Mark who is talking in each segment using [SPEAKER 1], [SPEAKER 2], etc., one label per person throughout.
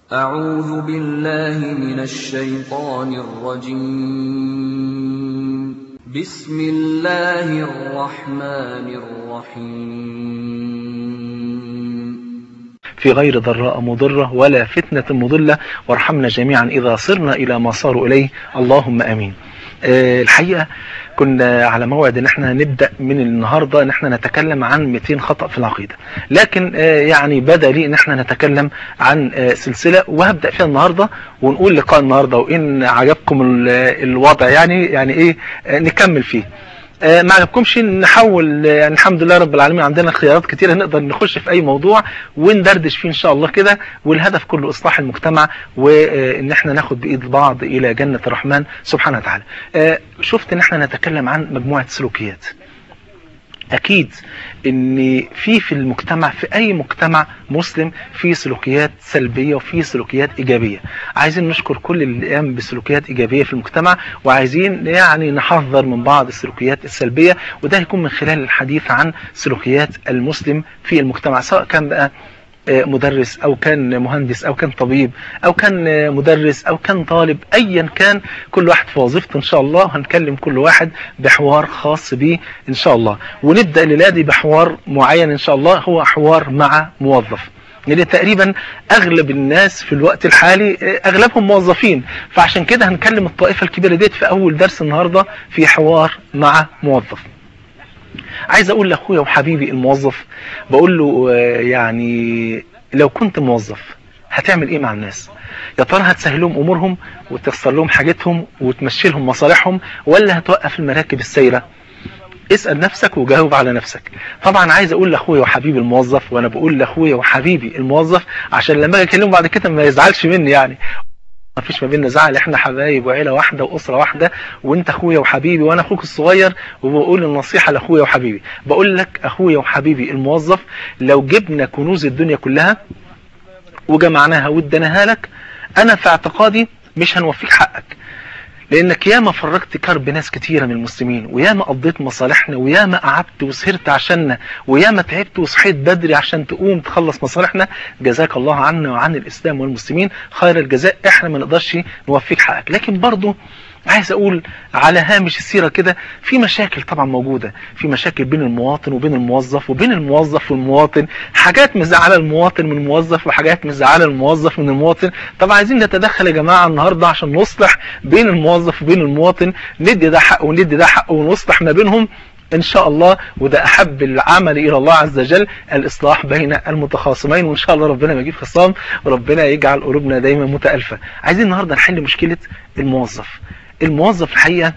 [SPEAKER 1] أعوذ بالله من الشيطان الرجيم بسم الله الرحمن الرحيم
[SPEAKER 2] في غير ضراء مضرة ولا فتنة مضلة وارحمنا جميعا إذا صرنا إلى ما صاروا إليه اللهم أمين آه، الحقيقة كنا على موعد ان احنا نبدأ من النهاردة ان احنا نتكلم عن 200 خطأ في العقيدة لكن آه، يعني بدا لي ان احنا نتكلم عن آه، سلسلة وهبدأ فيها النهاردة ونقول لقاء النهاردة وان عجبكم ال- الوضع يعني يعني ايه آه، نكمل فيه آه، ما عجبكمش نحول آه، يعني الحمد لله رب العالمين عندنا خيارات كتيرة نقدر نخش في اي موضوع وندردش فيه ان شاء الله كده والهدف كله اصلاح المجتمع وان احنا ناخد بايد بعض الى جنة الرحمن سبحانه وتعالى آه، شفت ان احنا نتكلم عن مجموعة سلوكيات اكيد ان في في المجتمع في اي مجتمع مسلم في سلوكيات سلبيه وفي سلوكيات ايجابيه عايزين نشكر كل اللي قام بسلوكيات ايجابيه في المجتمع وعايزين يعني نحذر من بعض السلوكيات السلبيه وده هيكون من خلال الحديث عن سلوكيات المسلم في المجتمع سواء كان بقى آه، مدرس او كان مهندس او كان طبيب او كان آه، مدرس او كان طالب ايا كان كل واحد في وظيفته ان شاء الله هنكلم كل واحد بحوار خاص بيه ان شاء الله ونبدا الليله دي بحوار معين ان شاء الله هو حوار مع موظف لان تقريبا اغلب الناس في الوقت الحالي آه، اغلبهم موظفين فعشان كده هنكلم الطائفه الكبيره ديت في اول درس النهارده في حوار مع موظف عايز اقول لاخويا وحبيبي الموظف بقول له آه، يعني لو كنت موظف هتعمل ايه مع الناس يا ترى هتسهل لهم امورهم وتيسر لهم حاجتهم وتمشي لهم مصالحهم ولا هتوقف المراكب السايره اسال نفسك وجاوب على نفسك طبعا عايز اقول لاخويا وحبيبي الموظف وانا بقول لاخويا وحبيبي الموظف عشان لما اجي اكلمه بعد كده ما يزعلش مني يعني ما فيش ما بيننا زعل احنا حبايب وعيله واحده واسره واحده وانت اخويا وحبيبي وانا اخوك الصغير وبقول النصيحه لاخويا وحبيبي بقول لك اخويا وحبيبي الموظف لو جبنا كنوز الدنيا كلها وجمعناها واديناها لك انا في اعتقادي مش هنوفيك حقك لانك ياما فرجت كرب ناس كتيره من المسلمين وياما قضيت مصالحنا وياما قعدت وسهرت عشاننا وياما تعبت وصحيت بدري عشان تقوم تخلص مصالحنا جزاك الله عنا وعن الاسلام والمسلمين خير الجزاء احنا ما نقدرش نوفيك حقك لكن برضو عايز اقول على هامش السيره كده في مشاكل طبعا موجوده في مشاكل بين المواطن وبين الموظف وبين الموظف والمواطن حاجات مزعله المواطن من الموظف وحاجات مزعله الموظف من المواطن طب عايزين نتدخل يا جماعه النهارده عشان نصلح بين الموظف وبين المواطن ندي ده حقه وندي ده حقه ونصلح ما بينهم ان شاء الله وده احب العمل الى الله عز وجل الاصلاح بين المتخاصمين وان شاء الله ربنا ما يجيب خصام وربنا يجعل قلوبنا دايما متالفه عايزين النهارده نحل مشكله الموظف الموظف الحقيقه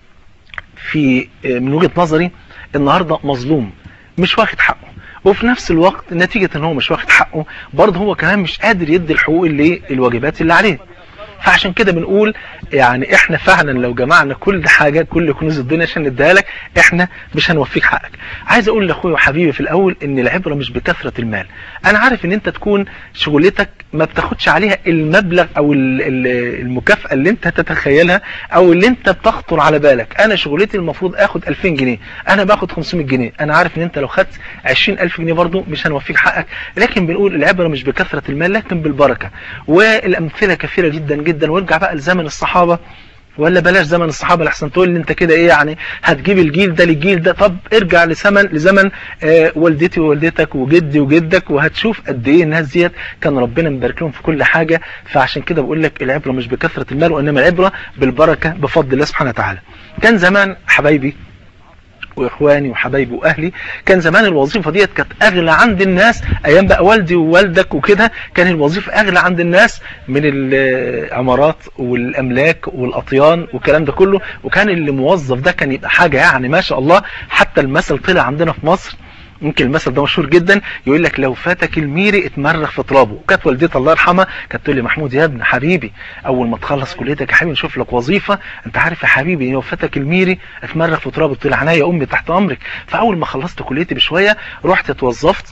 [SPEAKER 2] في من وجهه نظري النهارده مظلوم مش واخد حقه وفي نفس الوقت نتيجة ان هو مش واخد حقه برضه هو كمان مش قادر يدي الحقوق اللي الواجبات اللي عليه فعشان كده بنقول يعني احنا فعلا لو جمعنا كل حاجة كل كنوز الدنيا عشان نديها لك احنا مش هنوفيك حقك عايز اقول لاخويا وحبيبي في الاول ان العبرة مش بكثرة المال انا عارف ان انت تكون شغلتك ما بتاخدش عليها المبلغ او ال- ال- المكافأة اللي انت تتخيلها او اللي انت بتخطر على بالك انا شغلتي المفروض اخد 2000 جنيه انا باخد 500 جنيه انا عارف ان انت لو خدت 20000 جنيه برضو مش هنوفيك حقك لكن بنقول العبرة مش بكثرة المال لكن بالبركة والامثلة كثيرة جدا جدا وارجع بقى لزمن الصحابة ولا بلاش زمن الصحابه لحسن تقول لي انت كده ايه يعني هتجيب الجيل ده للجيل ده طب ارجع لزمن لزمن آه والدتي ووالدتك وجدي وجدك وهتشوف قد ايه الناس ديت كان ربنا مبارك لهم في كل حاجه فعشان كده بقول لك العبره مش بكثره المال وانما العبره بالبركه بفضل الله سبحانه وتعالى كان زمان حبايبي واخواني وحبايبي واهلي كان زمان الوظيفه ديت كانت اغلى عند الناس ايام بقى والدي ووالدك وكده كان الوظيفه اغلى عند الناس من العمارات والاملاك والاطيان والكلام ده كله وكان اللي موظف ده كان يبقى حاجه يعني ما شاء الله حتى المثل طلع عندنا في مصر يمكن المثل ده مشهور جدا يقول لك لو فاتك الميري اتمرغ في ترابه وكانت والدتي الله يرحمها كانت تقول لي محمود يا ابن حبيبي اول ما تخلص كليتك يا حبيبي نشوف لك وظيفه انت عارف يا حبيبي لو فاتك الميري اتمرغ في ترابه قلت لها عناية يا امي تحت امرك فاول ما خلصت كليتي بشويه رحت اتوظفت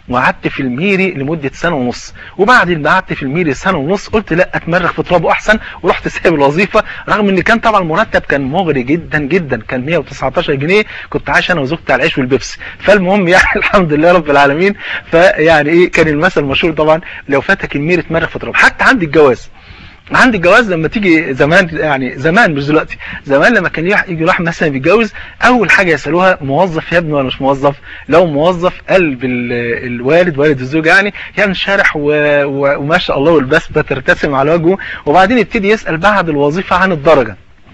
[SPEAKER 2] وقعدت في الميري لمدة سنة ونص وبعد ما قعدت في الميري سنة ونص قلت لا اتمرغ في ترابه احسن ورحت سايب الوظيفة رغم ان كان طبعا المرتب كان مغري جدا جدا كان 119 جنيه كنت عايش انا وزوجتي على العيش والبيبسي فالمهم يعني الحمد لله رب العالمين فيعني ايه كان المثل المشهور طبعا لو فاتك الميري اتمرغ في ترابه حتى عندي الجواز عندي الجواز لما تيجي زمان يعني زمان مش دلوقتي زمان لما كان يجي واحد مثلا بيتجوز اول حاجه يسالوها موظف يا ابني ولا مش موظف لو موظف قلب الوالد والد الزوج يعني يعني شارح و... و... وما شاء الله والبسمه ترتسم على وجهه وبعدين يبتدي يسال بعد الوظيفه عن الدرجه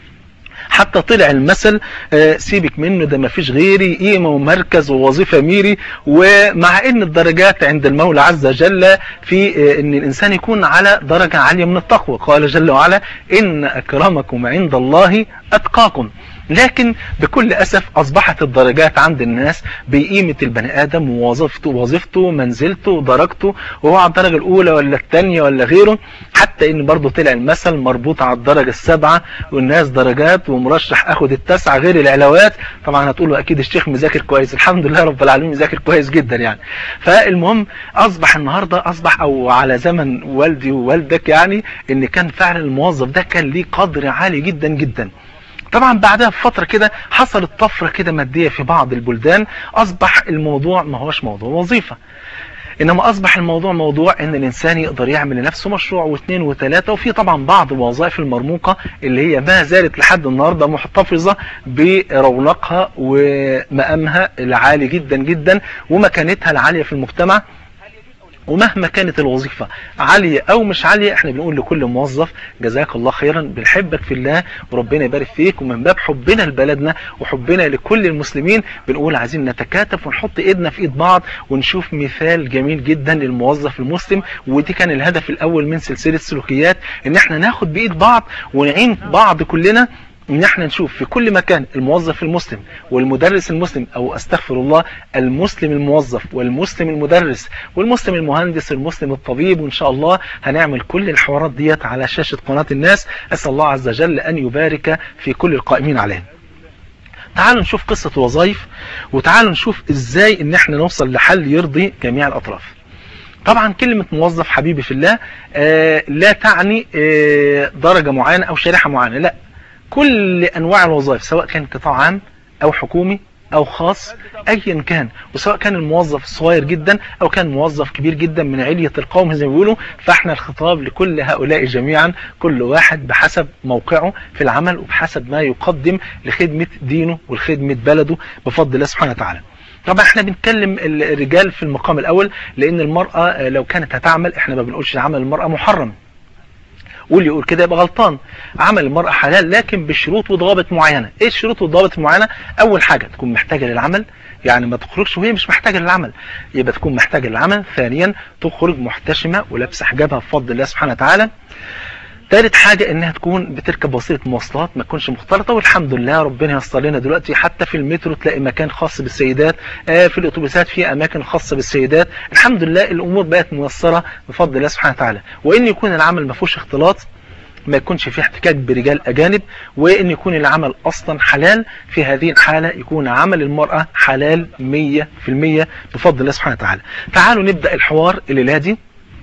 [SPEAKER 2] حتى طلع المثل آه سيبك منه ده ما فيش غيري قيمة ومركز ووظيفة ميري ومع ان الدرجات عند المولى عز وجل في آه ان الانسان يكون على درجة عالية من التقوى قال جل وعلا ان اكرمكم عند الله اتقاكم لكن بكل أسف أصبحت الدرجات عند الناس بقيمة البني آدم ووظيفته وظيفته منزلته درجته وهو على الدرجة الأولى ولا الثانية ولا غيره حتى إن برضه طلع المثل مربوط على الدرجة السبعة والناس درجات ومرشح أخد التسعة غير العلاوات طبعا هتقولوا أكيد الشيخ مذاكر كويس الحمد لله رب العالمين مذاكر كويس جدا يعني فالمهم أصبح النهاردة أصبح أو على زمن والدي ووالدك يعني إن كان فعلا الموظف ده كان ليه قدر عالي جدا جدا طبعا بعدها بفترة كده حصلت طفرة كده مادية في بعض البلدان أصبح الموضوع ما هوش موضوع وظيفة إنما أصبح الموضوع موضوع إن الإنسان يقدر يعمل لنفسه مشروع واثنين وثلاثة وفي طبعا بعض الوظائف المرموقة اللي هي ما زالت لحد النهاردة محتفظة برونقها ومقامها العالي جدا جدا ومكانتها العالية في المجتمع ومهما كانت الوظيفة عالية او مش عالية احنا بنقول لكل موظف جزاك الله خيرا بنحبك في الله وربنا يبارك فيك ومن باب حبنا لبلدنا وحبنا لكل المسلمين بنقول عايزين نتكاتف ونحط ايدنا في ايد بعض ونشوف مثال جميل جدا للموظف المسلم ودي كان الهدف الاول من سلسلة سلوكيات ان احنا ناخد بايد بعض ونعين بعض كلنا ان احنا نشوف في كل مكان الموظف المسلم والمدرس المسلم او استغفر الله المسلم الموظف والمسلم المدرس والمسلم المهندس والمسلم الطبيب وان شاء الله هنعمل كل الحوارات ديت على شاشة قناة الناس اسأل الله عز وجل ان يبارك في كل القائمين عليها تعالوا نشوف قصة الوظائف وتعالوا نشوف ازاي ان احنا نوصل لحل يرضي جميع الاطراف طبعا كلمة موظف حبيبي في الله آه لا تعني آه درجة معينة او شريحة معينة لا كل انواع الوظائف سواء كان قطاع عام او حكومي او خاص ايا كان وسواء كان الموظف صغير جدا او كان موظف كبير جدا من علية القوم زي ما بيقولوا فاحنا الخطاب لكل هؤلاء جميعا كل واحد بحسب موقعه في العمل وبحسب ما يقدم لخدمة دينه ولخدمة بلده بفضل الله سبحانه وتعالى طبعا احنا بنتكلم الرجال في المقام الاول لان المرأة لو كانت هتعمل احنا ما بنقولش عمل المرأة محرم واللي يقول كده يبقى غلطان عمل المرأة حلال لكن بشروط وضوابط معينة ايه الشروط والضوابط المعينة اول حاجة تكون محتاجة للعمل يعني ما تخرجش وهي مش محتاجة للعمل يبقى تكون محتاجة للعمل ثانيا تخرج محتشمة ولابسه حجابها بفضل الله سبحانه وتعالى ثالث حاجة انها تكون بتركب وسيلة مواصلات ما تكونش مختلطة والحمد لله ربنا ييسر لنا دلوقتي حتى في المترو تلاقي مكان خاص بالسيدات آه في الاتوبيسات في اماكن خاصة بالسيدات الحمد لله الامور بقت ميسرة بفضل الله سبحانه وتعالى وان يكون العمل ما فيهوش اختلاط ما يكونش فيه احتكاك برجال أجانب وإن يكون العمل أصلا حلال في هذه الحالة يكون عمل المرأة حلال 100% بفضل الله سبحانه وتعالى تعالوا نبدأ الحوار الليلة دي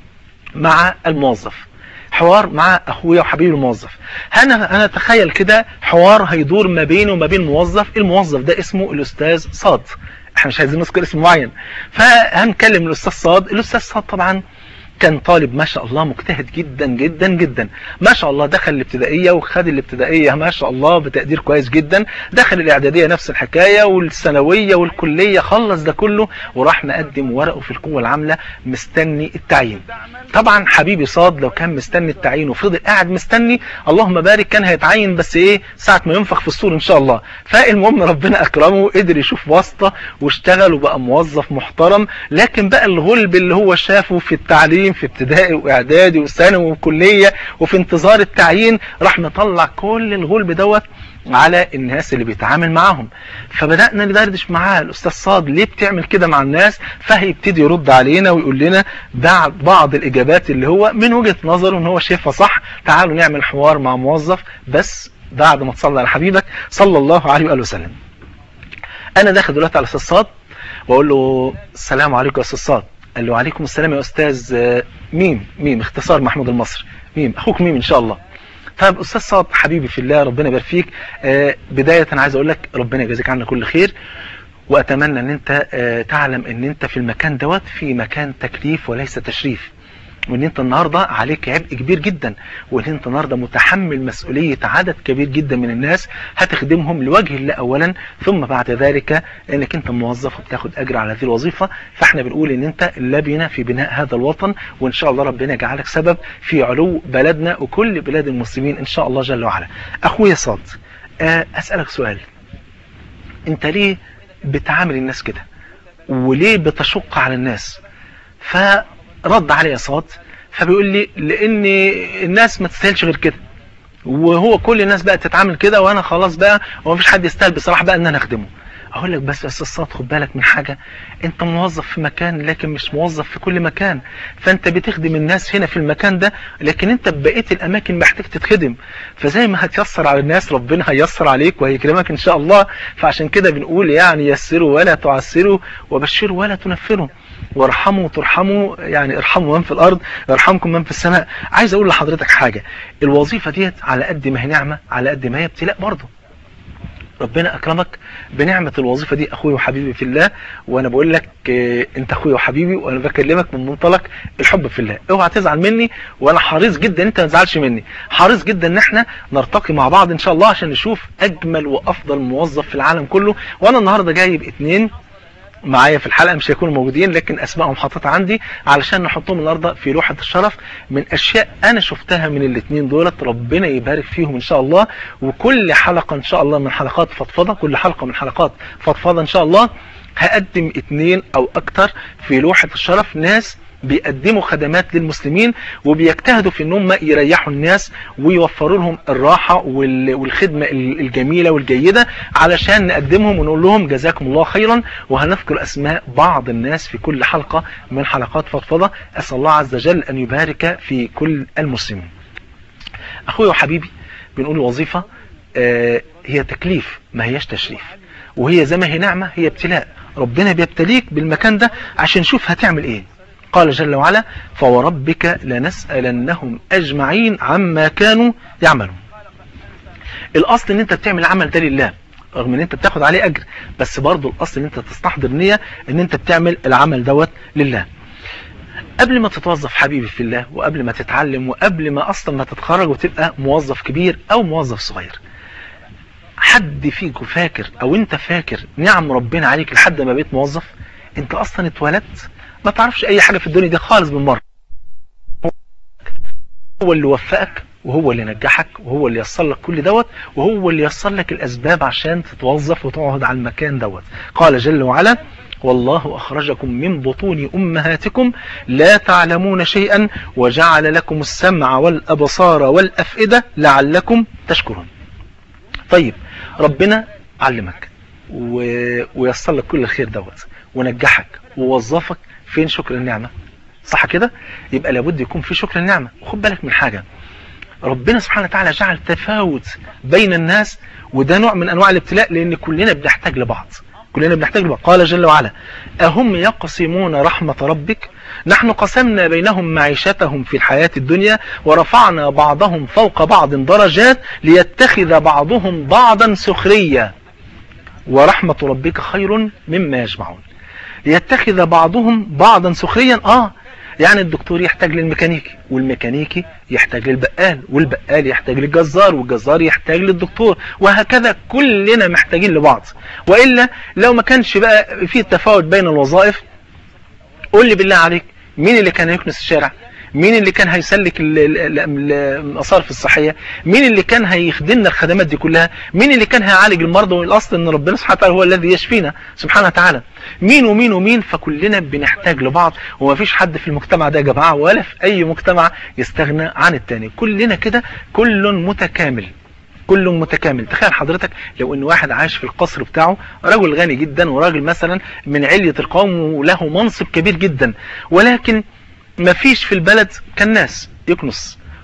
[SPEAKER 2] مع الموظف حوار مع اخويا وحبيبي الموظف انا انا اتخيل كده حوار هيدور ما بينه وما بين موظف الموظف ده اسمه الاستاذ صاد احنا مش عايزين نذكر اسم معين فهنكلم الاستاذ صاد الاستاذ صاد طبعا كان طالب ما شاء الله مجتهد جدا جدا جدا ما شاء الله دخل الابتدائية وخد الابتدائية ما شاء الله بتقدير كويس جدا دخل الاعدادية نفس الحكاية والثانوية والكلية خلص ده كله وراح مقدم ورقه في القوة العاملة مستني التعيين طبعا حبيبي صاد لو كان مستني التعيين وفضل قاعد مستني اللهم بارك كان هيتعين بس ايه ساعة ما ينفخ في الصور ان شاء الله فالمهم ربنا اكرمه قدر يشوف واسطة واشتغل وبقى موظف محترم لكن بقى الغلب اللي هو شافه في التعليم في ابتدائي واعدادي وثانوي وكلية وفي انتظار التعيين راح مطلع كل الغلب دوت على الناس اللي بيتعامل معاهم فبدأنا ندردش معاه الأستاذ صاد ليه بتعمل كده مع الناس فهيبتدي يرد علينا ويقول لنا بعض بعض الإجابات اللي هو من وجهة نظره ان هو شايفها صح تعالوا نعمل حوار مع موظف بس بعد ما تصلي على حبيبك صلى الله عليه وآله وسلم أنا داخل دلوقتي على الأستاذ صاد واقول له السلام عليكم يا أستاذ صاد قال له عليكم السلام يا استاذ آه، ميم ميم اختصار محمود المصري ميم اخوك ميم ان شاء الله طيب استاذ صاد حبيبي في الله ربنا يبارك فيك آه، بدايه انا عايز اقول لك ربنا يجازيك عنا كل خير واتمنى ان انت آه، تعلم ان انت في المكان دوت في مكان تكليف وليس تشريف وان انت النهارده عليك عبء كبير جدا وان انت النهارده متحمل مسؤوليه عدد كبير جدا من الناس هتخدمهم لوجه الله اولا ثم بعد ذلك انك انت موظف وبتاخد اجر على هذه الوظيفه فاحنا بنقول ان انت لبنه في بناء هذا الوطن وان شاء الله ربنا يجعلك سبب في علو بلدنا وكل بلاد المسلمين ان شاء الله جل وعلا اخويا صاد آه، اسالك سؤال انت ليه بتعامل الناس كده وليه بتشق على الناس فرد علي صاد فبيقول لي لان الناس ما تستاهلش غير كده وهو كل الناس بقى تتعامل كده وانا خلاص بقى ومفيش حد يستاهل بصراحه بقى ان انا اخدمه اقول لك بس يا استاذ صاد خد بالك من حاجه انت موظف في مكان لكن مش موظف في كل مكان فانت بتخدم الناس هنا في المكان ده لكن انت بقيه الاماكن محتاج تتخدم فزي ما هتيسر على الناس ربنا هيسر عليك وهيكرمك ان شاء الله فعشان كده بنقول يعني يسروا ولا تعسروا وبشروا ولا تنفروا وارحموا ترحموا يعني ارحموا من في الارض يرحمكم من في السماء عايز اقول لحضرتك حاجه الوظيفه ديت على قد ما هي نعمه على قد ما هي ابتلاء برضه ربنا اكرمك بنعمة الوظيفة دي اخوي وحبيبي في الله وانا بقول لك آه، انت اخوي وحبيبي وانا بكلمك من منطلق الحب في الله اوعى تزعل مني وانا حريص جدا انت ما تزعلش مني حريص جدا ان احنا نرتقي مع بعض ان شاء الله عشان نشوف اجمل وافضل موظف في العالم كله وانا النهارده جايب اتنين معايا في الحلقه مش هيكونوا موجودين لكن اسمائهم حاططها عندي علشان نحطهم النهارده في لوحه الشرف من اشياء انا شفتها من الاثنين دولت ربنا يبارك فيهم ان شاء الله وكل حلقه ان شاء الله من حلقات فضفضه كل حلقه من حلقات فضفضه ان شاء الله هقدم اثنين او اكتر في لوحه الشرف ناس بيقدموا خدمات للمسلمين وبيجتهدوا في ان هم يريحوا الناس ويوفروا لهم الراحه وال- والخدمه ال- الجميله والجيده علشان نقدمهم ونقول لهم جزاكم الله خيرا وهنذكر اسماء بعض الناس في كل حلقه من حلقات فضفضه اسال الله عز وجل ان يبارك في كل المسلمين. اخويا وحبيبي بنقول الوظيفه آه، هي تكليف ما هياش تشريف وهي زي ما هي نعمه هي ابتلاء ربنا بيبتليك بالمكان ده عشان نشوف هتعمل ايه قال جل وعلا فوربك لنسألنهم أجمعين عما كانوا يعملون الأصل ان انت بتعمل العمل ده لله رغم ان انت بتاخد عليه اجر بس برضه الاصل ان انت تستحضر نية ان انت بتعمل العمل دوت لله قبل ما تتوظف حبيبي في الله وقبل ما تتعلم وقبل ما اصلا ما تتخرج وتبقى موظف كبير او موظف صغير حد فيكم فاكر او انت فاكر نعم ربنا عليك لحد ما بقيت موظف انت اصلا اتولدت ما تعرفش اي حاجة في الدنيا دي خالص من مرة هو اللي وفقك وهو اللي نجحك وهو اللي يسر لك كل دوت وهو اللي يسر لك الاسباب عشان تتوظف وتقعد على المكان دوت قال جل وعلا والله أخرجكم من بطون أمهاتكم لا تعلمون شيئا وجعل لكم السمع والأبصار والأفئدة لعلكم تشكرون طيب ربنا علمك و... ويسر لك كل الخير دوت ونجحك ووظفك فين شكر النعمة صح كده يبقى لابد يكون في شكر النعمة وخد بالك من حاجة ربنا سبحانه وتعالى جعل تفاوت بين الناس وده نوع من انواع الابتلاء لان كلنا بنحتاج لبعض كلنا بنحتاج لبعض قال جل وعلا أهم يقسمون رحمة ربك نحن قسمنا بينهم معيشتهم في الحياة الدنيا ورفعنا بعضهم فوق بعض درجات ليتخذ بعضهم بعضا سخريا ورحمة ربك خير مما يجمعون ليتخذ بعضهم بعضا سخريا اه يعني الدكتور يحتاج للميكانيكي والميكانيكي يحتاج للبقال والبقال يحتاج للجزار والجزار يحتاج للدكتور وهكذا كلنا محتاجين لبعض وإلا لو ما كانش بقى في تفاوت بين الوظائف قول لي بالله عليك مين اللي كان يكنس الشارع مين اللي كان هيسلك المصارف الصحية مين اللي كان هيخدمنا الخدمات دي كلها مين اللي كان هيعالج المرضى والاصل ان ربنا سبحانه وتعالى هو الذي يشفينا سبحانه وتعالى مين ومين ومين فكلنا بنحتاج لبعض ومفيش حد في المجتمع ده يا جماعة ولا في اي مجتمع يستغنى عن التاني كلنا كده كل متكامل كل متكامل تخيل حضرتك لو ان واحد عايش في القصر بتاعه رجل غني جدا وراجل مثلا من علية القوم وله منصب كبير جدا ولكن ما فيش في البلد كالناس يكنس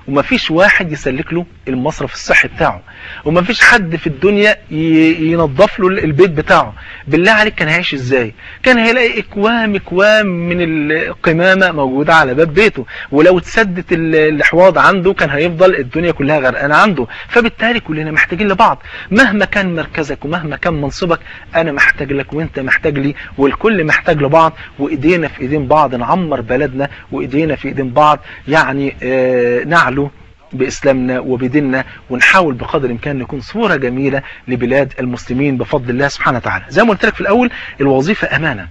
[SPEAKER 2] ومفيش واحد يسلك له المصرف الصحي بتاعه ومفيش حد في الدنيا ي- ينظف له البيت بتاعه بالله عليك كان هيعيش ازاي كان هيلاقي اكوام اكوام من القمامة موجودة على باب بيته ولو اتسدت ال- الحواض عنده كان هيفضل الدنيا كلها غرقانة عنده فبالتالي كلنا محتاجين لبعض مهما كان مركزك ومهما كان منصبك انا محتاج لك وانت محتاج لي والكل محتاج لبعض وايدينا في ايدين بعض نعمر بلدنا وايدينا في ايدين بعض يعني آه نعلو بإسلامنا وبديننا ونحاول بقدر الإمكان نكون صورة جميلة لبلاد المسلمين بفضل الله سبحانه وتعالى زي ما قلت لك في الأول الوظيفة أمانة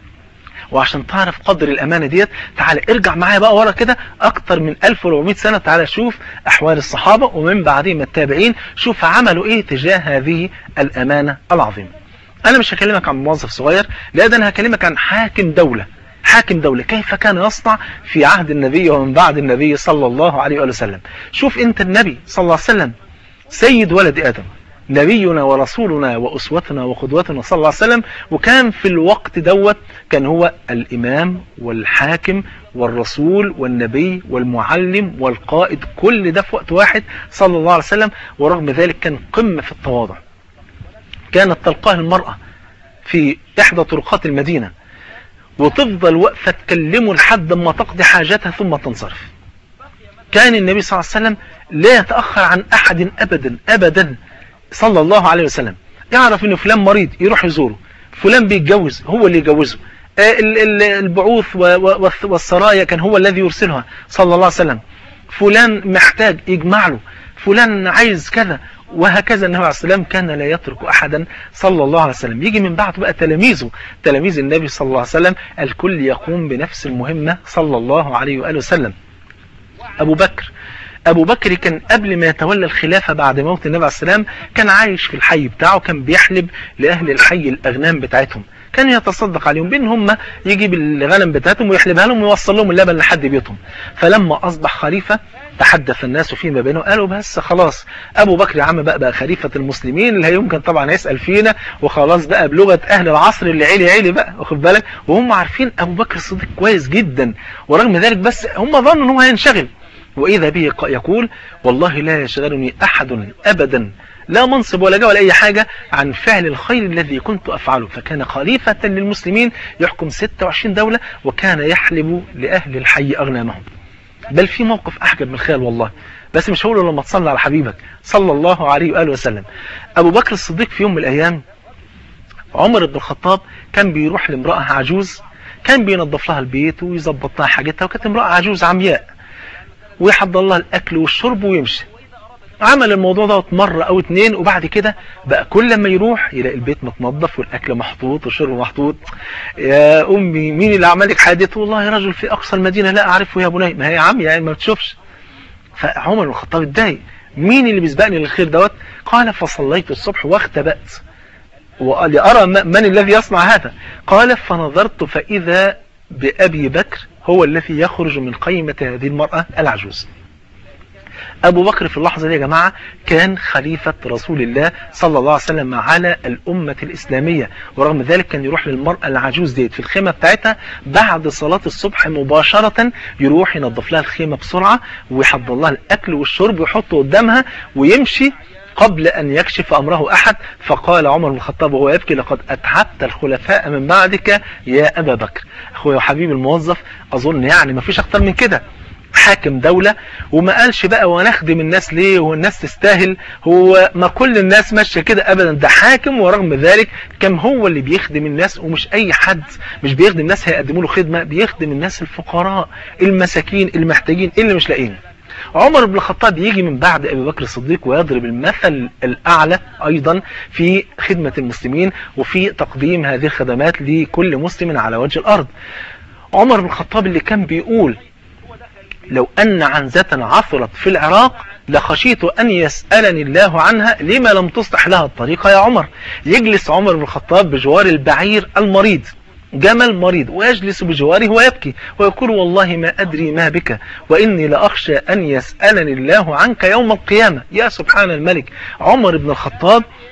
[SPEAKER 2] وعشان تعرف قدر الأمانة ديت تعالى ارجع معايا بقى ورا كده أكتر من 1400 سنة تعالى شوف أحوال الصحابة ومن بعدهم التابعين شوف عملوا إيه تجاه هذه الأمانة العظيمة أنا مش هكلمك عن موظف صغير لا ده أنا هكلمك عن حاكم دولة حاكم دولة كيف كان يصنع في عهد النبي ومن بعد النبي صلى الله عليه وآله وسلم شوف انت النبي صلى الله عليه وسلم سيد ولد آدم نبينا ورسولنا وأسوتنا وقدوتنا صلى الله عليه وسلم وكان في الوقت دوت كان هو الإمام والحاكم والرسول والنبي والمعلم والقائد كل ده في وقت واحد صلى الله عليه وسلم ورغم ذلك كان قمة في التواضع كانت تلقاه المرأة في إحدى طرقات المدينة وتفضل واقفة تكلمه لحد ما تقضي حاجتها ثم تنصرف كان النبي صلى الله عليه وسلم لا يتأخر عن أحد أبدا أبدا صلى الله عليه وسلم يعرف أن فلان مريض يروح يزوره فلان بيتجوز هو اللي يجوزه البعوث والسرايا كان هو الذي يرسلها صلى الله عليه وسلم فلان محتاج يجمع له فلان عايز كذا وهكذا النبي عليه السلام كان لا يترك أحدا صلى الله عليه وسلم يجي من بعده بقى تلاميذه تلاميذ النبي صلى الله عليه وسلم الكل يقوم بنفس المهمة صلى الله عليه وآله وسلم أبو بكر أبو بكر كان قبل ما يتولى الخلافة بعد موت النبي عليه السلام كان عايش في الحي بتاعه كان بيحلب لأهل الحي الأغنام بتاعتهم كان يتصدق عليهم بين هم يجيب الغنم بتاعتهم ويحلبها لهم ويوصل لهم اللبن لحد بيوتهم فلما أصبح خليفة تحدث الناس فيما بينهم قالوا بس خلاص أبو بكر يا عم بقى بقى خليفة المسلمين اللي يمكن طبعا يسأل فينا وخلاص بقى بلغة أهل العصر اللي عيلي عيلي بقى واخد بالك وهم عارفين أبو بكر الصديق كويس جدا ورغم ذلك بس هم ظنوا ان هو هينشغل وإذا به يقول والله لا يشغلني أحد أبدا لا منصب ولا جاه ولا أي حاجة عن فعل الخير الذي كنت أفعله فكان خليفة للمسلمين يحكم 26 دولة وكان يحلب لأهل الحي أغنامهم بل في موقف أحجب من الخيال والله بس مش هقوله لما تصلي على حبيبك صلى الله عليه وآله وسلم أبو بكر الصديق في يوم من الأيام عمر بن الخطاب كان بيروح لامرأة عجوز كان بينظف لها البيت ويظبط لها حاجتها وكانت امرأة عجوز عمياء ويحضر لها الأكل والشرب ويمشي عمل الموضوع ده مرة أو اتنين وبعد كده بقى كل ما يروح يلاقي البيت متنظف والأكل محطوط والشرب محطوط يا أمي مين اللي عمل لك حادث والله رجل في أقصى المدينة لا أعرفه يا بني ما هي عم يعني ما بتشوفش فعمر بن الخطاب اتضايق مين اللي بيسبقني للخير دوت قال فصليت الصبح واختبأت وقال أرى من الذي يصنع هذا قال فنظرت فإذا بأبي بكر هو الذي يخرج من قيمة هذه المرأة العجوز أبو بكر في اللحظة دي يا جماعة كان خليفة رسول الله صلى الله عليه وسلم على الأمة الإسلامية ورغم ذلك كان يروح للمرأة العجوز ديت في الخيمة بتاعتها بعد صلاة الصبح مباشرة يروح ينظف لها الخيمة بسرعة ويحضر لها الأكل والشرب ويحطه قدامها ويمشي قبل أن يكشف أمره أحد فقال عمر بن الخطاب وهو يبكي لقد أتعبت الخلفاء من بعدك يا أبا بكر أخويا وحبيبي الموظف أظن يعني ما فيش أكتر من كده حاكم دولة وما قالش بقى ونخدم الناس ليه والناس تستاهل هو ما كل الناس ماشية كده ابدا ده حاكم ورغم ذلك كم هو اللي بيخدم الناس ومش اي حد مش بيخدم الناس هيقدموا له خدمة بيخدم الناس الفقراء المساكين المحتاجين اللي مش لاقيين عمر بن الخطاب يجي من بعد ابي بكر الصديق ويضرب المثل الاعلى ايضا في خدمة المسلمين وفي تقديم هذه الخدمات لكل مسلم على وجه الارض عمر بن الخطاب اللي كان بيقول لو أن عنزة عثرت في العراق لخشيت أن يسألني الله عنها لما لم تصلح لها الطريقة يا عمر يجلس عمر بن الخطاب بجوار البعير المريض جمل مريض ويجلس بجواره ويبكي ويقول والله ما أدري ما بك وإني لأخشى أن يسألني الله عنك يوم القيامة يا سبحان الملك عمر بن الخطاب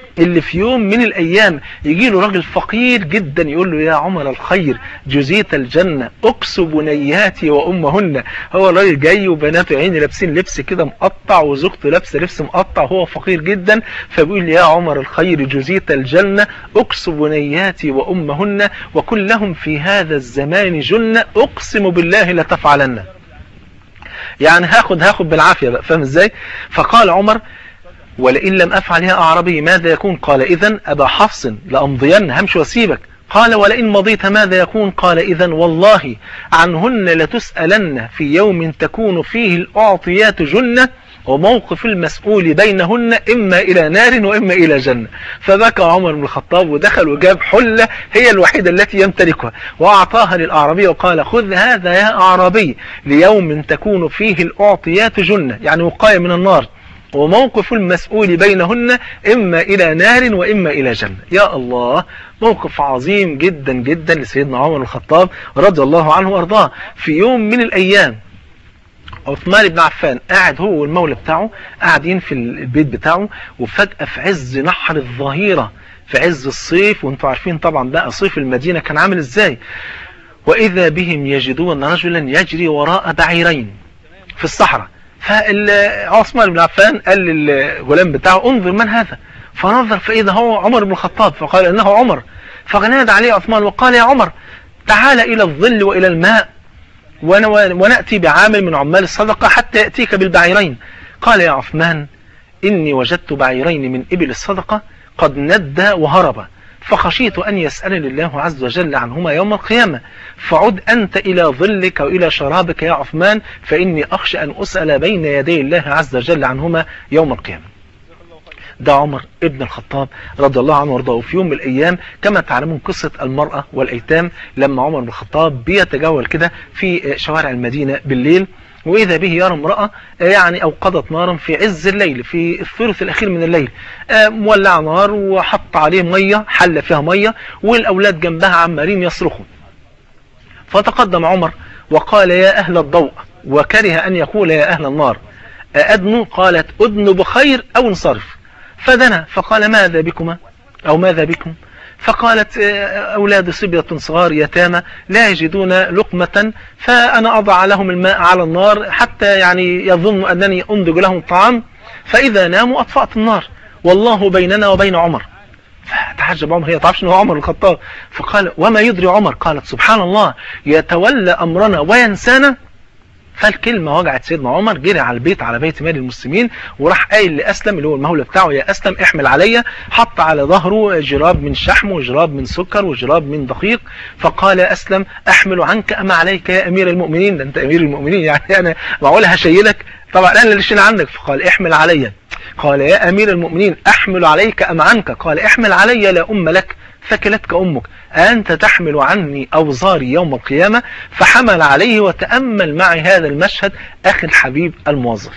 [SPEAKER 2] اللي في يوم من الايام يجي له راجل فقير جدا يقول له يا عمر الخير جزيت الجنة اكسو بنياتي وامهن هو الراجل جاي وبناته عيني لابسين لبس كده مقطع وزوجته لابسه لبس مقطع وهو فقير جدا فبيقول يا عمر الخير جزيت الجنة اكسو بنياتي وامهن وكن لهم في هذا الزمان جنة اقسم بالله لتفعلن يعني هاخد هاخد بالعافية بقى فاهم ازاي فقال عمر ولئن لم أفعل يا أعربي ماذا يكون قال إذا أبا حفص لأمضين همش وسيبك قال ولئن مضيت ماذا يكون قال إذا والله عنهن لتسألن في يوم تكون فيه الأعطيات جنة وموقف المسؤول بينهن إما إلى نار وإما إلى جنة فبكى عمر بن الخطاب ودخل وجاب حلة هي الوحيدة التي يمتلكها وأعطاها للأعرابي وقال خذ هذا يا أعرابي ليوم تكون فيه الأعطيات جنة يعني وقاية من النار وموقف المسؤول بينهن إما إلى نار وإما إلى جنة يا الله موقف عظيم جدا جدا لسيدنا عمر بن الخطاب رضي الله عنه وارضاه في يوم من الأيام عثمان بن عفان قاعد هو والمولى بتاعه قاعدين في البيت بتاعه وفجأة في عز نحر الظهيرة في عز الصيف وانتوا عارفين طبعا بقى صيف المدينة كان عامل ازاي وإذا بهم يجدون رجلا يجري وراء بعيرين في الصحراء فعثمان بن عفان قال للغلام بتاعه انظر من هذا فنظر فإذا هو عمر بن الخطاب فقال إنه عمر فنادى عليه عثمان وقال يا عمر تعال إلى الظل وإلى الماء ونأتي بعامل من عمال الصدقة حتى يأتيك بالبعيرين قال يا عثمان إني وجدت بعيرين من إبل الصدقة قد ندى وهرب فخشيت أن يسألني الله عز وجل عنهما يوم القيامة فعد أنت إلى ظلك وإلى شرابك يا عثمان فإني أخشى أن أسأل بين يدي الله عز وجل عنهما يوم القيامة ده عمر ابن الخطاب رضي الله عنه وارضاه في يوم من الايام كما تعلمون قصة المرأة والايتام لما عمر بن الخطاب بيتجول كده في شوارع المدينة بالليل وإذا به يرى امرأة يعني أوقدت نارا في عز الليل في الثلث الأخير من الليل مولع نار وحط عليه مية حل فيها مية والأولاد جنبها عمالين يصرخوا فتقدم عمر وقال يا أهل الضوء وكره أن يقول يا أهل النار أدنوا قالت أدنوا بخير أو انصرف فدنا فقال ماذا بكما أو ماذا بكم فقالت أولاد صبية صغار يتامى لا يجدون لقمة فأنا أضع لهم الماء على النار حتى يعني يظن أنني أنضج لهم طعام فإذا ناموا أطفأت النار والله بيننا وبين عمر فتحجب عمر هي تعرفش انه عمر الخطاب فقال وما يدري عمر قالت سبحان الله يتولى أمرنا وينسانا فالكلمة وجعت سيدنا عمر جري على البيت على بيت مال المسلمين وراح قايل لأسلم اللي هو المولى بتاعه يا أسلم احمل عليا حط على ظهره جراب من شحم وجراب من سكر وجراب من دقيق فقال يا أسلم أحمل عنك أما عليك يا أمير المؤمنين ده أنت أمير المؤمنين يعني أنا معقول هشيلك طبعا أنا اللي شيل عنك فقال احمل عليا قال يا أمير المؤمنين أحمل عليك أم عنك قال احمل علي لا أم لك ثكلتك أمك أنت تحمل عني أوزاري يوم القيامة فحمل عليه وتأمل معي هذا المشهد أخي الحبيب الموظف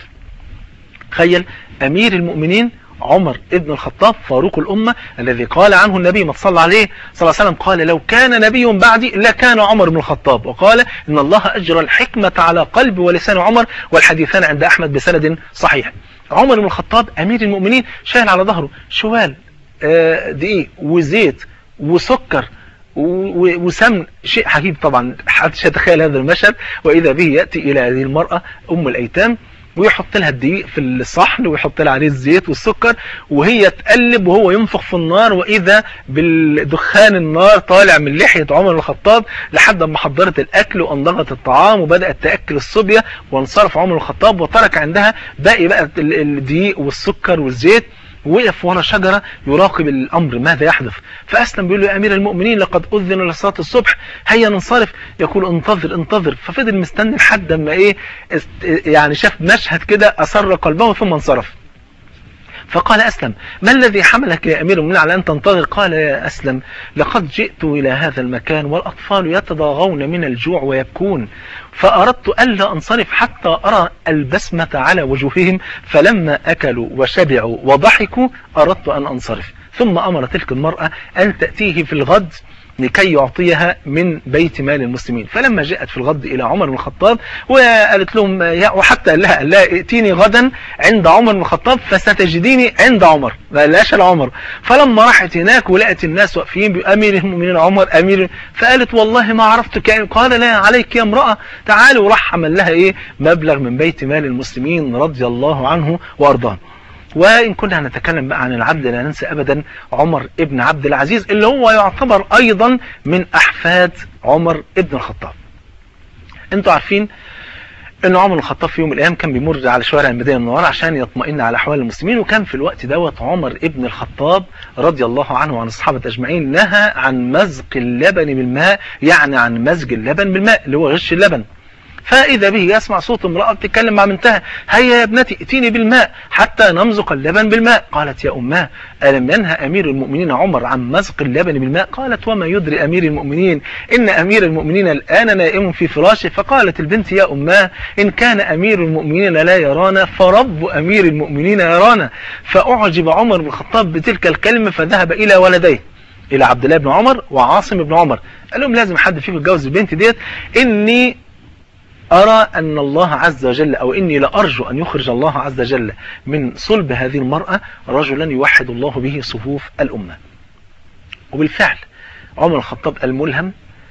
[SPEAKER 2] تخيل أمير المؤمنين عمر ابن الخطاب فاروق الأمة الذي قال عنه النبي ما صلى عليه صلى الله عليه وسلم قال لو كان نبي بعدي لكان عمر بن الخطاب وقال إن الله أجرى الحكمة على قلب ولسان عمر والحديثان عند أحمد بسند صحيح عمر بن الخطاب أمير المؤمنين شايل على ظهره شوال دقيق وزيت وسكر وسمن شيء عجيب طبعا محدش يتخيل هذا المشهد وإذا به يأتي إلى هذه المرأة أم الأيتام ويحط لها الدقيق في الصحن ويحط لها عليه الزيت والسكر وهي تقلب وهو ينفخ في النار وإذا بالدخان النار طالع من لحية عمر الخطاب لحد ما حضرت الأكل وأنضغت الطعام وبدأت تأكل الصبية وانصرف عمر الخطاب وترك عندها باقي بقى الدقيق والسكر والزيت وقف ورا شجرة يراقب الأمر ماذا يحدث فأسلم بيقول له يا أمير المؤمنين لقد أذن لصلاة الصبح هيا ننصرف يقول انتظر انتظر ففضل مستني لحد ما إيه يعني شاف مشهد كده أسر قلبه ثم انصرف فقال أسلم ما الذي حملك يا أمير المؤمنين على أن تنتظر قال يا أسلم لقد جئت إلى هذا المكان والأطفال يتضاغون من الجوع ويبكون فأردت ألا أنصرف حتى أرى البسمة على وجوههم فلما أكلوا وشبعوا وضحكوا أردت أن أنصرف ثم أمر تلك المرأة أن تأتيه في الغد لكي يعطيها من بيت مال المسلمين فلما جاءت في الغد إلى عمر بن الخطاب وقالت لهم وحتى قال لها, قال لها ائتيني غدا عند عمر بن الخطاب فستجديني عند عمر ما قالهاش لعمر فلما راحت هناك ولقت الناس واقفين بأمير المؤمنين عمر أمير فقالت والله ما عرفتك يعني قال لا عليك يا امرأة تعالي وراح عمل لها ايه مبلغ من بيت مال المسلمين رضي الله عنه وارضاه وإن كنا هنتكلم بقى عن العدل لا ننسى أبدا عمر ابن عبد العزيز اللي هو يعتبر أيضا من أحفاد عمر ابن الخطاب انتوا عارفين ان عمر الخطاب في يوم من الايام كان بيمر على شوارع المدينه المنوره عشان يطمئن على احوال المسلمين وكان في الوقت دوت عمر ابن الخطاب رضي الله عنه وعن الصحابه اجمعين نهى عن مزق اللبن بالماء يعني عن مزج اللبن بالماء اللي هو غش اللبن فإذا به يسمع صوت امرأة بتتكلم مع بنتها هيا يا ابنتي ائتيني بالماء حتى نمزق اللبن بالماء قالت يا أماه ألم ينهى أمير المؤمنين عمر عن مزق اللبن بالماء قالت وما يدري أمير المؤمنين إن أمير المؤمنين الآن نائم في فراشه فقالت البنت يا أماه إن كان أمير المؤمنين لا يرانا فرب أمير المؤمنين يرانا فأعجب عمر بن الخطاب بتلك الكلمة فذهب إلى ولديه إلى عبد الله بن عمر وعاصم بن عمر قال لهم لازم حد فيكم يتجوز البنت ديت إني أرى أن الله عز وجل أو إني لأرجو أن يخرج الله عز وجل من صلب هذه المرأة رجلا يوحد الله به صفوف الأمة وبالفعل عمر الخطاب الملهم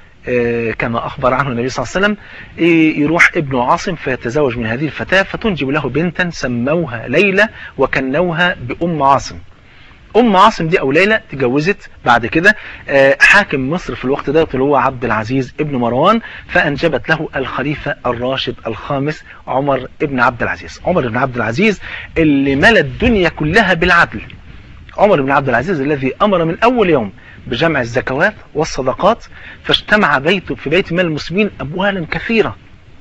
[SPEAKER 2] كما أخبر عنه النبي صلى الله عليه وسلم يروح ابنه عاصم فيتزوج من هذه الفتاة فتنجب له بنتا سموها ليلى وكنوها بأم عاصم ام عاصم دي او ليلى تجوزت بعد كده حاكم مصر في الوقت ده اللي هو عبد العزيز ابن مروان فانجبت له الخليفة الراشد الخامس عمر ابن عبد العزيز عمر ابن عبد العزيز اللي ملى الدنيا كلها بالعدل عمر بن عبد العزيز الذي امر من اول يوم بجمع الزكوات والصدقات فاجتمع بيته في بيت مال المسلمين اموالا كثيرة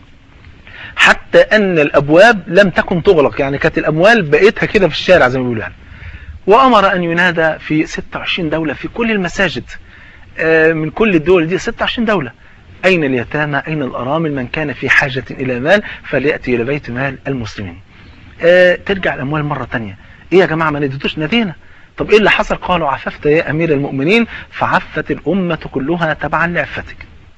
[SPEAKER 2] حتى ان الابواب لم تكن تغلق يعني كانت الاموال بقيتها كده في الشارع زي ما بيقولوا يعني وأمر أن ينادى في 26 دولة في كل المساجد من كل الدول دي 26 دولة أين اليتامى أين الأرامل من كان في حاجة إلى مال فليأتي إلى بيت مال المسلمين ترجع الأموال مرة تانية إيه يا جماعة ما نديتوش نادينا طب إيه اللي حصل قالوا عففت يا أمير المؤمنين فعفت الأمة كلها تبعا لعفتك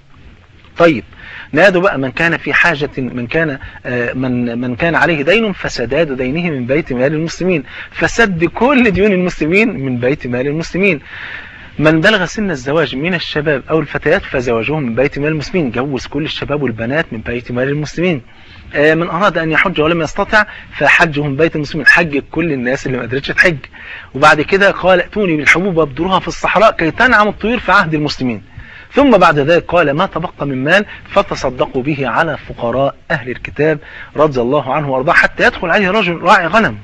[SPEAKER 2] طيب نادوا بقى من كان في حاجة من كان من من كان عليه دين فسداد دينه من بيت مال المسلمين فسد كل ديون المسلمين من بيت مال المسلمين من بلغ سن الزواج من الشباب أو الفتيات فزواجهم من بيت مال المسلمين جوز كل الشباب والبنات من بيت مال المسلمين من أراد أن يحج ولم يستطع فحجه من بيت المسلمين حج كل الناس اللي ما قدرتش تحج وبعد كده قال ائتوني بالحبوب وابدروها في الصحراء كي تنعم الطيور في عهد المسلمين ثم بعد ذلك قال ما تبقى من مال فتصدقوا به على فقراء أهل الكتاب رضي الله عنه وارضاه حتى يدخل عليه رجل راعي غنم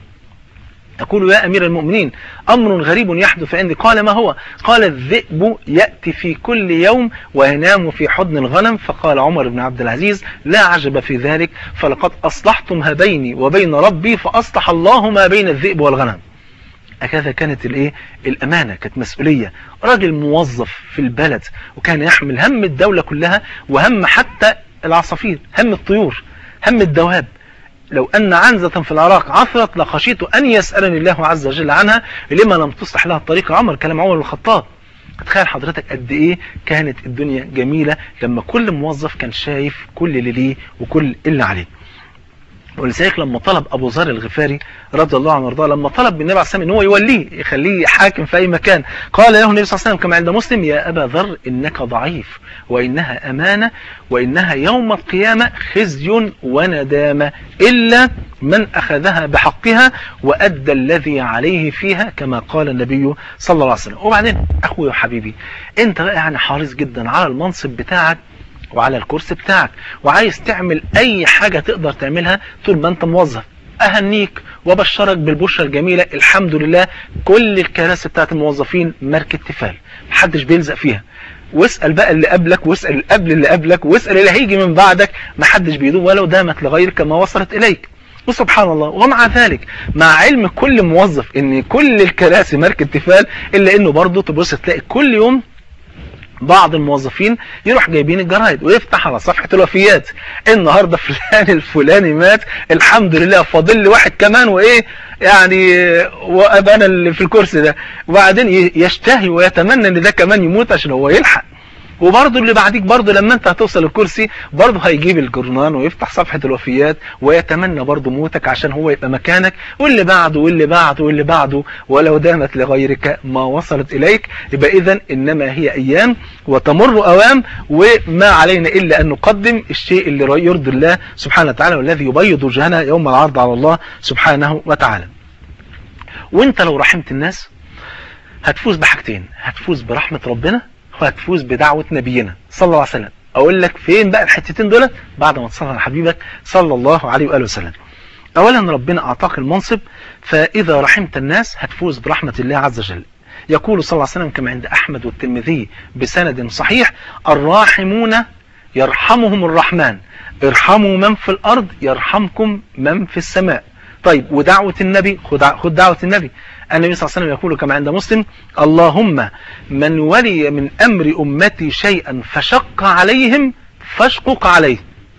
[SPEAKER 2] يقول يا أمير المؤمنين أمر غريب يحدث عندي قال ما هو قال الذئب يأتي في كل يوم وينام في حضن الغنم فقال عمر بن عبد العزيز لا عجب في ذلك فلقد أصلحتم ما بيني وبين ربي فأصلح الله ما بين الذئب والغنم هكذا كانت الايه الامانه كانت مسؤوليه راجل موظف في البلد وكان يحمل هم الدوله كلها وهم حتى العصافير هم الطيور هم الدواب لو أن عنزة في العراق عثرت لخشيت أن يسألني الله عز وجل عنها لما لم تصلح لها الطريق عمر كلام عمر بن الخطاب تخيل حضرتك قد ايه كانت الدنيا جميلة لما كل موظف كان شايف كل اللي ليه وكل اللي عليه ولذلك لما طلب ابو ذر الغفاري رضي الله عنه وارضاه لما طلب من النبي عليه الصلاه والسلام ان هو يوليه يخليه حاكم في اي مكان قال له النبي صلى الله عليه وسلم كما عند مسلم يا ابا ذر انك ضعيف وانها امانه وانها يوم القيامه خزي وندامه الا من اخذها بحقها وادى الذي عليه فيها كما قال النبي صلى الله عليه وسلم وبعدين اخوي وحبيبي انت بقى يعني حريص جدا على المنصب بتاعك وعلى الكرسي بتاعك وعايز تعمل اي حاجة تقدر تعملها طول ما انت موظف اهنيك وبشرك بالبشرة الجميلة الحمد لله كل الكراسي بتاعت الموظفين ماركة تفال محدش بيلزق فيها واسأل بقى اللي قبلك واسأل اللي قبل اللي قبلك واسأل اللي هيجي من بعدك محدش بيدوم ولو دامت لغيرك ما وصلت اليك وسبحان الله ومع ذلك مع علم كل موظف ان كل الكراسي ماركة تفال الا انه برضه تبص تلاقي كل يوم بعض الموظفين يروح جايبين الجرايد ويفتح على صفحة الوفيات النهاردة فلان الفلاني مات الحمد لله فاضل لي واحد كمان وايه يعني وابقى انا اللي في الكرسي ده وبعدين يشتهي ويتمنى ان ده كمان يموت عشان هو يلحق وبرضه اللي بعديك برضه لما انت هتوصل الكرسي برضه هيجيب الجرنان ويفتح صفحة الوفيات ويتمنى برضه موتك عشان هو يبقى مكانك واللي بعده واللي بعده واللي بعده ولو دامت لغيرك ما وصلت إليك يبقى إذا إنما هي أيام وتمر أوام وما علينا إلا أن نقدم الشيء اللي يرضي الله سبحانه وتعالى والذي يبيض وجهنا يوم العرض على الله سبحانه وتعالى وانت لو رحمت الناس هتفوز بحاجتين هتفوز برحمة ربنا وهتفوز بدعوة نبينا صلى الله عليه وسلم اقول لك فين بقى الحتتين دول بعد ما تصلي على حبيبك صلى الله عليه وآله وسلم اولا ربنا اعطاك المنصب فاذا رحمت الناس هتفوز برحمة الله عز وجل يقول صلى الله عليه وسلم كما عند احمد والترمذي بسند صحيح الراحمون يرحمهم الرحمن ارحموا من في الارض يرحمكم من في السماء طيب ودعوة النبي خد دعوة النبي النبي صلى الله عليه وسلم يقول كما عند مسلم اللهم من ولي من أمر أمتي شيئا فشق عليهم فاشقق عليه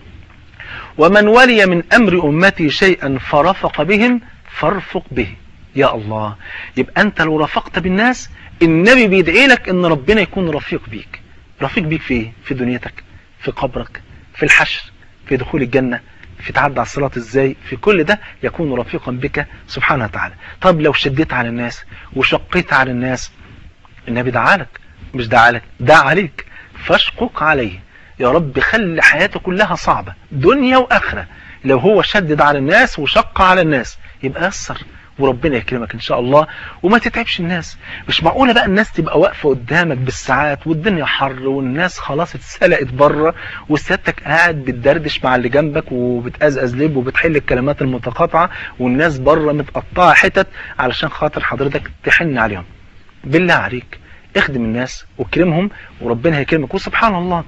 [SPEAKER 2] ومن ولي من أمر أمتي شيئا فرفق بهم فارفق به يا الله يبقى أنت لو رفقت بالناس النبي بيدعي لك أن ربنا يكون رفيق بيك رفيق بيك في ايه في دنيتك في قبرك في الحشر في دخول الجنة في تعدى على الصلاة ازاي في كل ده يكون رفيقا بك سبحانه وتعالى طب لو شديت على الناس وشقيت على الناس النبي دعالك مش دعالك دعا عليك فاشقق عليه يا رب خلي حياته كلها صعبة دنيا واخرة لو هو شدد على الناس وشق على الناس يبقى يسر وربنا يكرمك ان شاء الله وما تتعبش الناس مش معقولة بقى الناس تبقى واقفة قدامك بالساعات والدنيا حر والناس خلاص اتسلقت بره وسيادتك قاعد بتدردش مع اللي جنبك وبتأزأز لب وبتحل الكلمات المتقاطعة والناس بره متقطعة حتت علشان خاطر حضرتك تحن عليهم بالله عليك اخدم الناس واكرمهم وربنا هيكرمك وسبحان الله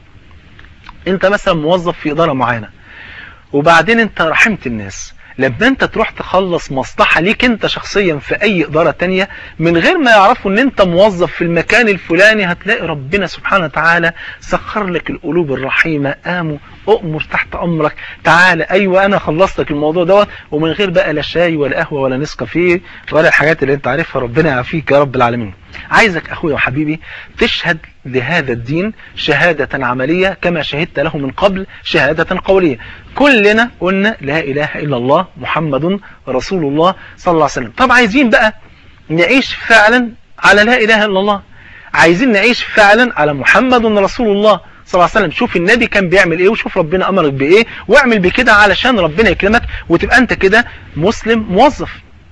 [SPEAKER 2] انت مثلا موظف في ادارة معينة وبعدين انت رحمت الناس لما انت تروح تخلص مصلحة ليك انت شخصيا في اي ادارة تانية من غير ما يعرفوا ان انت موظف في المكان الفلاني هتلاقي ربنا سبحانه وتعالى سخر لك القلوب الرحيمة قاموا اؤمر تحت امرك تعالى ايوه انا خلصتك الموضوع دوت ومن غير بقى لا شاي ولا قهوة ولا نسكافيه ولا الحاجات اللي انت عارفها ربنا يعافيك يا رب العالمين عايزك اخويا وحبيبي تشهد لهذا الدين شهادة عملية كما شهدت له من قبل شهادة قولية كلنا قلنا لا اله الا الله محمد رسول الله صلى الله عليه وسلم طب عايزين بقى نعيش فعلا على لا اله الا الله عايزين نعيش فعلا على محمد رسول الله صلى الله عليه وسلم شوف النبي كان بيعمل ايه وشوف ربنا امرك بايه واعمل بكده علشان ربنا يكرمك وتبقى انت كده مسلم موظف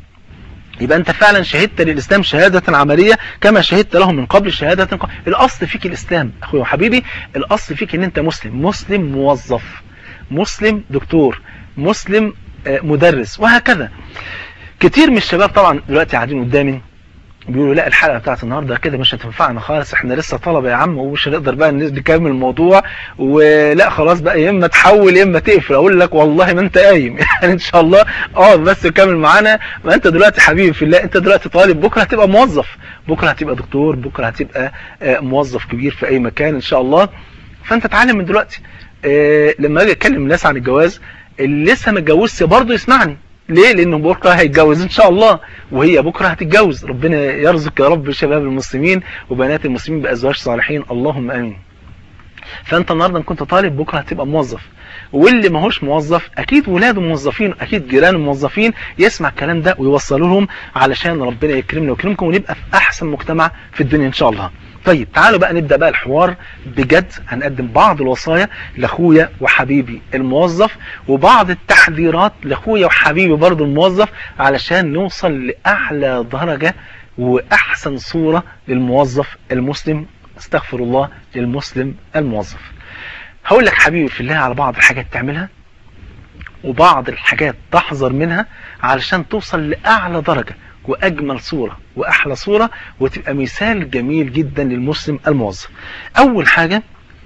[SPEAKER 2] يبقى انت فعلا شهدت للاسلام شهادة عملية كما شهدت له من قبل شهادة قبل. الاصل فيك الاسلام اخويا وحبيبي الاصل فيك ان انت مسلم مسلم موظف مسلم دكتور مسلم مدرس وهكذا كتير من الشباب طبعا دلوقتي قاعدين قدامي بيقولوا لا الحلقة بتاعت النهاردة كده مش هتنفعنا خالص احنا لسه طلبة يا عم ومش هنقدر بقى نكمل الموضوع ولا خلاص بقى يا اما تحول يا اما تقفل اقول لك والله ما انت قايم يعني ان شاء الله اقعد بس كمل معانا ما انت دلوقتي حبيبي في الله انت دلوقتي طالب بكره هتبقى موظف بكره هتبقى دكتور بكره هتبقى موظف كبير في اي مكان ان شاء الله فانت اتعلم من دلوقتي اه لما اجي اتكلم الناس عن الجواز اللي لسه ما اتجوزش برضه يسمعني ليه لانه بكره هيتجوز ان شاء الله وهي بكره هتتجوز ربنا يرزق يا رب شباب المسلمين وبنات المسلمين بازواج صالحين اللهم امين فانت النهارده ان كنت طالب بكره هتبقى موظف واللي ماهوش موظف اكيد ولاده موظفين اكيد جيرانه موظفين يسمع الكلام ده ويوصله لهم علشان ربنا يكرمنا ويكرمكم ونبقى في احسن مجتمع في الدنيا ان شاء الله طيب تعالوا بقى نبدأ بقى الحوار بجد هنقدم بعض الوصايا لاخويا وحبيبي الموظف وبعض التحذيرات لاخويا وحبيبي برضو الموظف علشان نوصل لأعلى درجة وأحسن صورة للموظف المسلم استغفر الله للمسلم الموظف هقول لك حبيبي في الله على بعض الحاجات تعملها وبعض الحاجات تحذر منها علشان توصل لأعلى درجة وأجمل صورة وأحلى صورة وتبقى مثال جميل جدا للمسلم الموظف أول حاجة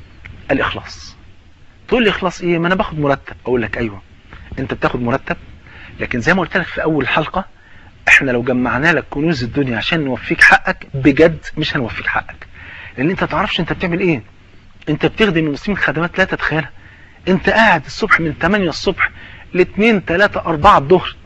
[SPEAKER 2] الإخلاص تقول لي إخلاص إيه ما أنا باخد مرتب أقول لك أيوة أنت بتاخد مرتب لكن زي ما قلت لك في أول حلقة إحنا لو جمعنا لك كنوز الدنيا عشان نوفيك حقك بجد مش هنوفيك حقك لان انت تعرفش انت بتعمل ايه انت بتخدم المسلمين خدمات لا تتخيلها انت قاعد الصبح من 8 الصبح ل 2 3 4 الظهر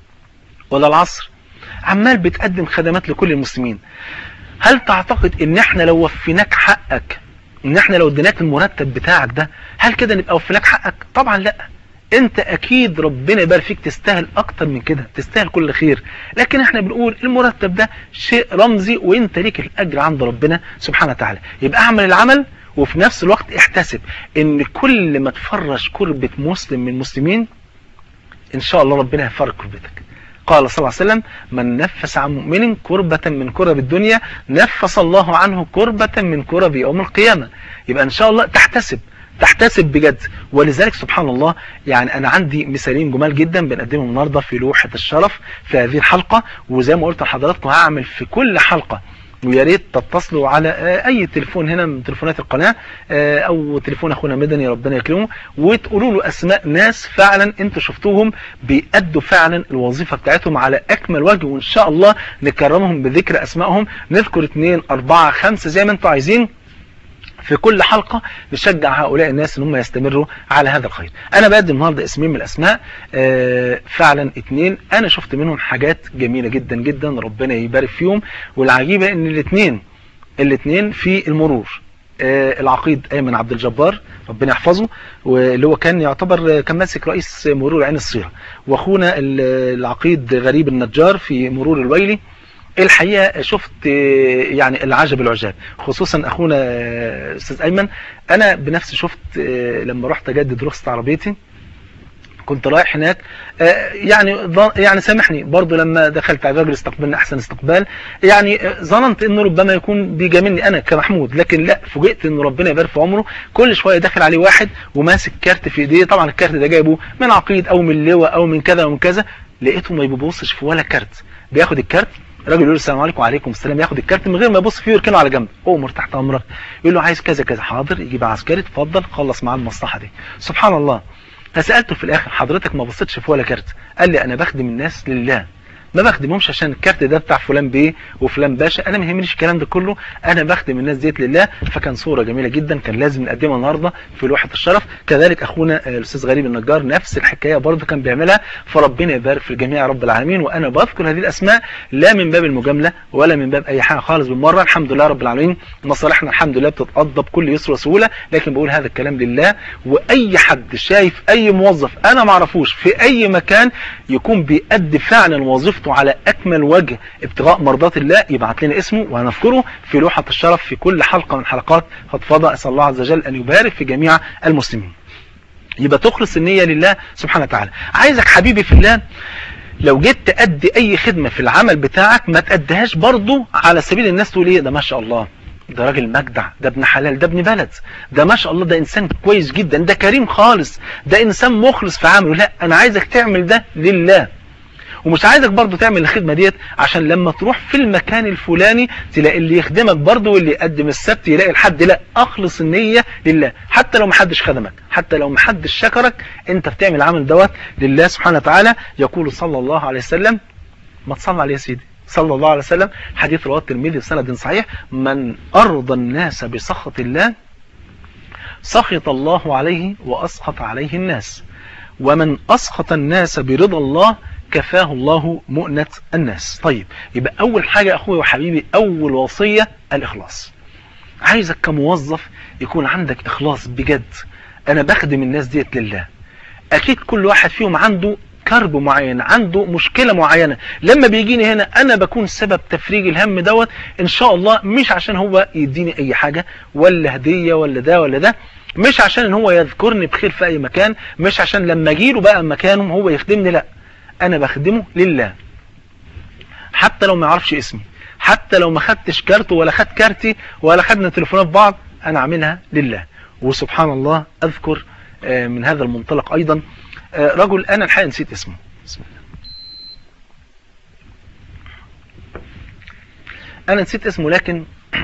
[SPEAKER 2] ولا العصر عمال بتقدم خدمات لكل المسلمين هل تعتقد ان احنا لو وفيناك حقك ان احنا لو اديناك المرتب بتاعك ده هل كده نبقى وفيناك حقك طبعا لا انت اكيد ربنا يبارك فيك تستاهل اكتر من كده تستاهل كل خير لكن احنا بنقول المرتب ده شيء رمزي وانت ليك الاجر عند ربنا سبحانه وتعالى يبقى اعمل العمل وفي نفس الوقت احتسب ان كل ما تفرج كربة مسلم من المسلمين ان شاء الله ربنا هيفرج كربتك قال صلى الله عليه وسلم من نفس عن مؤمن كربة من كرب الدنيا نفس الله عنه كربة من كرب يوم القيامة يبقى ان شاء الله تحتسب تحتسب بجد ولذلك سبحان الله يعني انا عندي مثالين جمال جدا بنقدمهم النهارده في لوحة الشرف في هذه الحلقة وزي ما قلت لحضراتكم هعمل في كل حلقة ويا ريت تتصلوا على اي تليفون هنا من تليفونات القناة او تليفون اخونا مدني ربنا يكرمه وتقولوا له اسماء ناس فعلا انتوا شفتوهم بيأدوا فعلا الوظيفة بتاعتهم على اكمل وجه وان شاء الله نكرمهم بذكر اسمائهم نذكر اثنين اربعة خمسة زي ما انتوا عايزين في كل حلقة نشجع هؤلاء الناس ان هم يستمروا على هذا الخير انا بقدم النهاردة اسمين من الاسماء آه فعلا اتنين انا شفت منهم حاجات جميلة جدا جدا ربنا يبارك فيهم والعجيبة ان الاتنين الاتنين في المرور آه العقيد ايمن عبد الجبار ربنا يحفظه واللي هو كان يعتبر كان ماسك رئيس مرور عين الصيرة واخونا العقيد غريب النجار في مرور الويلي الحقيقة شفت يعني العجب العجاب خصوصا اخونا استاذ ايمن انا بنفسي شفت لما رحت اجدد رخصة عربيتي كنت رايح هناك يعني يعني سامحني برضو لما دخلت على الراجل استقبلنا احسن استقبال يعني ظننت انه ربما يكون بيجاملني انا كمحمود لكن لا فوجئت ان ربنا يبارك في عمره كل شويه داخل عليه واحد وماسك كارت في ايديه طبعا الكارت ده جايبه من عقيد او من لواء او من كذا ومن كذا لقيته ما بيبصش في ولا كارت بياخد الكارت الراجل يقول له السلام عليكم وعليكم السلام ياخد الكارت من غير ما يبص فيه ويركنه على جنب هو مرتاح امرك يقول له عايز كذا كذا حاضر يجيب عسكري اتفضل خلص معاه المصلحه دي سبحان الله فسالته في الاخر حضرتك ما بصيتش في ولا كارت قال لي انا بخدم الناس لله ما بخدمهمش عشان الكارت ده بتاع فلان بيه وفلان باشا انا ما يهمنيش الكلام ده كله انا بخدم الناس ديت لله فكان صوره جميله جدا كان لازم نقدمها النهارده في لوحه الشرف كذلك اخونا الاستاذ غريب النجار نفس الحكايه برضه كان بيعملها فربنا يبارك في الجميع يا رب العالمين وانا بذكر هذه الاسماء لا من باب المجامله ولا من باب اي حاجه خالص بالمره الحمد لله رب العالمين مصالحنا الحمد لله بتتقضى بكل يسر وسهوله لكن بقول هذا الكلام لله واي حد شايف اي موظف انا ما اعرفوش في اي مكان يكون بيأدي فعلا وظيفته على اكمل وجه ابتغاء مرضات الله يبعت لنا اسمه وهنذكره في لوحة الشرف في كل حلقة من حلقات فضفضة اسال الله عز وجل ان يبارك في جميع المسلمين يبقى تخلص النية لله سبحانه وتعالى عايزك حبيبي في الله لو جيت تأدي اي خدمة في العمل بتاعك ما تأديهاش برضو على سبيل الناس تقول ايه ده ما شاء الله ده راجل مجدع ده ابن حلال ده ابن بلد ده ما شاء الله ده انسان كويس جدا ده كريم خالص ده انسان مخلص في عمله لا انا عايزك تعمل ده لله ومش عايزك برضو تعمل الخدمة ديت عشان لما تروح في المكان الفلاني تلاقي اللي يخدمك برضو واللي يقدم السبت يلاقي الحد لا اخلص النية لله حتى لو محدش خدمك حتى لو محدش شكرك انت بتعمل العمل دوت لله سبحانه وتعالى يقول صلى الله عليه وسلم ما تصلى عليه يا سيدي صلى الله عليه وسلم حديث رواه الترمذي بسند صحيح من ارضى الناس بسخط الله سخط الله عليه واسخط عليه الناس ومن اسخط الناس برضا الله كفاه الله مؤنة الناس طيب يبقى أول حاجة أخوي وحبيبي أول وصية الإخلاص عايزك كموظف يكون عندك إخلاص بجد أنا بخدم الناس ديت لله أكيد كل واحد فيهم عنده كرب معين عنده مشكلة معينة لما بيجيني هنا أنا بكون سبب تفريج الهم دوت إن شاء الله مش عشان هو يديني أي حاجة ولا هدية ولا ده ولا ده مش عشان ان هو يذكرني بخير في أي مكان مش عشان لما أجيله بقى مكانه هو يخدمني لا انا بخدمه لله حتى لو ما يعرفش اسمي حتى لو ما خدتش كارته ولا خد كارتي ولا خدنا تليفونات بعض انا عاملها لله وسبحان الله اذكر من هذا المنطلق ايضا رجل انا الحقيقه نسيت اسمه بسم الله انا نسيت اسمه لكن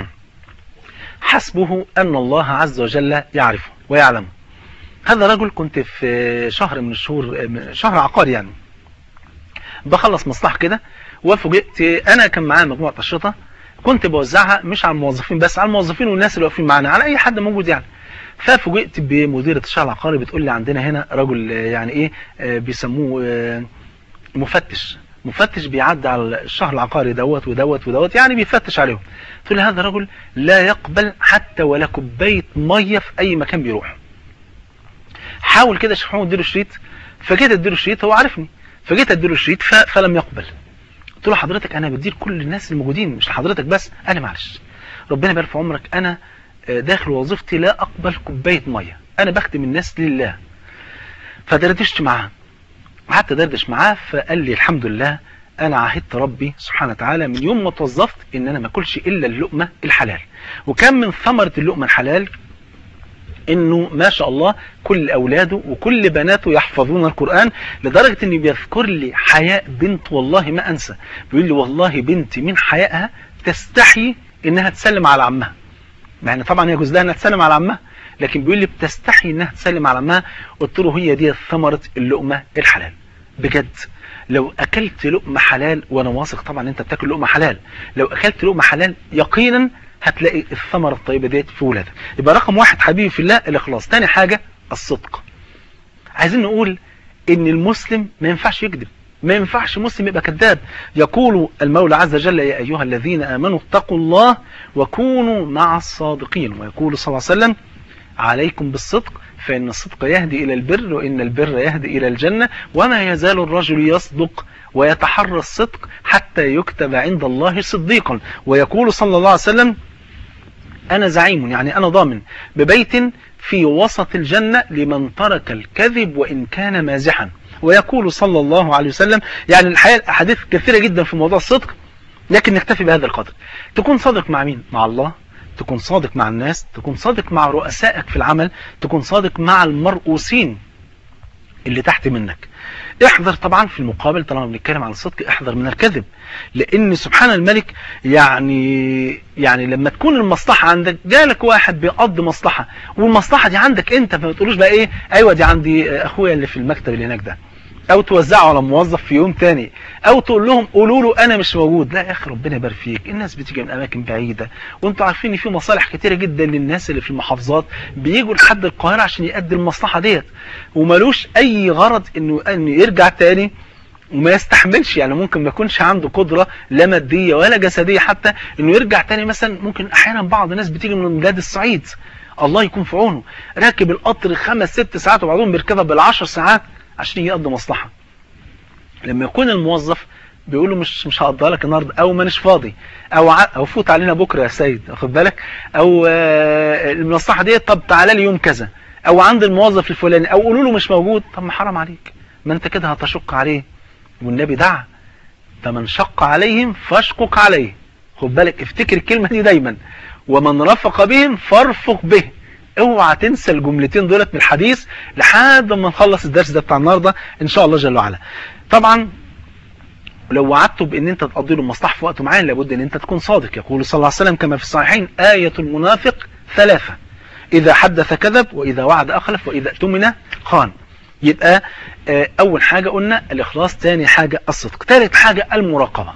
[SPEAKER 2] حسبه ان الله عز وجل يعرفه ويعلمه هذا رجل كنت في شهر من الشهور شهر عقار يعني بخلص مصلحة كده وفوجئت انا كان معايا مجموعة اشرطة كنت بوزعها مش على الموظفين بس على الموظفين والناس اللي واقفين معانا على اي حد موجود يعني ففوجئت بمديرة الشهر العقاري بتقول لي عندنا هنا رجل آه، يعني ايه آه، بيسموه آه، مفتش مفتش بيعدي على الشهر العقاري دوت ودوت ودوت يعني بيفتش عليهم تقول لي هذا رجل لا يقبل حتى ولا كوبايه ميه في اي مكان بيروح حاول كده شيخ محمود اديله شريط فجيت اديله شريط هو عارفني فجيت اديله شريط ف- فلم يقبل قلت له حضرتك انا بدير كل الناس الموجودين مش لحضرتك بس انا معلش ربنا يبارك في عمرك انا آه، داخل وظيفتي لا اقبل كوبايه ميه انا بخدم الناس لله فدردشت معاه قعدت ادردش معاه فقال لي الحمد لله انا عهدت ربي سبحانه وتعالى من يوم ما توظفت ان انا ما اكلش الا اللقمه الحلال وكان من ثمره اللقمه الحلال انه ما شاء الله كل اولاده وكل بناته يحفظون القران لدرجه انه بيذكر لي حياء بنت والله ما انسى بيقول لي والله بنتي من حيائها تستحي انها تسلم على عمها يعني طبعا يجوز لها انها تسلم على عمها لكن بيقول لي بتستحي انها تسلم على عمها قلت له هي دي ثمره اللقمه الحلال بجد لو اكلت لقمه حلال وانا واثق طبعا انت بتاكل لقمه حلال لو اكلت لقمه حلال يقينا هتلاقي الثمره الطيبه ديت في ولادك يبقى رقم واحد حبيبي في الله الاخلاص تاني حاجه الصدق عايزين نقول ان المسلم ما ينفعش يكذب ما ينفعش مسلم يبقى كذاب يقول المولى عز وجل يا ايها الذين امنوا اتقوا الله وكونوا مع الصادقين ويقول صلى الله عليه وسلم عليكم بالصدق فإن الصدق يهدي إلى البر وإن البر يهدي إلى الجنة وما يزال الرجل يصدق ويتحرى الصدق حتى يكتب عند الله صديقا ويقول صلى الله عليه وسلم أنا زعيم يعني أنا ضامن ببيت في وسط الجنة لمن ترك الكذب وإن كان مازحا ويقول صلى الله عليه وسلم يعني الحقيقة أحاديث كثيرة جدا في موضوع الصدق لكن نكتفي بهذا القدر تكون صادق مع مين؟ مع الله تكون صادق مع الناس تكون صادق مع رؤسائك في العمل تكون صادق مع المرؤوسين اللي تحت منك احذر طبعا في المقابل طالما بنتكلم عن الصدق احذر من الكذب لان سبحان الملك يعني يعني لما تكون المصلحه عندك جالك واحد بيقضي مصلحه والمصلحه دي عندك انت فما تقولوش بقى ايه ايوه دي عندي اخويا اللي في المكتب اللي هناك ده او توزعه على موظف في يوم تاني او تقول لهم قولوا له انا مش موجود لا يا اخي ربنا يبارك فيك الناس بتيجي من اماكن بعيده وانتوا عارفين ان في مصالح كتيره جدا للناس اللي في المحافظات بيجوا لحد القاهره عشان يأدي المصلحه ديت وملوش اي غرض انه انه يرجع تاني وما يستحملش يعني ممكن ما يكونش عنده قدرة لا مادية ولا جسدية حتى انه يرجع تاني مثلا ممكن احيانا بعض الناس بتيجي من بلاد الصعيد الله يكون في عونه راكب القطر خمس ست ساعات وبعضهم بيركبها بالعشر ساعات عشان يجي يقضي مصلحة لما يكون الموظف بيقول له مش مش هقضيها لك النهارده او مانيش فاضي او ع... او فوت علينا بكره يا سيد واخد بالك او آه، المصلحه ديت طب تعالى لي يوم كذا او عند الموظف الفلاني او قولوا له مش موجود طب ما حرام عليك ما انت كده هتشق عليه والنبي دعا فمن شق عليهم فاشقق عليه خد بالك افتكر الكلمه دي دايما ومن رفق بهم فارفق به اوعى تنسى الجملتين دولت من الحديث لحد ما نخلص الدرس ده بتاع النهارده ان شاء الله جل وعلا طبعا لو وعدته بان انت تقضي له المصلحه في وقت معين لابد ان انت تكون صادق يقول صلى الله عليه وسلم كما في الصحيحين آية المنافق ثلاثة إذا حدث كذب وإذا وعد أخلف وإذا اؤتمن خان يبقى آه، أول حاجة قلنا الإخلاص ثاني حاجة الصدق ثالث حاجة المراقبة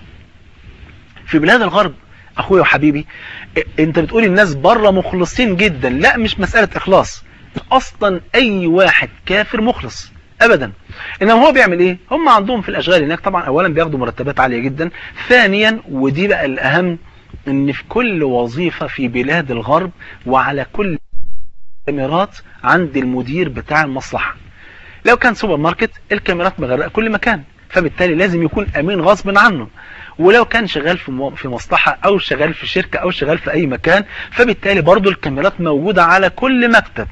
[SPEAKER 2] في بلاد الغرب أخويا وحبيبي آه، أنت بتقول الناس بره مخلصين جدا لا مش مسألة إخلاص أصلا أي واحد كافر مخلص ابدا انما هو بيعمل ايه هم عندهم في الاشغال هناك طبعا اولا بياخدوا مرتبات عاليه جدا ثانيا ودي بقى الاهم ان في كل وظيفه في بلاد الغرب وعلى كل كاميرات عند المدير بتاع المصلحه لو كان سوبر ماركت الكاميرات مغرقه كل مكان فبالتالي لازم يكون امين غصب عنه ولو كان شغال في مو- في مصلحه او شغال في شركه او شغال في اي مكان فبالتالي برضو الكاميرات موجوده على كل مكتب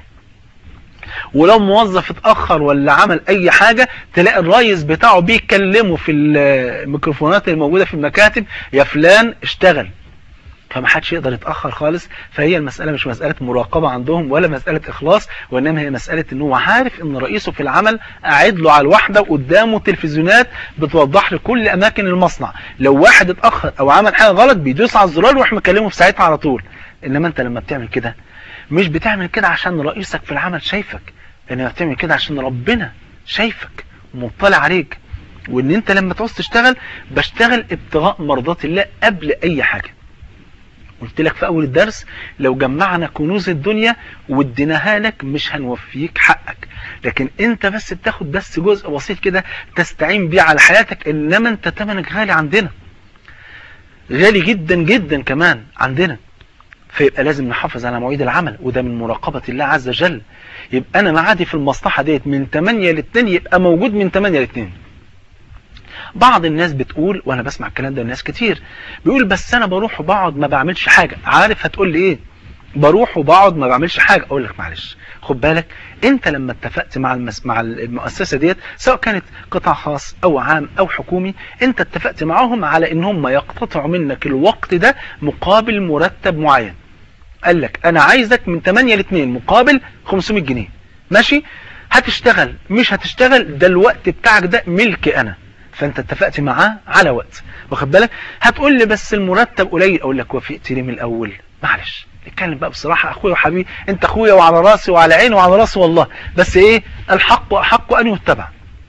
[SPEAKER 2] ولو موظف اتأخر ولا عمل أي حاجة تلاقي الرئيس بتاعه بيكلمه في الميكروفونات الموجودة في المكاتب يا فلان اشتغل فما حدش يقدر يتأخر خالص فهي المسألة مش مسألة مراقبة عندهم ولا مسألة إخلاص وإنما هي مسألة إن هو عارف إن رئيسه في العمل قاعد له على الواحدة وقدامه تلفزيونات بتوضح له كل أماكن المصنع لو واحد اتأخر أو عمل حاجة غلط بيدوس على الزرار ويروح مكلمه في ساعتها على طول إنما أنت لما بتعمل كده مش بتعمل كده عشان رئيسك في العمل شايفك انما بتعمل كده عشان ربنا شايفك ومطلع عليك وان انت لما تعوز تشتغل بشتغل ابتغاء مرضات الله قبل اي حاجة قلت لك في اول الدرس لو جمعنا كنوز الدنيا واديناها لك مش هنوفيك حقك لكن انت بس بتاخد بس جزء بسيط كده تستعين بيه على حياتك انما انت تمنك غالي عندنا غالي جدا جدا كمان عندنا فيبقى لازم نحافظ على مواعيد العمل وده من مراقبة الله عز وجل يبقى انا معادي في المصلحة ديت من 8 ل 2 يبقى موجود من 8 ل 2 بعض الناس بتقول وانا بسمع الكلام ده من ناس كتير بيقول بس انا بروح وبقعد ما بعملش حاجة عارف هتقول لي ايه بروح وبقعد ما بعملش حاجة اقول لك معلش خد بالك انت لما اتفقت مع المس... مع المؤسسة ديت سواء كانت قطاع خاص او عام او حكومي انت اتفقت معاهم على ان هم يقتطعوا منك الوقت ده مقابل مرتب معين قال لك انا عايزك من 8 ل 2 مقابل 500 جنيه ماشي هتشتغل مش هتشتغل ده الوقت بتاعك ده ملكي انا فانت اتفقت معاه على وقت واخد بالك هتقول لي بس المرتب قليل اقول لك وافقت لي من الاول معلش نتكلم بقى بصراحة اخويا وحبيبي انت اخويا وعلى راسي وعلى عيني وعلى راسي والله بس ايه الحق احق ان يتبع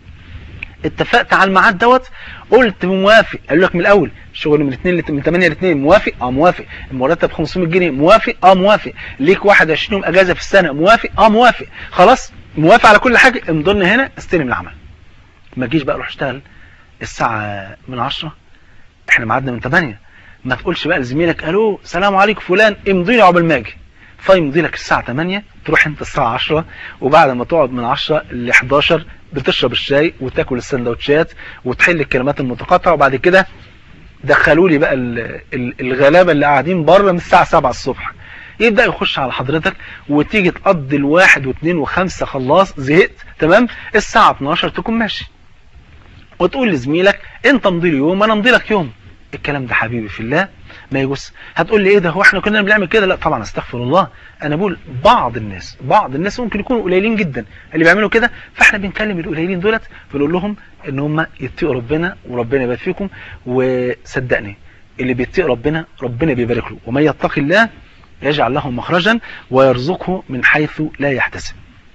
[SPEAKER 2] اتفقت على الميعاد دوت قلت موافق قال لك من الاول شغل من 2 من 8 ل 2 موافق اه موافق المرتب 500 جنيه موافق اه موافق ليك 21 يوم اجازه في السنه موافق اه موافق خلاص موافق على كل حاجه امضلنا هنا استلم العمل ما تجيش بقى روح اشتغل الساعه من 10 احنا ميعادنا من 8 ما تقولش بقى لزميلك الو سلام عليكم فلان امضي لي عقبال ما اجي فيمضي لك الساعه 8 تروح انت الساعه 10 وبعد ما تقعد من 10 ل 11 بتشرب الشاي وتاكل السندوتشات وتحل الكلمات المتقاطعه وبعد كده دخلوا لي بقى الغلابه اللي قاعدين بره من الساعه 7 الصبح يبدا يخش على حضرتك وتيجي تقضي الواحد واثنين وخمسه خلاص زهقت تمام الساعه 12 تكون ماشي وتقول لزميلك انت امضي لي يوم انا امضي لك يوم الكلام ده حبيبي في الله ما يجوز هتقول لي ايه ده هو احنا كنا بنعمل كده لا طبعا استغفر الله انا بقول بعض الناس بعض الناس ممكن يكونوا قليلين جدا اللي بيعملوا كده فاحنا بنكلم القليلين دولت بنقول لهم ان هم يتقوا ربنا وربنا يبارك فيكم وصدقني اللي بيتقي ربنا ربنا بيبارك له ومن يتقي الله يجعل له مخرجا ويرزقه من حيث لا يحتسب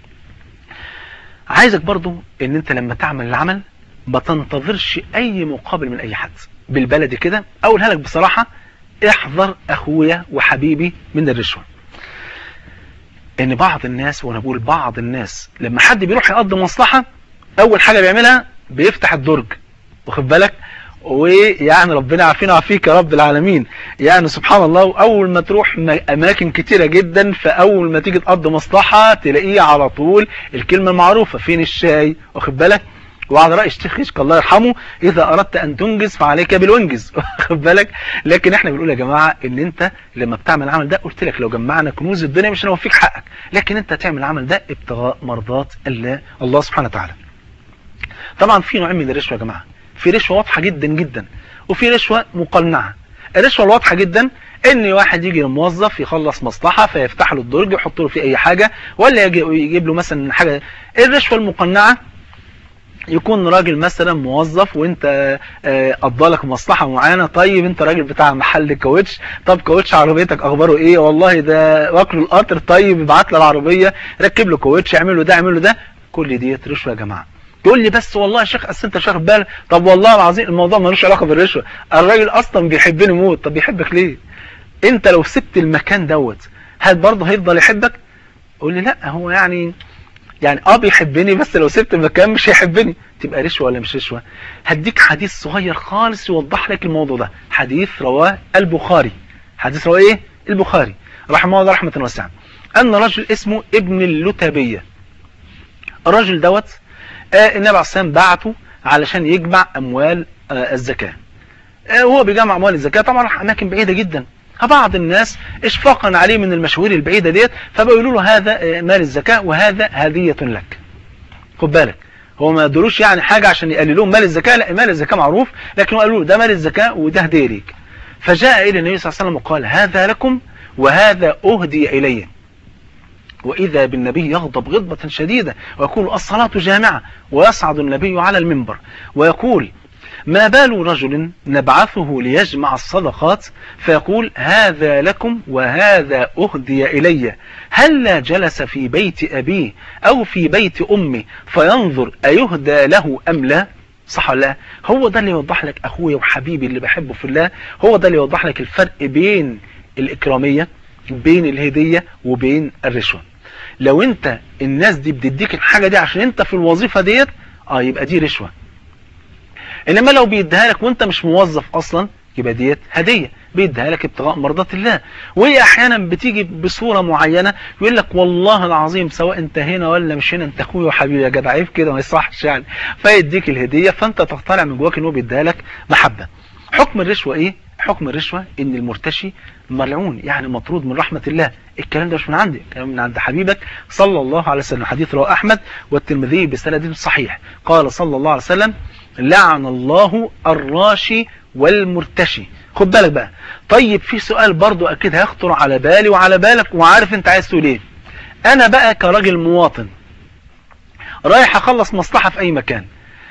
[SPEAKER 2] عايزك برضو ان انت لما تعمل العمل ما تنتظرش اي مقابل من اي حد بالبلدي كده اقولها لك بصراحة احذر اخويا وحبيبي من الرشوة ان بعض الناس وانا بقول بعض الناس لما حد بيروح يقضي مصلحة اول حاجة بيعملها بيفتح الدرج واخد بالك ويعني ربنا عافينا وعافيك يا رب العالمين يعني سبحان الله اول ما تروح اماكن كتيرة جدا فاول ما تيجي تقضي مصلحة تلاقيه على طول الكلمة المعروفة فين الشاي واخد بالك وعلى رأي الشيخ خشك الله يرحمه إذا أردت أن تنجز فعليك بالونجز واخد بالك لكن احنا بنقول يا جماعة ان انت لما بتعمل العمل ده قلت لك لو جمعنا كنوز الدنيا مش هنوفيك حقك لكن انت تعمل العمل ده ابتغاء مرضات الله الله سبحانه وتعالى طبعا في نوعين من الرشوة يا جماعة في رشوة واضحة جدا جدا وفي رشوة مقنعة الرشوة الواضحة جدا ان واحد يجي للموظف يخلص مصلحة فيفتح له الدرج يحط له فيه اي حاجة ولا يجيب له مثلا حاجة الرشوة المقنعة يكون راجل مثلا موظف وانت قضى لك مصلحة معينة طيب انت راجل بتاع محل كاوتش طب كاوتش عربيتك اخباره ايه والله ده واكله القطر طيب ابعت له العربية ركب له كاوتش اعمل له ده اعمل له ده كل ديت رشوة يا جماعة تقول لي بس والله يا شيخ اصل انت مش واخد بالك طب والله العظيم الموضوع ملوش علاقه بالرشوه الراجل اصلا بيحبني موت طب بيحبك ليه انت لو سبت المكان دوت هل برضه هيفضل يحبك قول لي لا هو يعني يعني اه بيحبني بس لو سبت المكان مش هيحبني تبقى رشوه ولا مش رشوه هديك حديث صغير خالص يوضح لك الموضوع ده حديث رواه البخاري حديث رواه ايه البخاري رحمه الله رحمه واسعه ان رجل اسمه ابن اللتبيه الراجل دوت آه النبي عليه الصلاه بعته علشان يجمع اموال آه الزكاه آه وهو بيجمع اموال الزكاه طبعا راح اماكن بعيده جدا فبعض الناس اشفاقا عليه من المشاوير البعيدة ديت فبيقولوا له هذا مال الزكاة وهذا هدية لك خد بالك هو ما يدروش يعني حاجة عشان يقللون مال الزكاة لا مال الزكاة معروف لكن قالوا له ده مال الزكاة وده هدية ليك فجاء إلى النبي صلى الله عليه وسلم وقال هذا لكم وهذا أهدي إلي وإذا بالنبي يغضب غضبة شديدة ويقول الصلاة جامعة ويصعد النبي على المنبر ويقول ما بال رجل نبعثه ليجمع الصدقات فيقول هذا لكم وهذا أهدي إلي هلا جلس في بيت أبيه أو في بيت أمه فينظر أيهدى له أم لا صح ولا لا هو ده اللي يوضح لك أخويا وحبيبي اللي بحبه في الله هو ده اللي يوضح لك الفرق بين الإكرامية بين الهدية وبين الرشوة لو انت الناس دي بتديك الحاجة دي عشان انت في الوظيفة ديت اه يبقى دي رشوة انما لو بيديها لك وانت مش موظف اصلا يبقى ديت هدية بيديها لك ابتغاء مرضات الله وهي احيانا بتيجي بصورة معينة يقول لك والله العظيم سواء انت هنا ولا مش هنا انت اخويا وحبيبي يا جدع عيب كده ما يصحش يعني فيديك الهدية فانت تقتنع من جواك ان هو بيديها لك محبة حكم الرشوة ايه حكم الرشوة ان المرتشي ملعون يعني مطرود من رحمة الله الكلام ده مش من عندي الكلام من عند حبيبك صلى الله عليه وسلم حديث رواه احمد والترمذي بسند صحيح قال صلى الله عليه وسلم لعن الله الراشي والمرتشي خد بالك بقى طيب في سؤال برضو اكيد هيخطر على بالي وعلى بالك وعارف انت عايز تقول ايه انا بقى كراجل مواطن رايح اخلص مصلحة في اي مكان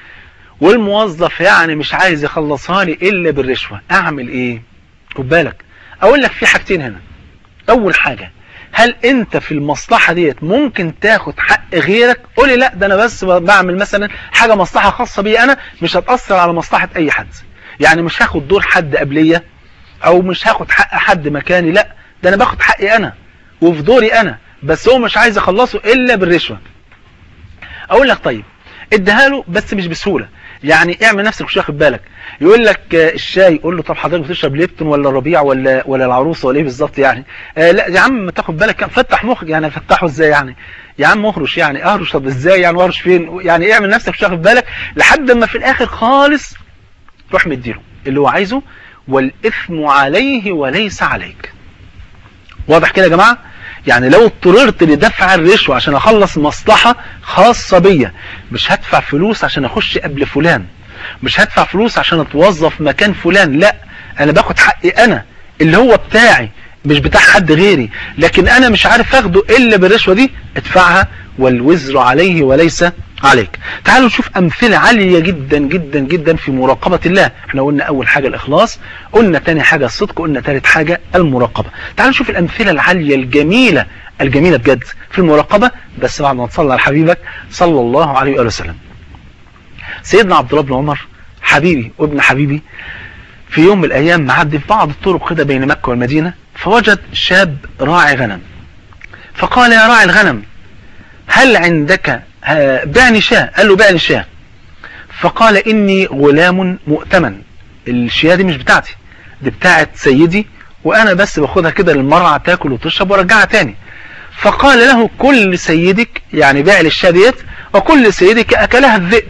[SPEAKER 2] والموظف يعني مش عايز يخلصها لي الا بالرشوة اعمل ايه خد بالك اقول لك في حاجتين هنا اول حاجة هل انت في المصلحة ديت ممكن تاخد حق غيرك قولي لا ده انا بس بعمل مثلا حاجة مصلحة خاصة بي انا مش هتأثر على مصلحة اي حد يعني مش هاخد دور حد قبلية او مش هاخد حق حد مكاني لا ده انا باخد حقي انا وفي دوري انا بس هو مش عايز اخلصه الا بالرشوة اقول لك طيب اديها له بس مش بسهولة يعني اعمل نفسك مش واخد بالك يقول لك الشاي قول له طب حضرتك بتشرب ليبتون ولا ربيع ولا ولا العروسه ولا ايه بالظبط يعني آه لا يا عم ما تاخد بالك فتح مخك يعني فتحه ازاي يعني يا عم اهرش يعني اهرش طب ازاي يعني واهرش فين يعني اعمل نفسك مش واخد بالك لحد ما في الاخر خالص روح مديله اللي هو عايزه والاثم عليه وليس عليك واضح كده يا جماعه يعني لو اضطررت لدفع الرشوة عشان اخلص مصلحة خاصة بيا مش هدفع فلوس عشان اخش قبل فلان مش هدفع فلوس عشان اتوظف مكان فلان لا انا باخد حقي انا اللي هو بتاعي مش بتاع حد غيري لكن انا مش عارف اخده الا بالرشوة دي ادفعها والوزر عليه وليس عليك تعالوا نشوف امثلة عالية جدا جدا جدا في مراقبة الله احنا قلنا اول حاجة الاخلاص قلنا تاني حاجة الصدق قلنا تالت حاجة المراقبة تعالوا نشوف الامثلة العالية الجميلة الجميلة بجد في المراقبة بس بعد ما تصلى على حبيبك صلى الله عليه وآله وسلم سيدنا عبد الله بن عمر حبيبي وابن حبيبي في يوم من الايام معدي في بعض الطرق كده بين مكة والمدينة فوجد شاب راعي غنم فقال يا راعي الغنم هل عندك بعني شاه قال له بعني شاه فقال اني غلام مؤتمن الشياه دي مش بتاعتي دي بتاعت سيدي وانا بس باخدها كده للمرعى تاكل وتشرب وارجعها تاني فقال له كل سيدك يعني بيع للشاه ديت وكل سيدك اكلها الذئب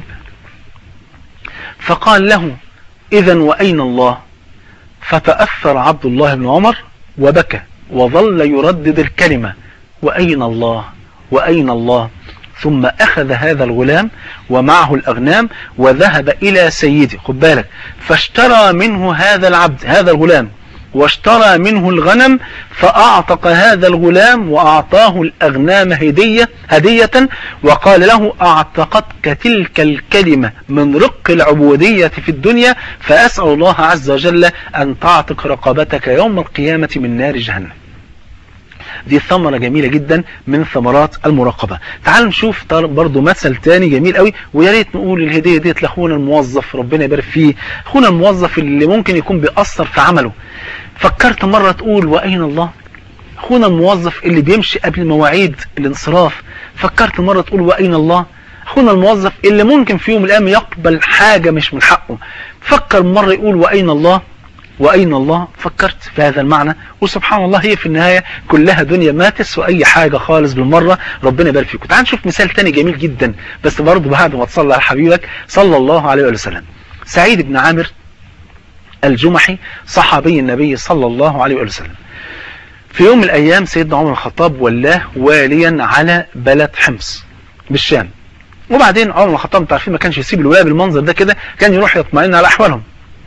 [SPEAKER 2] فقال له اذا واين الله فتأثر عبد الله بن عمر وبكى وظل يردد الكلمة واين الله واين الله ثم أخذ هذا الغلام ومعه الأغنام وذهب إلى سيده خد بالك فاشترى منه هذا العبد هذا الغلام واشترى منه الغنم فأعتق هذا الغلام وأعطاه الأغنام هدية هدية وقال له أعتقتك تلك الكلمة من رق العبودية في الدنيا فأسأل الله عز وجل أن تعتق رقبتك يوم القيامة من نار جهنم دي ثمرة جميلة جدا من ثمرات المراقبة تعالوا نشوف برضو مثل تاني جميل قوي ويا ريت نقول الهدية ديت لاخونا الموظف ربنا يبارك فيه اخونا الموظف اللي ممكن يكون بيأثر في عمله فكرت مرة تقول وأين الله اخونا الموظف اللي بيمشي قبل مواعيد الانصراف فكرت مرة تقول وأين الله اخونا الموظف اللي ممكن في يوم من الايام يقبل حاجة مش من حقه فكر مرة يقول وأين الله وأين الله فكرت في هذا المعنى وسبحان الله هي في النهاية كلها دنيا ما تسوى أي حاجة خالص بالمرة ربنا يبارك فيكم تعال نشوف مثال تاني جميل جدا بس برضه بعد ما تصلى على حبيبك صلى الله عليه وسلم سعيد بن عامر الجمحي صحابي النبي صلى الله عليه وسلم في يوم من الأيام سيدنا عمر الخطاب ولاه واليا على بلد حمص بالشام وبعدين عمر الخطاب انتوا عارفين ما كانش يسيب الولايه بالمنظر ده كده كان يروح يطمئن على احوالهم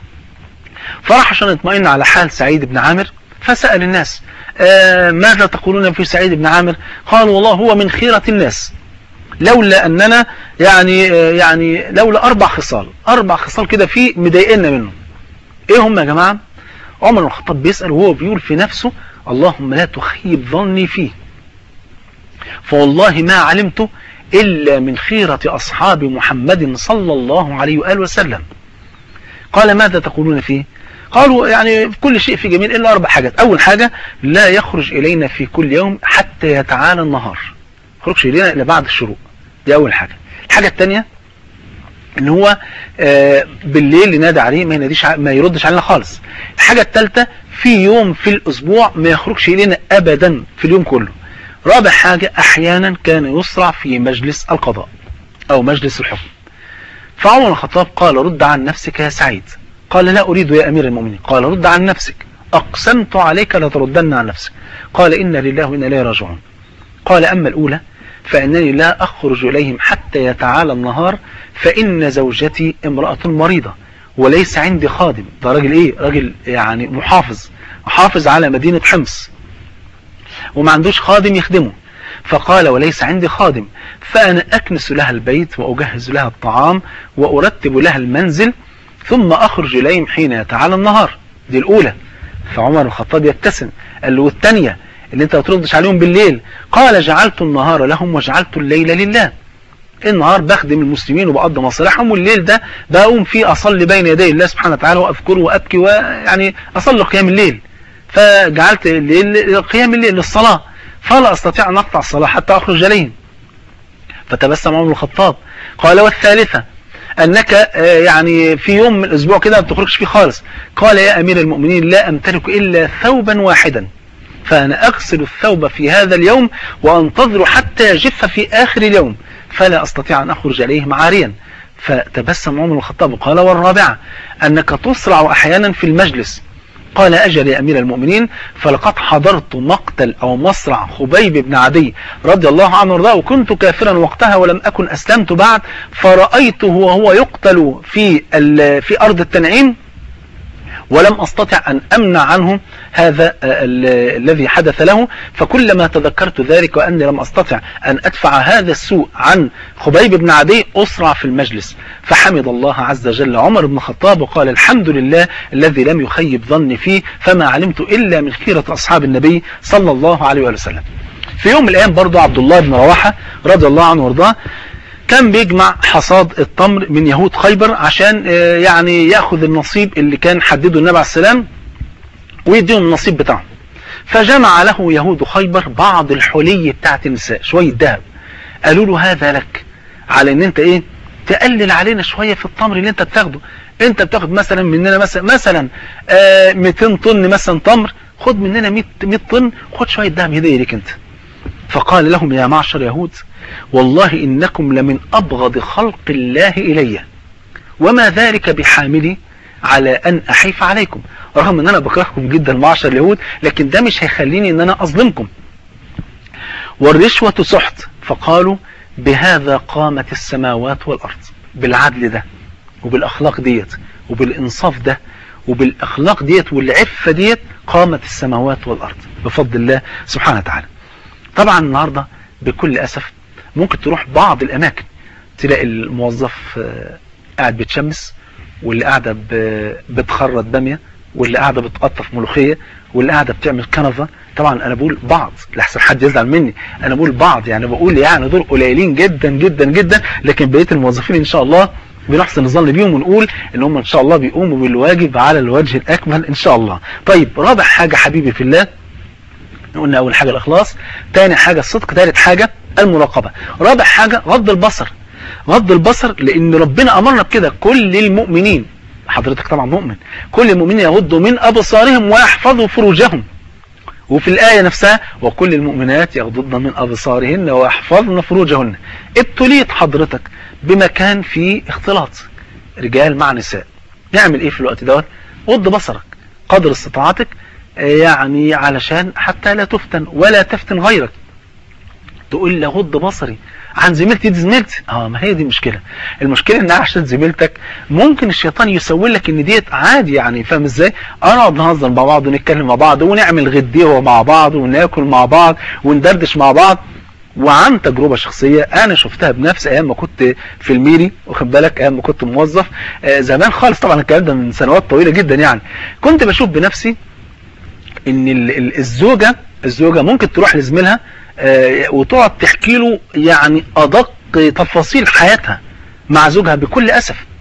[SPEAKER 2] فراح عشان يطمئن على حال سعيد بن عامر فسأل الناس آه ماذا تقولون في سعيد بن عامر قالوا والله هو من خيرة الناس لولا أننا يعني آه يعني لولا أربع خصال أربع خصال كده في مضايقنا منه إيه هم يا جماعة عمر بن الخطاب بيسأل وهو بيقول في نفسه اللهم لا تخيب ظني فيه فوالله ما علمت إلا من خيرة أصحاب محمد صلى الله عليه وآله وسلم قال ماذا تقولون فيه قالوا يعني في كل شيء في جميل إلا أربع حاجات أول حاجة لا يخرج إلينا في كل يوم حتى يتعالى النهار يخرجش إلينا إلا بعد الشروق دي أول حاجة الحاجة الثانية ان هو آه بالليل ينادي عليه ما يناديش ما يردش علينا خالص الحاجة الثالثة في يوم في الاسبوع ما يخرجش الينا ابدا في اليوم كله رابع حاجة احيانا كان يسرع في مجلس القضاء او مجلس الحكم فعمر الخطاب قال رد عن نفسك يا سعيد قال لا اريد يا امير المؤمنين قال رد عن نفسك اقسمت عليك لتردن عن نفسك قال انا لله وانا اليه راجعون قال اما الاولى فانني لا اخرج اليهم حتى يتعالى النهار فإن زوجتي امرأة مريضة وليس عندي خادم ده راجل ايه راجل يعني محافظ محافظ على مدينة حمص وما عندوش خادم يخدمه فقال وليس عندي خادم فأنا أكنس لها البيت وأجهز لها الطعام وأرتب لها المنزل ثم أخرج إليهم حين يتعالى النهار دي الأولى فعمر الخطاب يبتسم قال له والثانية اللي انت ما تردش عليهم بالليل قال جعلت النهار لهم وجعلت الليل لله النهار بخدم المسلمين وبقضي مصالحهم والليل ده بقوم فيه اصلي بين يدي الله سبحانه وتعالى واذكره وابكي ويعني اصلي قيام الليل فجعلت الليل قيام الليل للصلاه فلا استطيع ان اقطع الصلاه حتى اخرج اليهم فتبسم عمر الخطاب قال والثالثه انك يعني في يوم من الاسبوع كده ما بتخرجش فيه خالص قال يا امير المؤمنين لا امتلك الا ثوبا واحدا فانا اغسل الثوب في هذا اليوم وانتظر حتى يجف في اخر اليوم فلا أستطيع أن أخرج إليهم عاريا فتبسم عمر الخطاب قال والرابعة أنك تسرع أحيانا في المجلس قال أجل يا أمير المؤمنين فلقد حضرت مقتل أو مصرع خبيب بن عدي رضي الله عنه وارضاه وكنت كافرا وقتها ولم أكن أسلمت بعد فرأيته وهو يقتل في في أرض التنعيم ولم أستطع أن أمنع عنه هذا الذي حدث له فكلما تذكرت ذلك وأني لم أستطع أن أدفع هذا السوء عن خبيب بن عدي أسرع في المجلس فحمد الله عز وجل عمر بن الخطاب وقال الحمد لله الذي لم يخيب ظني فيه فما علمت إلا من خيرة أصحاب النبي صلى الله عليه وسلم في يوم من الأيام برضو عبد الله بن رواحة رضي الله عنه وارضاه كان بيجمع حصاد التمر من يهود خيبر عشان يعني ياخذ النصيب اللي كان حدده النبي عليه السلام ويديهم النصيب بتاعهم فجمع له يهود خيبر بعض الحلي بتاعت النساء شوية ذهب قالوا له هذا لك على ان انت ايه تقلل علينا شوية في التمر اللي انت بتاخده انت بتاخد مثلا مننا مثلا مثلا آه 200 طن مثلا تمر خد مننا 100 100 طن خد شوية ذهب هدية ليك انت فقال لهم يا معشر يهود والله إنكم لمن أبغض خلق الله إلي وما ذلك بحاملي على أن أحيف عليكم رغم أن أنا بكرهكم جدا معشر اليهود لكن ده مش هيخليني أن أنا أظلمكم والرشوة سحت فقالوا بهذا قامت السماوات والأرض بالعدل ده وبالأخلاق ديت وبالإنصاف ده وبالأخلاق ديت والعفة ديت قامت السماوات والأرض بفضل الله سبحانه وتعالى طبعا النهاردة بكل أسف ممكن تروح بعض الأماكن تلاقي الموظف قاعد بيتشمس واللي قاعدة بتخرط بامية واللي قاعدة بتقطف ملوخية واللي قاعدة بتعمل كنفة طبعا أنا بقول بعض لحسن حد يزعل مني أنا بقول بعض يعني بقول يعني دول قليلين جدا جدا جدا لكن بقية الموظفين إن شاء الله بنحسن الظن بيهم ونقول ان هم ان شاء الله بيقوموا بالواجب على الوجه الاكمل ان شاء الله طيب رابع حاجة حبيبي في الله قلنا اول حاجة الاخلاص تاني حاجة الصدق تالت حاجة المراقبة رابع حاجة غض البصر غض البصر لان ربنا امرنا بكده كل المؤمنين حضرتك طبعا مؤمن كل المؤمنين يغضوا من ابصارهم ويحفظوا فروجهم وفي الآية نفسها وكل المؤمنات يغضضن من أبصارهن ويحفظن فروجهن ابتليت حضرتك بمكان فيه اختلاط رجال مع نساء نعمل ايه في الوقت دوت غض بصرك قدر استطاعتك يعني علشان حتى لا تفتن ولا تفتن غيرك تقول لي غض بصري عن زميلتي دي زميلتي اه ما هي دي مشكلة المشكلة انها عشان زميلتك ممكن الشيطان يسوي لك ان ديت عادي يعني فاهم ازاي نقعد نهزر مع بعض ونتكلم مع بعض ونعمل غديوه مع بعض وناكل مع بعض وندردش مع بعض وعن تجربة شخصية انا شفتها بنفسي ايام ما كنت في الميري واخد بالك ايام ما كنت موظف آه زمان خالص طبعا الكلام ده من سنوات طويلة جدا يعني كنت بشوف بنفسي ان الزوجة الزوجة ممكن تروح لزميلها آه وتقعد تحكي له يعني ادق تفاصيل حياتها مع زوجها بكل اسف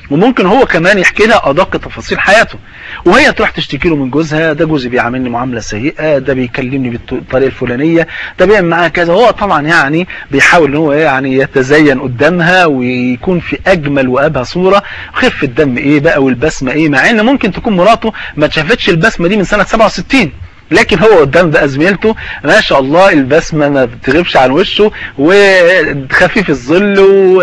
[SPEAKER 2] وممكن هو كمان يحكي لها ادق تفاصيل حياته وهي تروح تشتكي له من جوزها ده جوزي بيعاملني معامله سيئه ده بيكلمني بالطريقه الفلانيه ده بيعمل معاها كذا هو طبعا يعني بيحاول ان هو يعني يتزين قدامها ويكون في اجمل وابهى صوره خف الدم ايه بقى والبسمه ايه مع ان ممكن تكون مراته ما شافتش البسمه دي من سنه 67 لكن هو قدام بقى زميلته ما شاء الله البسمة ما بتغيبش عن وشه وخفيف الظل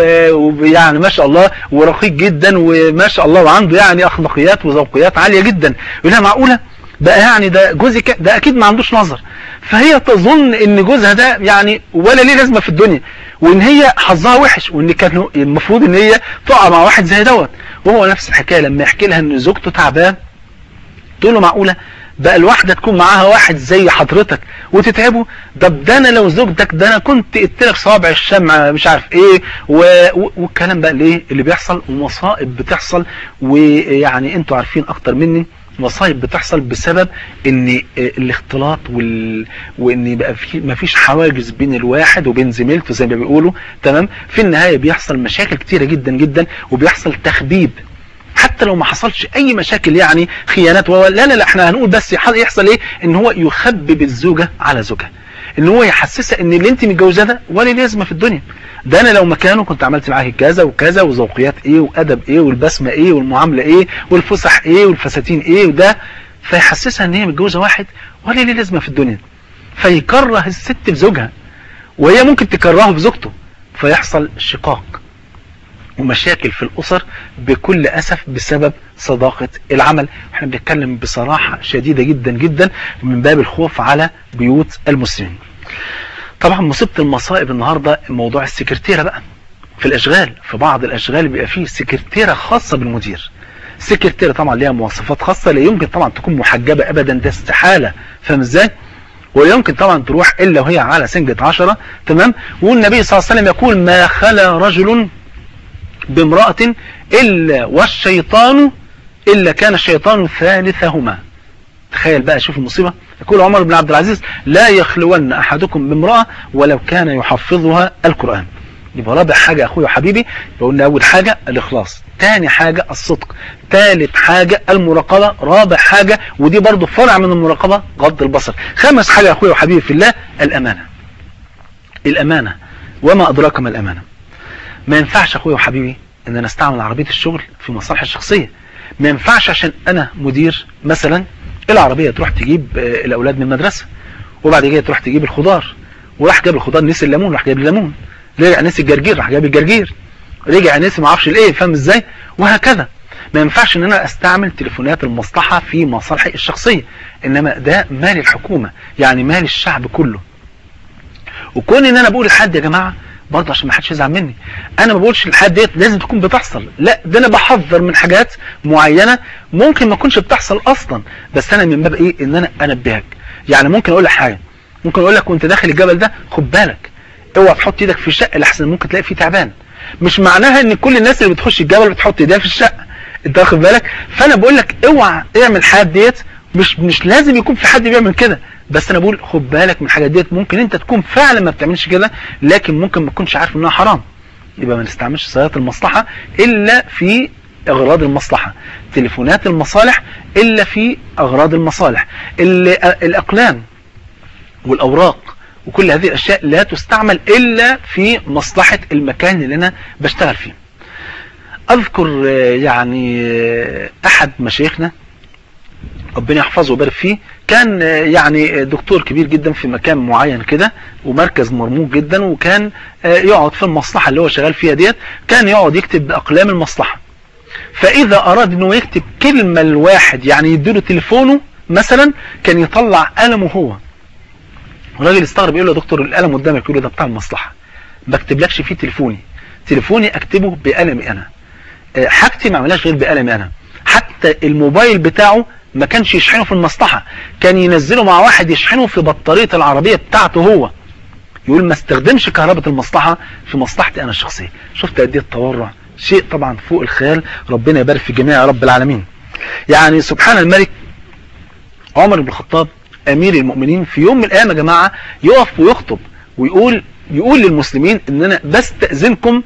[SPEAKER 2] ويعني ما شاء الله ورقيق جدا وما شاء الله وعنده يعني اخلاقيات وذوقيات عالية جدا يقول لها معقولة بقى يعني ده جوزي ده اكيد ما عندوش نظر فهي تظن ان جوزها ده يعني ولا ليه لازمه في الدنيا وان هي حظها وحش وان كان المفروض ان هي تقع مع واحد زي دوت وهو نفس الحكايه لما يحكي لها ان زوجته تعبان تقول له معقوله بقى الواحدة تكون معاها واحد زي حضرتك وتتعبه طب ده انا لو زوجتك ده انا كنت قلت صوابع الشمع مش عارف ايه و... و... والكلام بقى ليه اللي بيحصل ومصائب بتحصل ويعني انتوا عارفين اكتر مني مصايب بتحصل بسبب ان الاختلاط وال... وان يبقى في مفيش حواجز بين الواحد وبين زميلته زي ما بيقولوا تمام في النهايه بيحصل مشاكل كتيره جدا جدا وبيحصل تخبيب حتى لو ما حصلش اي مشاكل يعني خيانات لا لا لا احنا هنقول بس يحصل ايه ان هو يخبب الزوجة على زوجها ان هو يحسسها ان اللي انت متجوزاه ده ولا لازمه في الدنيا ده انا لو مكانه كنت عملت معاه كذا وكذا وذوقيات ايه وادب ايه والبسمه ايه والمعامله ايه والفسح ايه والفساتين ايه وده فيحسسها ان هي متجوزه واحد ولا ليه لازمه في الدنيا فيكره الست في زوجها وهي ممكن تكرهه في زوجته فيحصل شقاق ومشاكل في الأسر بكل أسف بسبب صداقة العمل احنا بنتكلم بصراحة شديدة جدا جدا من باب الخوف على بيوت المسلمين طبعا مصيبة المصائب النهاردة موضوع السكرتيرة بقى في الأشغال في بعض الأشغال بيبقى فيه سكرتيرة خاصة بالمدير سكرتيرة طبعا ليها مواصفات خاصة لا يمكن طبعا تكون محجبة أبدا ده استحالة فاهم ازاي ولا يمكن طبعا تروح إلا وهي على سنجة عشرة تمام والنبي صلى الله عليه وسلم يقول ما خلا رجل بامرأة إلا والشيطان إلا كان الشيطان ثالثهما تخيل بقى شوف المصيبة يقول عمر بن عبد العزيز لا يخلون أحدكم بامرأة ولو كان يحفظها القرآن يبقى رابع حاجة أخوي وحبيبي قلنا أول حاجة الإخلاص تاني حاجة الصدق تالت حاجة المراقبة رابع حاجة ودي برضو فرع من المراقبة غض البصر خامس حاجة أخوي وحبيبي في الله الأمانة الأمانة وما أدراك ما الأمانة ما ينفعش اخويا وحبيبي ان انا استعمل عربية الشغل في مصالحي الشخصية ما ينفعش عشان انا مدير مثلا العربية تروح تجيب الاولاد من المدرسة وبعد كده تروح تجيب الخضار وراح جاب الخضار نسي الليمون راح جاب الليمون رجع نسي الجرجير راح جاب الجرجير رجع نسي ما اعرفش الايه فاهم ازاي وهكذا ما ينفعش ان انا استعمل تليفونات المصلحة في مصالحي الشخصية انما ده مال الحكومة يعني مال الشعب كله وكون ان انا بقول لحد يا جماعة برضه عشان ما حدش يزعل مني انا ما بقولش الحاجات ديت لازم تكون بتحصل لا ده انا بحذر من حاجات معينة ممكن ما تكونش بتحصل اصلا بس انا من باب ايه ان انا انبهك يعني ممكن اقول لك حاجه ممكن اقول لك وانت داخل الجبل ده خد بالك اوعى تحط ايدك في الشقه لحسن ممكن تلاقي فيه تعبان مش معناها ان كل الناس اللي بتخش الجبل بتحط ايديها في الشقه انت واخد بالك فانا بقول لك اوعى اعمل الحاجات ديت مش مش لازم يكون في حد بيعمل كده بس انا بقول خد بالك من الحاجات ديت ممكن انت تكون فعلا ما بتعملش كده لكن ممكن ما تكونش عارف انها حرام يبقى ما نستعملش سيارات المصلحة الا في اغراض المصلحة تليفونات المصالح الا في اغراض المصالح الاقلام والاوراق وكل هذه الاشياء لا تستعمل الا في مصلحة المكان اللي انا بشتغل فيه اذكر يعني احد مشايخنا ربنا يحفظه ويبارك فيه كان يعني دكتور كبير جدا في مكان معين كده ومركز مرموق جدا وكان يقعد في المصلحة اللي هو شغال فيها ديت كان يقعد يكتب بأقلام المصلحة فإذا أراد أنه يكتب كلمة الواحد يعني يديله تليفونه مثلا كان يطلع قلمه هو الراجل استغرب يقول له يا دكتور القلم قدامك يقول له ده بتاع المصلحة ما اكتبلكش فيه تليفوني تليفوني اكتبه بقلمي انا حاجتي ما اعملهاش غير بقلمي انا حتى الموبايل بتاعه ما كانش يشحنه في المصلحة كان ينزله مع واحد يشحنه في بطارية العربية بتاعته هو يقول ما استخدمش كهرباء المصلحة في مصلحتي انا الشخصية شفت قد ايه التورع شيء طبعا فوق الخيال ربنا يبارك في الجميع يا رب العالمين يعني سبحان الملك عمر بن الخطاب امير المؤمنين في يوم من الايام يا جماعة يقف ويخطب ويقول يقول للمسلمين ان انا بستأذنكم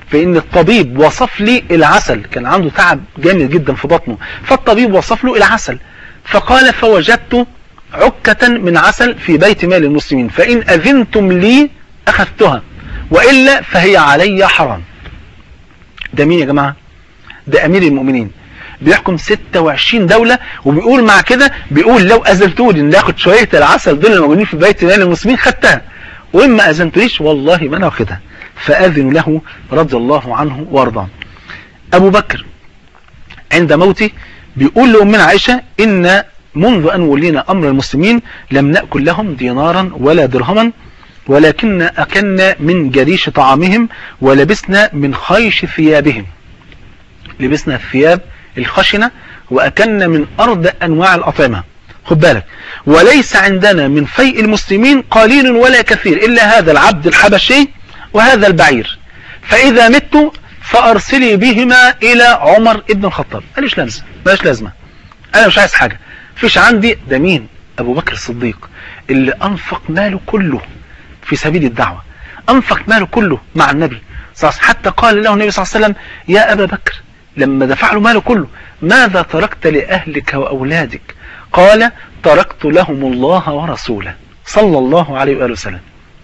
[SPEAKER 2] فان الطبيب وصف لي العسل كان عنده تعب جامد جدا في بطنه فالطبيب وصف له العسل فقال فوجدت عكة من عسل في بيت مال المسلمين فإن أذنتم لي أخذتها وإلا فهي علي حرام ده مين يا جماعة ده أمير المؤمنين بيحكم 26 دولة وبيقول مع كده بيقول لو أذنتوني إن آخد شوية العسل دول الموجودين في بيت مال المسلمين خدتها وإن ما أذنتنيش والله ما أنا واخدها فأذن له رضي الله عنه وارضاه أبو بكر عند موته بيقول لأمنا عائشة إن منذ أن ولينا أمر المسلمين لم نأكل لهم دينارا ولا درهما ولكن أكلنا من جريش طعامهم ولبسنا من خيش ثيابهم لبسنا الثياب الخشنة وأكلنا من أرض أنواع الأطعمة خد بالك وليس عندنا من فيء المسلمين قليل ولا كثير إلا هذا العبد الحبشي وهذا البعير فإذا مت فأرسلي بهما إلى عمر ابن الخطاب قالش لازمة مالش لازمة أنا مش عايز حاجة فيش عندي ده مين أبو بكر الصديق اللي أنفق ماله كله في سبيل الدعوة أنفق ماله كله مع النبي صلى الله عليه وسلم حتى قال له النبي صلى الله عليه وسلم يا أبا بكر لما دفع له ماله كله ماذا تركت لأهلك وأولادك قال تركت لهم الله ورسوله صلى الله عليه وآله وسلم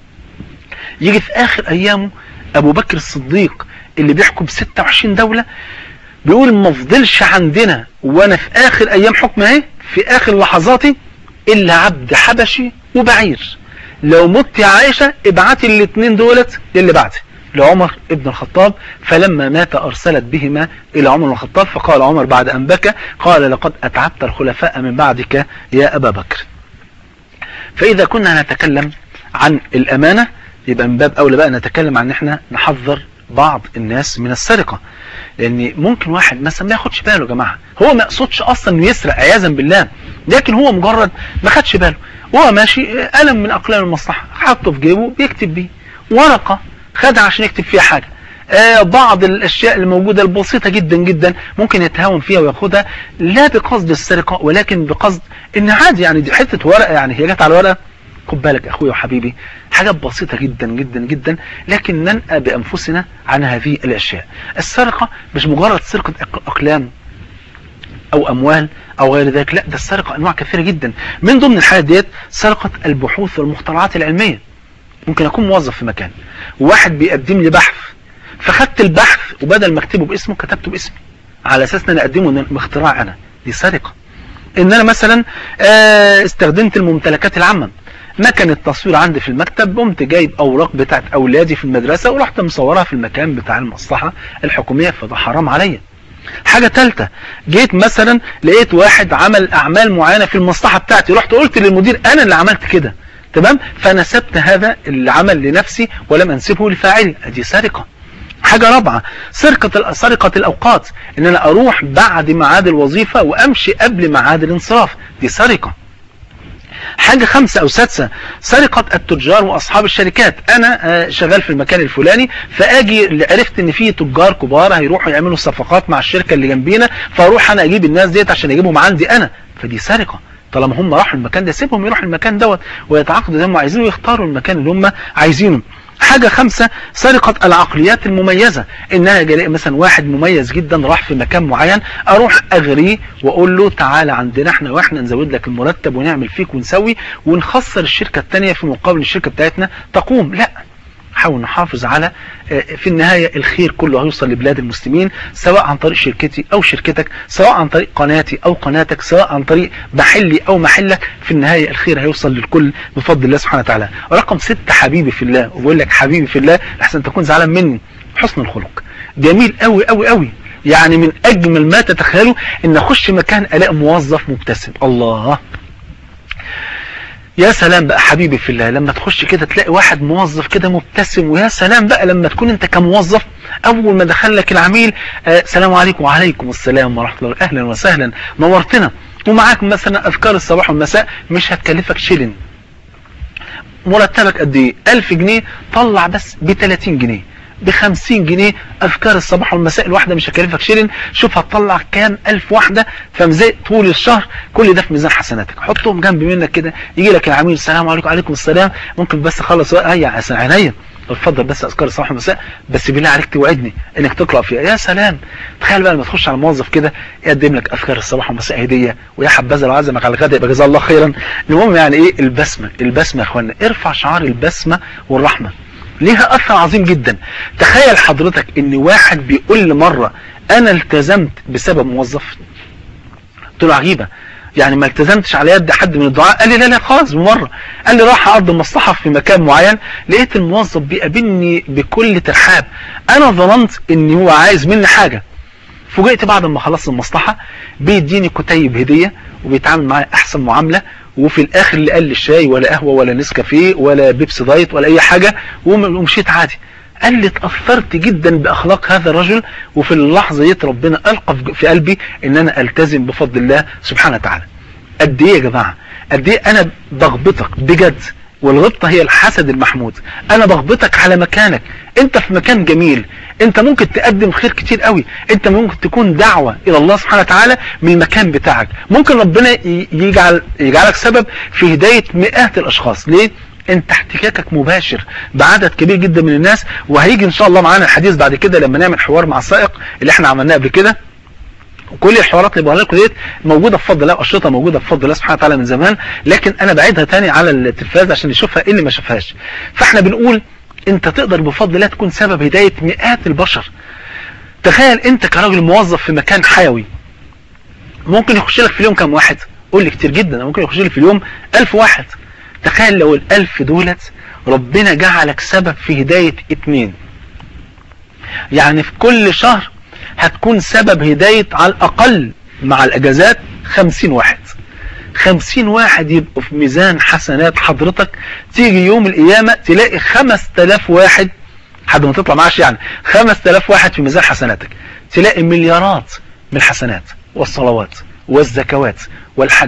[SPEAKER 2] يجي في آخر أيامه أبو بكر الصديق اللي بيحكم 26 دولة بيقول ما فضلش عندنا وانا في اخر ايام حكم اهي في اخر لحظاتي الا عبد حبشي وبعير لو مت يا عائشة ابعتي الاثنين دولت للي بعدي لعمر ابن الخطاب فلما مات ارسلت بهما الى عمر بن الخطاب فقال عمر بعد ان بكى قال لقد اتعبت الخلفاء من بعدك يا ابا بكر فاذا كنا نتكلم عن الامانة يبقى من باب اولى بقى نتكلم عن ان احنا نحذر بعض الناس من السرقة لان ممكن واحد مثلا ما ياخدش باله يا جماعة هو ما يقصدش اصلا انه يسرق عياذا بالله لكن هو مجرد ما خدش باله وهو ماشي قلم من اقلام المصلحة حطه في جيبه بيكتب بيه ورقة خدها عشان يكتب فيها حاجة آه بعض الاشياء الموجودة البسيطة جدا جدا ممكن يتهاون فيها وياخدها لا بقصد السرقة ولكن بقصد ان عادي يعني دي حتة ورقة يعني هي جت على ورقة خد بالك اخويا وحبيبي حاجات بسيطة جدا جدا جدا لكن ننأى بانفسنا عن هذه الاشياء السرقة مش مجرد سرقة اقلام او اموال او غير ذلك لا ده السرقة انواع كثيرة جدا من ضمن الحالات ديت سرقة البحوث والمخترعات العلمية ممكن اكون موظف في مكان واحد بيقدم لي بحث فخدت البحث وبدل ما اكتبه باسمه كتبته باسمي على اساس ان انا اقدمه باختراع انا دي سرقة ان انا مثلا استخدمت الممتلكات العامة مكن التصوير عندي في المكتب قمت جايب اوراق بتاعت اولادي في المدرسة ورحت مصورها في المكان بتاع المصلحة الحكومية فده حرام عليا حاجة ثالثه جيت مثلا لقيت واحد عمل اعمال معينة في المصلحة بتاعتي رحت قلت للمدير انا اللي عملت كده تمام فنسبت هذا العمل لنفسي ولم انسبه لفاعلي ادي سرقة حاجة رابعة سرقة سرقة الأوقات إن أنا أروح بعد ميعاد الوظيفة وأمشي قبل ميعاد الانصراف دي سرقة حاجة خمسة أو سادسة سرقة التجار وأصحاب الشركات أنا شغال في المكان الفلاني فأجي عرفت إن في تجار كبار هيروحوا يعملوا صفقات مع الشركة اللي جنبينا فأروح أنا أجيب الناس ديت عشان أجيبهم عندي أنا فدي سرقة طالما هم راحوا المكان ده سيبهم يروحوا المكان دوت ويتعاقدوا زي ما عايزين ويختاروا المكان اللي هم عايزينه حاجة خمسة سرقة العقليات المميزة ان انا الاقي مثلا واحد مميز جدا راح في مكان معين اروح اغريه واقول له تعالى عندنا احنا واحنا نزود لك المرتب ونعمل فيك ونسوي ونخسر الشركة التانية في مقابل الشركة بتاعتنا تقوم لا حاول نحافظ على في النهاية الخير كله هيوصل لبلاد المسلمين سواء عن طريق شركتي او شركتك سواء عن طريق قناتي او قناتك سواء عن طريق محلي او محلك في النهاية الخير هيوصل للكل بفضل الله سبحانه وتعالى رقم ستة حبيبي في الله وبقول لك حبيبي في الله لحسن تكون زعلان مني حسن الخلق جميل قوي قوي قوي يعني من اجمل ما تتخيلوا ان اخش مكان الاقي موظف مبتسم الله يا سلام بقى حبيبي في الله لما تخش كده تلاقي واحد موظف كده مبتسم ويا سلام بقى لما تكون انت كموظف اول ما دخل لك العميل آه سلام عليكم وعليكم السلام ورحمة الله اهلا وسهلا نورتنا ومعاك مثلا اذكار الصباح والمساء مش هتكلفك شيلن مرتبك قد ايه 1000 جنيه طلع بس ب 30 جنيه ب 50 جنيه اذكار الصباح والمساء الواحده مش هكلفك شيلن شوف هتطلع كام الف واحده فمزاي طول الشهر كل ده في ميزان حسناتك حطهم جنب منك كده يجي لك العميل السلام عليكم وعليكم السلام ممكن بس اخلص هيا عينيا اتفضل بس اذكار الصباح والمساء بس بالله عليك توعدني انك تقرا فيها يا سلام تخيل بقى لما تخش على موظف كده يقدم لك اذكار الصباح والمساء هديه ويا حبذا لو عزمك على الغداء يبقى جزاه الله خيرا المهم يعني ايه البسمه البسمه يا اخوانا ارفع شعار البسمه والرحمه ليها اثر عظيم جدا تخيل حضرتك ان واحد بيقول لي مره انا التزمت بسبب موظف قلت له عجيبه يعني ما التزمتش على يد حد من الدعاء قال لي لا لا خالص بمره قال لي راح اقضي مصلحه في مكان معين لقيت الموظف بيقابلني بكل ترحاب انا ظننت ان هو عايز مني حاجه فوجئت بعد ما خلصت المصلحه بيديني كتيب هديه وبيتعامل معايا احسن معامله وفي الاخر لا قال لي شاي ولا قهوه ولا نسكافيه ولا بيبسي دايت ولا اي حاجه ومشيت عادي قال لي اتأثرت جدا بأخلاق هذا الرجل وفي اللحظة ديت ربنا ألقى في قلبي ان انا التزم بفضل الله سبحانه وتعالى قد ايه يا جماعة قد ايه انا بغبطك بجد والغبطة هي الحسد المحمود انا بغبطك على مكانك انت في مكان جميل انت ممكن تقدم خير كتير قوي انت ممكن تكون دعوة الى الله سبحانه وتعالى من المكان بتاعك ممكن ربنا يجعل يجعلك سبب في هداية مئات الاشخاص ليه انت احتكاكك مباشر بعدد كبير جدا من الناس وهيجي ان شاء الله معانا الحديث بعد كده لما نعمل حوار مع السائق اللي احنا عملناه قبل كده وكل الحوارات اللي بقولها لكم ديت موجوده بفضل الله واشرطه موجوده بفضل الله سبحانه وتعالى من زمان لكن انا بعيدها تاني على التلفاز عشان يشوفها اللي ما شافهاش فاحنا بنقول انت تقدر بفضل الله تكون سبب هدايه مئات البشر تخيل انت كراجل موظف في مكان حيوي ممكن يخش لك في اليوم كم واحد قول لي كتير جدا ممكن يخش لي في اليوم ألف واحد تخيل لو الألف دولت ربنا جعلك سبب في هداية اتنين يعني في كل شهر هتكون سبب هداية على الأقل مع الأجازات خمسين واحد خمسين واحد يبقوا في ميزان حسنات حضرتك تيجي يوم القيامة تلاقي خمس تلاف واحد حد ما تطلع معاش يعني خمس تلاف واحد في ميزان حسناتك تلاقي مليارات من الحسنات والصلوات والزكوات والحج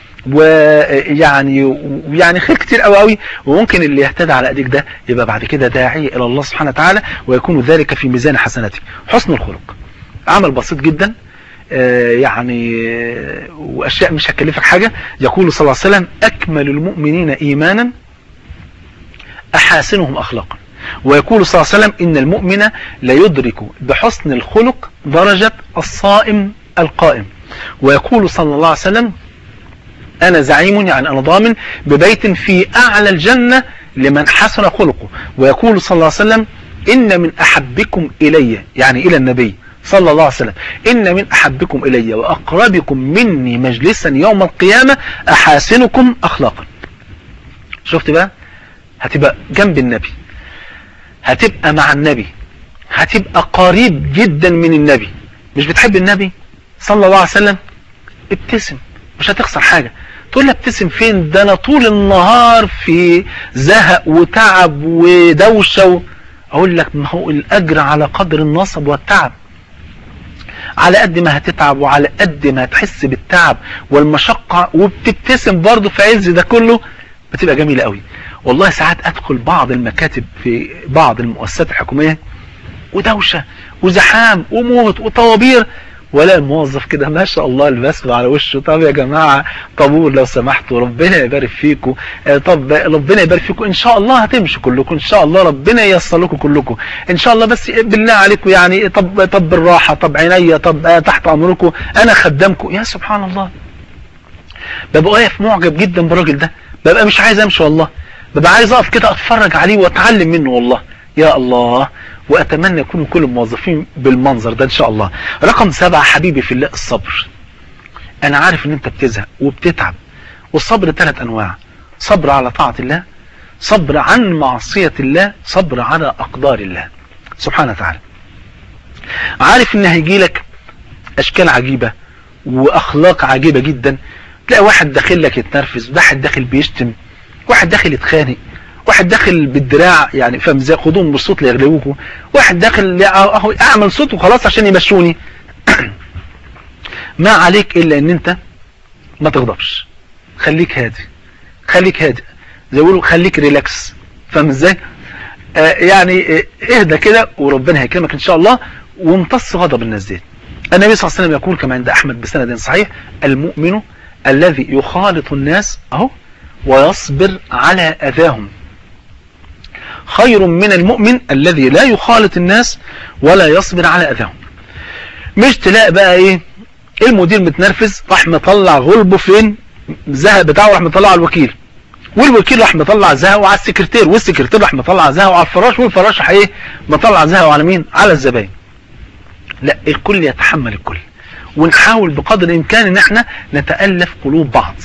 [SPEAKER 2] ويعني يعني خير كتير قوي قوي وممكن اللي يهتدى على ايديك ده يبقى بعد كده داعي الى الله سبحانه وتعالى ويكون ذلك في ميزان حسناته حسن الخلق عمل بسيط جدا يعني واشياء مش هكلفك حاجة يقول صلى الله عليه وسلم اكمل المؤمنين ايمانا احاسنهم اخلاقا ويقول صلى الله عليه وسلم ان المؤمن لا يدرك بحسن الخلق درجة الصائم القائم ويقول صلى الله عليه وسلم أنا زعيم يعني أنا ضامن ببيت في أعلى الجنة لمن حسن خلقه ويقول صلى الله عليه وسلم إن من أحبكم إلي يعني إلى النبي صلى الله عليه وسلم إن من أحبكم إلي وأقربكم مني مجلسا يوم القيامة أحاسنكم أخلاقا شفت بقى هتبقى جنب النبي هتبقى مع النبي هتبقى قريب جدا من النبي مش بتحب النبي صلى الله عليه وسلم ابتسم مش هتخسر حاجة تقول لي ابتسم فين ده انا طول النهار في زهق وتعب ودوشة و... اقول لك ما هو الاجر على قدر النصب والتعب على قد ما هتتعب وعلى قد ما هتحس بالتعب والمشقة وبتبتسم برضه في عز ده كله بتبقى جميلة قوي والله ساعات ادخل بعض المكاتب في بعض المؤسسات الحكومية ودوشة وزحام وموت وطوابير ولا الموظف كده ما شاء الله البسمة على وشه طب يا جماعة طابور لو سمحتوا ربنا يبارك فيكم طب ربنا يبارك فيكم ان شاء الله هتمشوا كلكم ان شاء الله ربنا ييسر لكم كلكم ان شاء الله بس بالله عليكم يعني طب طب بالراحة طب عينيا طب تحت امركم انا خدامكم يا سبحان الله ببقى واقف معجب جدا بالراجل ده ببقى مش عايز امشي والله ببقى عايز اقف كده اتفرج عليه واتعلم منه والله يا الله واتمنى يكونوا كل الموظفين بالمنظر ده ان شاء الله رقم سبعة حبيبي في الله الصبر انا عارف ان انت بتزهق وبتتعب والصبر ثلاث انواع صبر على طاعة الله صبر عن معصية الله صبر على اقدار الله سبحانه وتعالى عارف ان هيجي لك اشكال عجيبة واخلاق عجيبة جدا تلاقي واحد داخل لك يتنرفز واحد داخل بيشتم واحد داخل يتخانق واحد داخل بالدراع يعني فاهم ازاي خدوهم بالصوت ليغلبوكوا واحد داخل اهو اعمل صوت وخلاص عشان يمشوني ما عليك الا ان انت ما تغضبش خليك هادي خليك هادي زي يقولوا خليك ريلاكس فاهم ازاي آه يعني آه اهدى كده وربنا هيكرمك ان شاء الله وامتص غضب الناس دي النبي صلى الله عليه وسلم يقول كما عند احمد بسند صحيح المؤمن الذي يخالط الناس اهو ويصبر على اذاهم خير من المؤمن الذي لا يخالط الناس ولا يصبر على اذاهم مش تلاقي بقى ايه المدير متنرفز راح مطلع غلبه فين زهق بتاعه راح مطلع على الوكيل والوكيل راح مطلع زهقه على السكرتير والسكرتير راح مطلع زهقه على الفراش والفراش راح ايه مطلع زهقه على مين على الزباين لا الكل يتحمل الكل ونحاول بقدر الامكان ان احنا نتالف قلوب بعض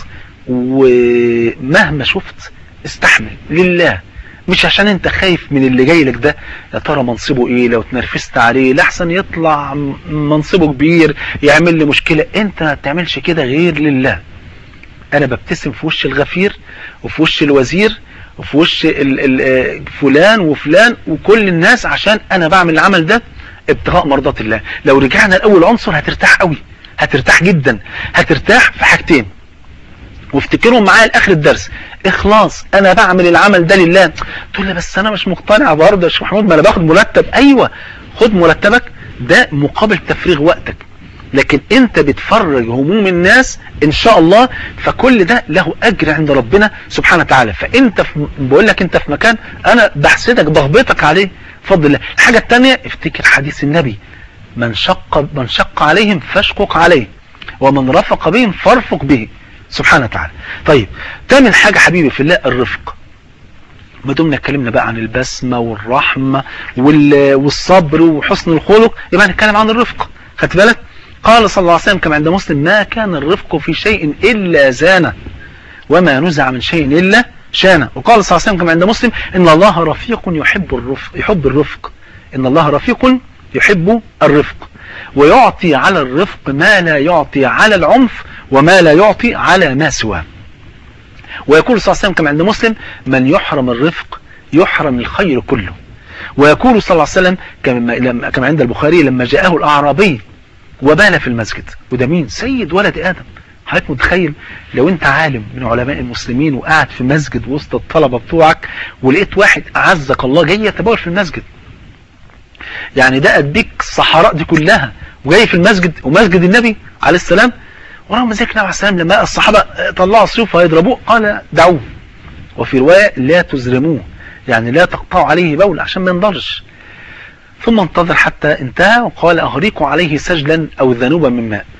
[SPEAKER 2] ومهما شفت استحمل لله مش عشان انت خايف من اللي جاي لك ده يا ترى منصبه ايه لو اتنرفزت عليه لحسن يطلع منصبه كبير يعمل لي مشكلة انت ما بتعملش كده غير لله انا ببتسم في وش الغفير وفي وش الوزير وفي وش ال ال فلان وفلان وكل الناس عشان انا بعمل العمل ده ابتغاء مرضات الله لو رجعنا لاول عنصر هترتاح قوي هترتاح جدا هترتاح في حاجتين وافتكرهم معايا لاخر الدرس اخلاص انا بعمل العمل ده لله تقول لي بس انا مش مقتنع برضه يا شيخ محمود ما انا باخد مرتب ايوه خد مرتبك ده مقابل تفريغ وقتك لكن انت بتفرج هموم الناس ان شاء الله فكل ده له اجر عند ربنا سبحانه وتعالى فانت في بقول لك انت في مكان انا بحسدك بغبطك عليه بفضل الله الحاجه الثانيه افتكر حديث النبي من شق من شق عليهم فاشقق عليه ومن رفق بهم فارفق به سبحانه وتعالى طيب تامن حاجة حبيبي في الله الرفق ما دمنا اتكلمنا بقى عن البسمة والرحمة والصبر وحسن الخلق يبقى هنتكلم عن الرفق خدت بالك قال صلى الله عليه وسلم كما عند مسلم ما كان الرفق في شيء إلا زانه وما نزع من شيء إلا شانه وقال صلى الله عليه وسلم كما عند مسلم إن الله رفيق يحب الرفق يحب الرفق إن الله رفيق يحب الرفق ويعطي على الرفق ما لا يعطي على العنف وما لا يعطي على ما سواه ويقول صلى الله عليه وسلم كما عند مسلم من يحرم الرفق يحرم الخير كله ويقول صلى الله عليه وسلم كما كما عند البخاري لما جاءه الأعرابي وبال في المسجد وده مين سيد ولد آدم حضرتك متخيل لو انت عالم من علماء المسلمين وقاعد في مسجد وسط الطلبة بتوعك ولقيت واحد أعزك الله جاي يتبول في المسجد يعني ده اديك الصحراء دي كلها وجاي في المسجد ومسجد النبي عليه السلام ورغم ذلك النبي عليه السلام لما الصحابة طلعوا السيوف وهيضربوه قال دعوه وفي رواية لا تزرموه يعني لا تقطعوا عليه بول عشان ما ينضرش ثم انتظر حتى انتهى وقال أغريقوا عليه سجلا أو ذنوبا من ماء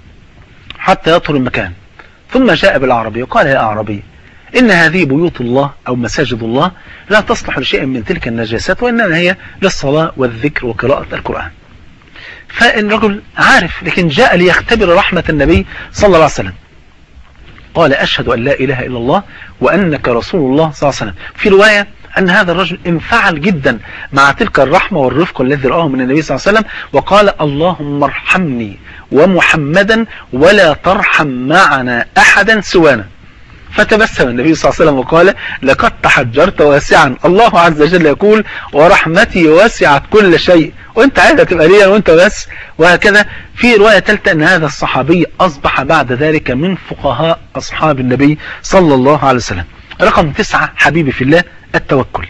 [SPEAKER 2] حتى يطهر المكان ثم جاء بالعربي وقال يا أعربي إن هذه بيوت الله أو مساجد الله لا تصلح لشيء من تلك النجاسات وإنما هي للصلاة والذكر وقراءة القرآن فالرجل عارف لكن جاء ليختبر رحمة النبي صلى الله عليه وسلم قال أشهد أن لا إله إلا الله وأنك رسول الله صلى الله عليه وسلم في رواية أن هذا الرجل انفعل جدا مع تلك الرحمة والرفق الذي رآه من النبي صلى الله عليه وسلم وقال اللهم ارحمني ومحمدا ولا ترحم معنا أحدا سوانا فتبسم النبي صلى الله عليه وسلم وقال لقد تحجرت واسعا الله عز وجل يقول ورحمتي وسعت كل شيء وانت عايز تبقى ليا وانت بس وهكذا في رواية ثالثة ان هذا الصحابي اصبح بعد ذلك من فقهاء اصحاب النبي صلى الله عليه وسلم رقم تسعة حبيبي في الله التوكل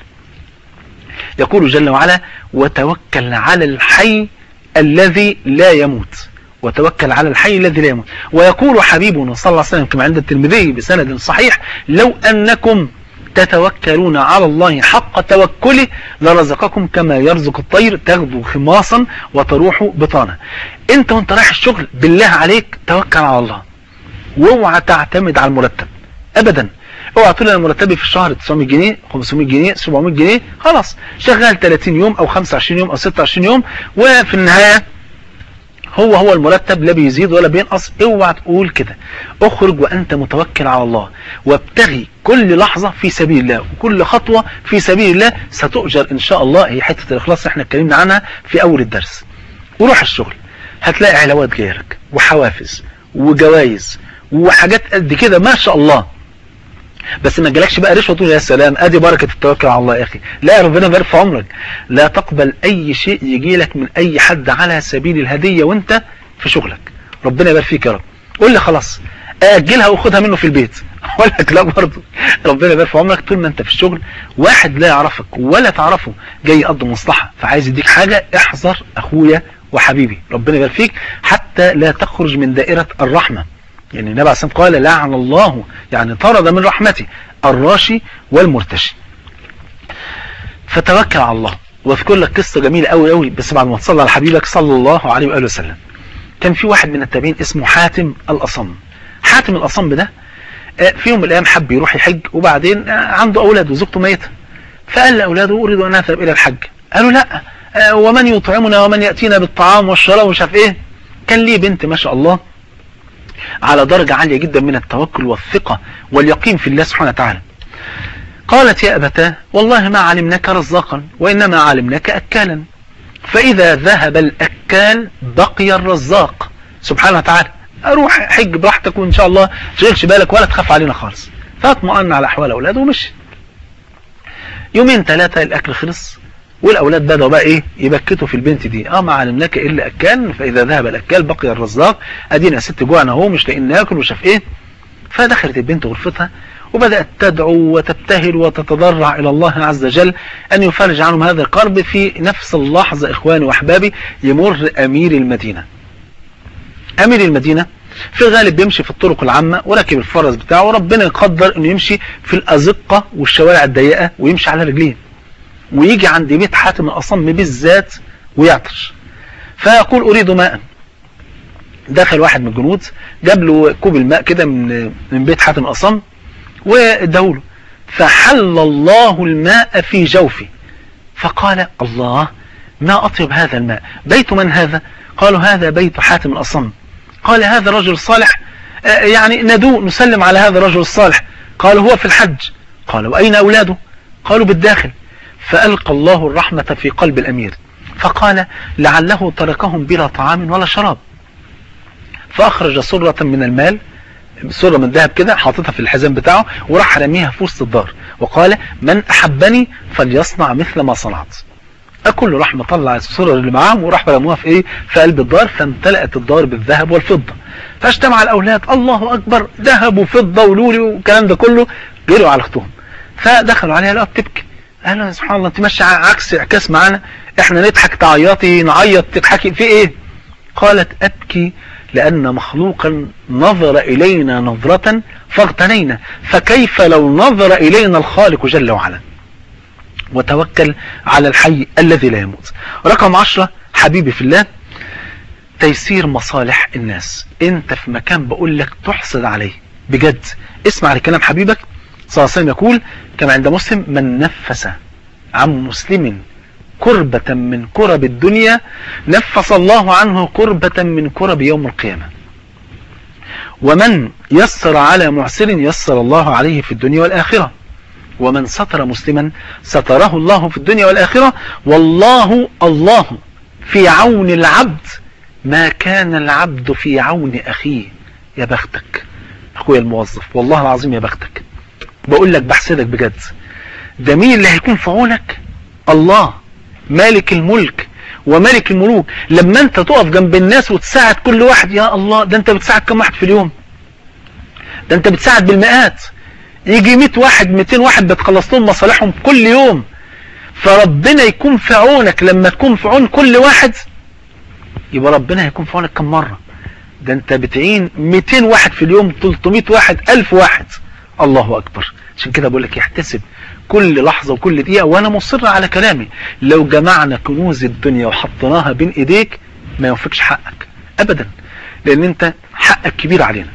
[SPEAKER 2] يقول جل وعلا وتوكل على الحي الذي لا يموت وتوكل على الحي الذي لا يموت ويقول حبيبنا صلى الله عليه وسلم كما عند الترمذي بسند صحيح لو أنكم تتوكلون على الله حق توكله لرزقكم كما يرزق الطير تغدو خماصا وتروح بطانا انت وانت رايح الشغل بالله عليك توكل على الله واوعى تعتمد على المرتب ابدا اوعى تقول انا مرتبي في الشهر 900 جنيه 500 جنيه 700 جنيه خلاص شغال 30 يوم او 25 يوم او 26 يوم وفي النهايه هو هو المرتب لا بيزيد ولا بينقص اوعى تقول كده اخرج وانت متوكل على الله وابتغي كل لحظة في سبيل الله وكل خطوة في سبيل الله ستؤجر ان شاء الله هي حتة الاخلاص احنا اتكلمنا عنها في اول الدرس وروح الشغل هتلاقي علاوات جايلك وحوافز وجوائز وحاجات قد كده ما شاء الله بس ما جالكش بقى رشوه تقول يا سلام ادي بركه التوكل على الله يا اخي لا ربنا يبارك في عمرك لا تقبل اي شيء يجي لك من اي حد على سبيل الهديه وانت في شغلك ربنا يبارك فيك يا رب قول لي خلاص اجلها وخدها منه في البيت اقول لك لا برضه ربنا يبارك في عمرك طول ما انت في الشغل واحد لا يعرفك ولا تعرفه جاي يقضي مصلحه فعايز يديك حاجه احذر اخويا وحبيبي ربنا يبارك فيك حتى لا تخرج من دائره الرحمه يعني النبي عليه الصلاة والسلام قال لعن الله يعني طرد من رحمته الراشي والمرتشي فتوكل على الله واذكر لك قصة جميلة قوي قوي بس بعد ما تصلى على حبيبك صلى الله عليه وآله وسلم كان في واحد من التابعين اسمه حاتم الأصم حاتم الأصم ده في يوم من الأيام حب يروح يحج وبعدين عنده أولاد وزوجته ميتة فقال لأولاده أريد أن أذهب إلى الحج قالوا لا ومن يطعمنا ومن يأتينا بالطعام والشراب ومش عارف إيه كان ليه بنت ما شاء الله على درجة عالية جدا من التوكل والثقة واليقين في الله سبحانه وتعالى قالت يا أبتاه والله ما علمناك رزاقا وإنما علمناك أكالا فإذا ذهب الأكال بقي الرزاق سبحانه وتعالى أروح حج براحتك وإن شاء الله تشغلش بالك ولا تخاف علينا خالص فاطمأن على أحوال أولاده ومشي يومين ثلاثة الأكل خلص والأولاد بدأوا بقى إيه يبكتوا في البنت دي اه ما علمناك إلا أكال فإذا ذهب الأكال بقي الرزاق أدينا يا ست جوعنا أهو مش لاقيين ناكل وشاف إيه فدخلت البنت غرفتها وبدأت تدعو وتبتهل وتتضرع إلى الله عز وجل أن يفرج عنهم هذا الكرب في نفس اللحظة إخواني وأحبابي يمر أمير المدينة أمير المدينة في الغالب بيمشي في الطرق العامة وراكب الفرس بتاعه وربنا يقدر أنه يمشي في الأزقة والشوارع الضيقة ويمشي على رجليه ويجي عند بيت حاتم الأصم بالذات ويعطش فيقول أريد ماء دخل واحد من الجنود جاب له كوب الماء كده من من بيت حاتم الأصم وادوله فحل الله الماء في جوفه فقال الله ما أطيب هذا الماء بيت من هذا قالوا هذا بيت حاتم الأصم قال هذا رجل صالح يعني ندوه نسلم على هذا الرجل الصالح قالوا هو في الحج قالوا وأين أولاده قالوا بالداخل فألقى الله الرحمة في قلب الأمير فقال لعله تركهم بلا طعام ولا شراب فأخرج سرة من المال سرة من ذهب كده حاططها في الحزام بتاعه وراح رميها في وسط الدار وقال من أحبني فليصنع مثل ما صنعت أكل راح مطلع السرر اللي معاهم وراح رموها في ايه في قلب الدار فامتلأت الدار بالذهب والفضة فاجتمع الأولاد الله أكبر ذهب وفضة ولولي والكلام ده كله جروا على اختهم فدخلوا عليها لقوا بتبكي قالوا سبحان الله انت ماشي عكس اعكاس معانا احنا نضحك تعيطي نعيط تضحكي في ايه قالت ابكي لان مخلوقا نظر الينا نظرة فاغتنينا فكيف لو نظر الينا الخالق جل وعلا وتوكل على الحي الذي لا يموت رقم عشرة حبيبي في الله تيسير مصالح الناس انت في مكان بقول لك تحصد عليه بجد اسمع لكلام حبيبك صلى الله عليه وسلم يقول كما عند مسلم من نفس عن مسلم كربة من كرب الدنيا نفس الله عنه كربة من كرب يوم القيامة ومن يسر على معسر يسر الله عليه في الدنيا والآخرة ومن ستر مسلما ستره الله في الدنيا والآخرة والله الله في عون العبد ما كان العبد في عون أخيه يا بختك أخويا الموظف والله العظيم يا بختك بقول لك بحسدك بجد ده مين اللي هيكون في عونك الله مالك الملك وملك الملوك لما انت تقف جنب الناس وتساعد كل واحد يا الله ده انت بتساعد كم واحد في اليوم ده انت بتساعد بالمئات يجي 100 واحد 200 واحد بتخلص لهم مصالحهم كل يوم فربنا يكون في عونك لما تكون في عون كل واحد يبقى ربنا هيكون في عونك كم مرة ده انت بتعين 200 واحد في اليوم 300 واحد 1000 واحد الله اكبر عشان كده بقول لك احتسب كل لحظة وكل دقيقة وانا مصر على كلامي لو جمعنا كنوز الدنيا وحطيناها بين ايديك ما يوفقش حقك ابدا لان انت حقك كبير علينا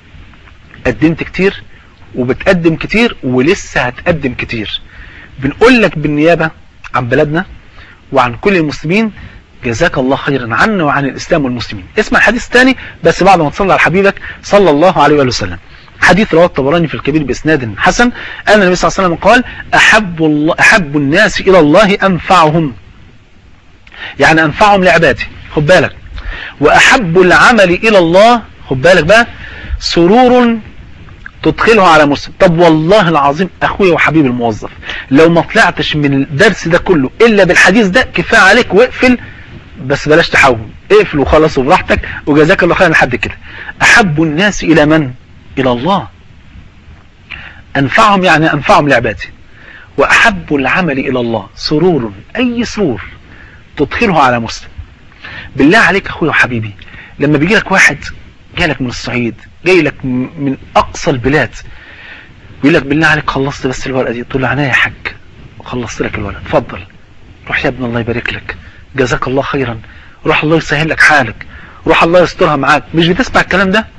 [SPEAKER 2] قدمت كتير وبتقدم كتير ولسه هتقدم كتير بنقول لك بالنيابة عن بلدنا وعن كل المسلمين جزاك الله خيرا عنا وعن الإسلام والمسلمين اسمع حديث تاني بس بعد ما تصلي على حبيبك صلى الله عليه وآله وسلم حديث رواه الطبراني في الكبير بإسناد حسن أن النبي صلى الله عليه وسلم قال أحب, الله أحب الناس إلى الله أنفعهم يعني أنفعهم لعباده خد بالك وأحب العمل إلى الله خد بالك بقى سرور تدخله على مسلم طب والله العظيم اخويا وحبيبي الموظف لو ما طلعتش من الدرس ده كله الا بالحديث ده كفايه عليك واقفل بس بلاش تحاول اقفل وخلص براحتك وجزاك الله خيرا لحد كده احب الناس الى من الى الله انفعهم يعني انفعهم لعبادي واحب العمل الى الله سرور اي سرور تدخله على مسلم بالله عليك اخويا وحبيبي لما بيجي لك واحد جاي من الصعيد جاي لك من اقصى البلاد بيقول لك بالله عليك خلصت بس الورقه دي تقول له عناية يا حاج وخلصت لك الولد اتفضل روح يا ابن الله يبارك لك جزاك الله خيرا روح الله يسهل لك حالك روح الله يسترها معاك مش بتسمع الكلام ده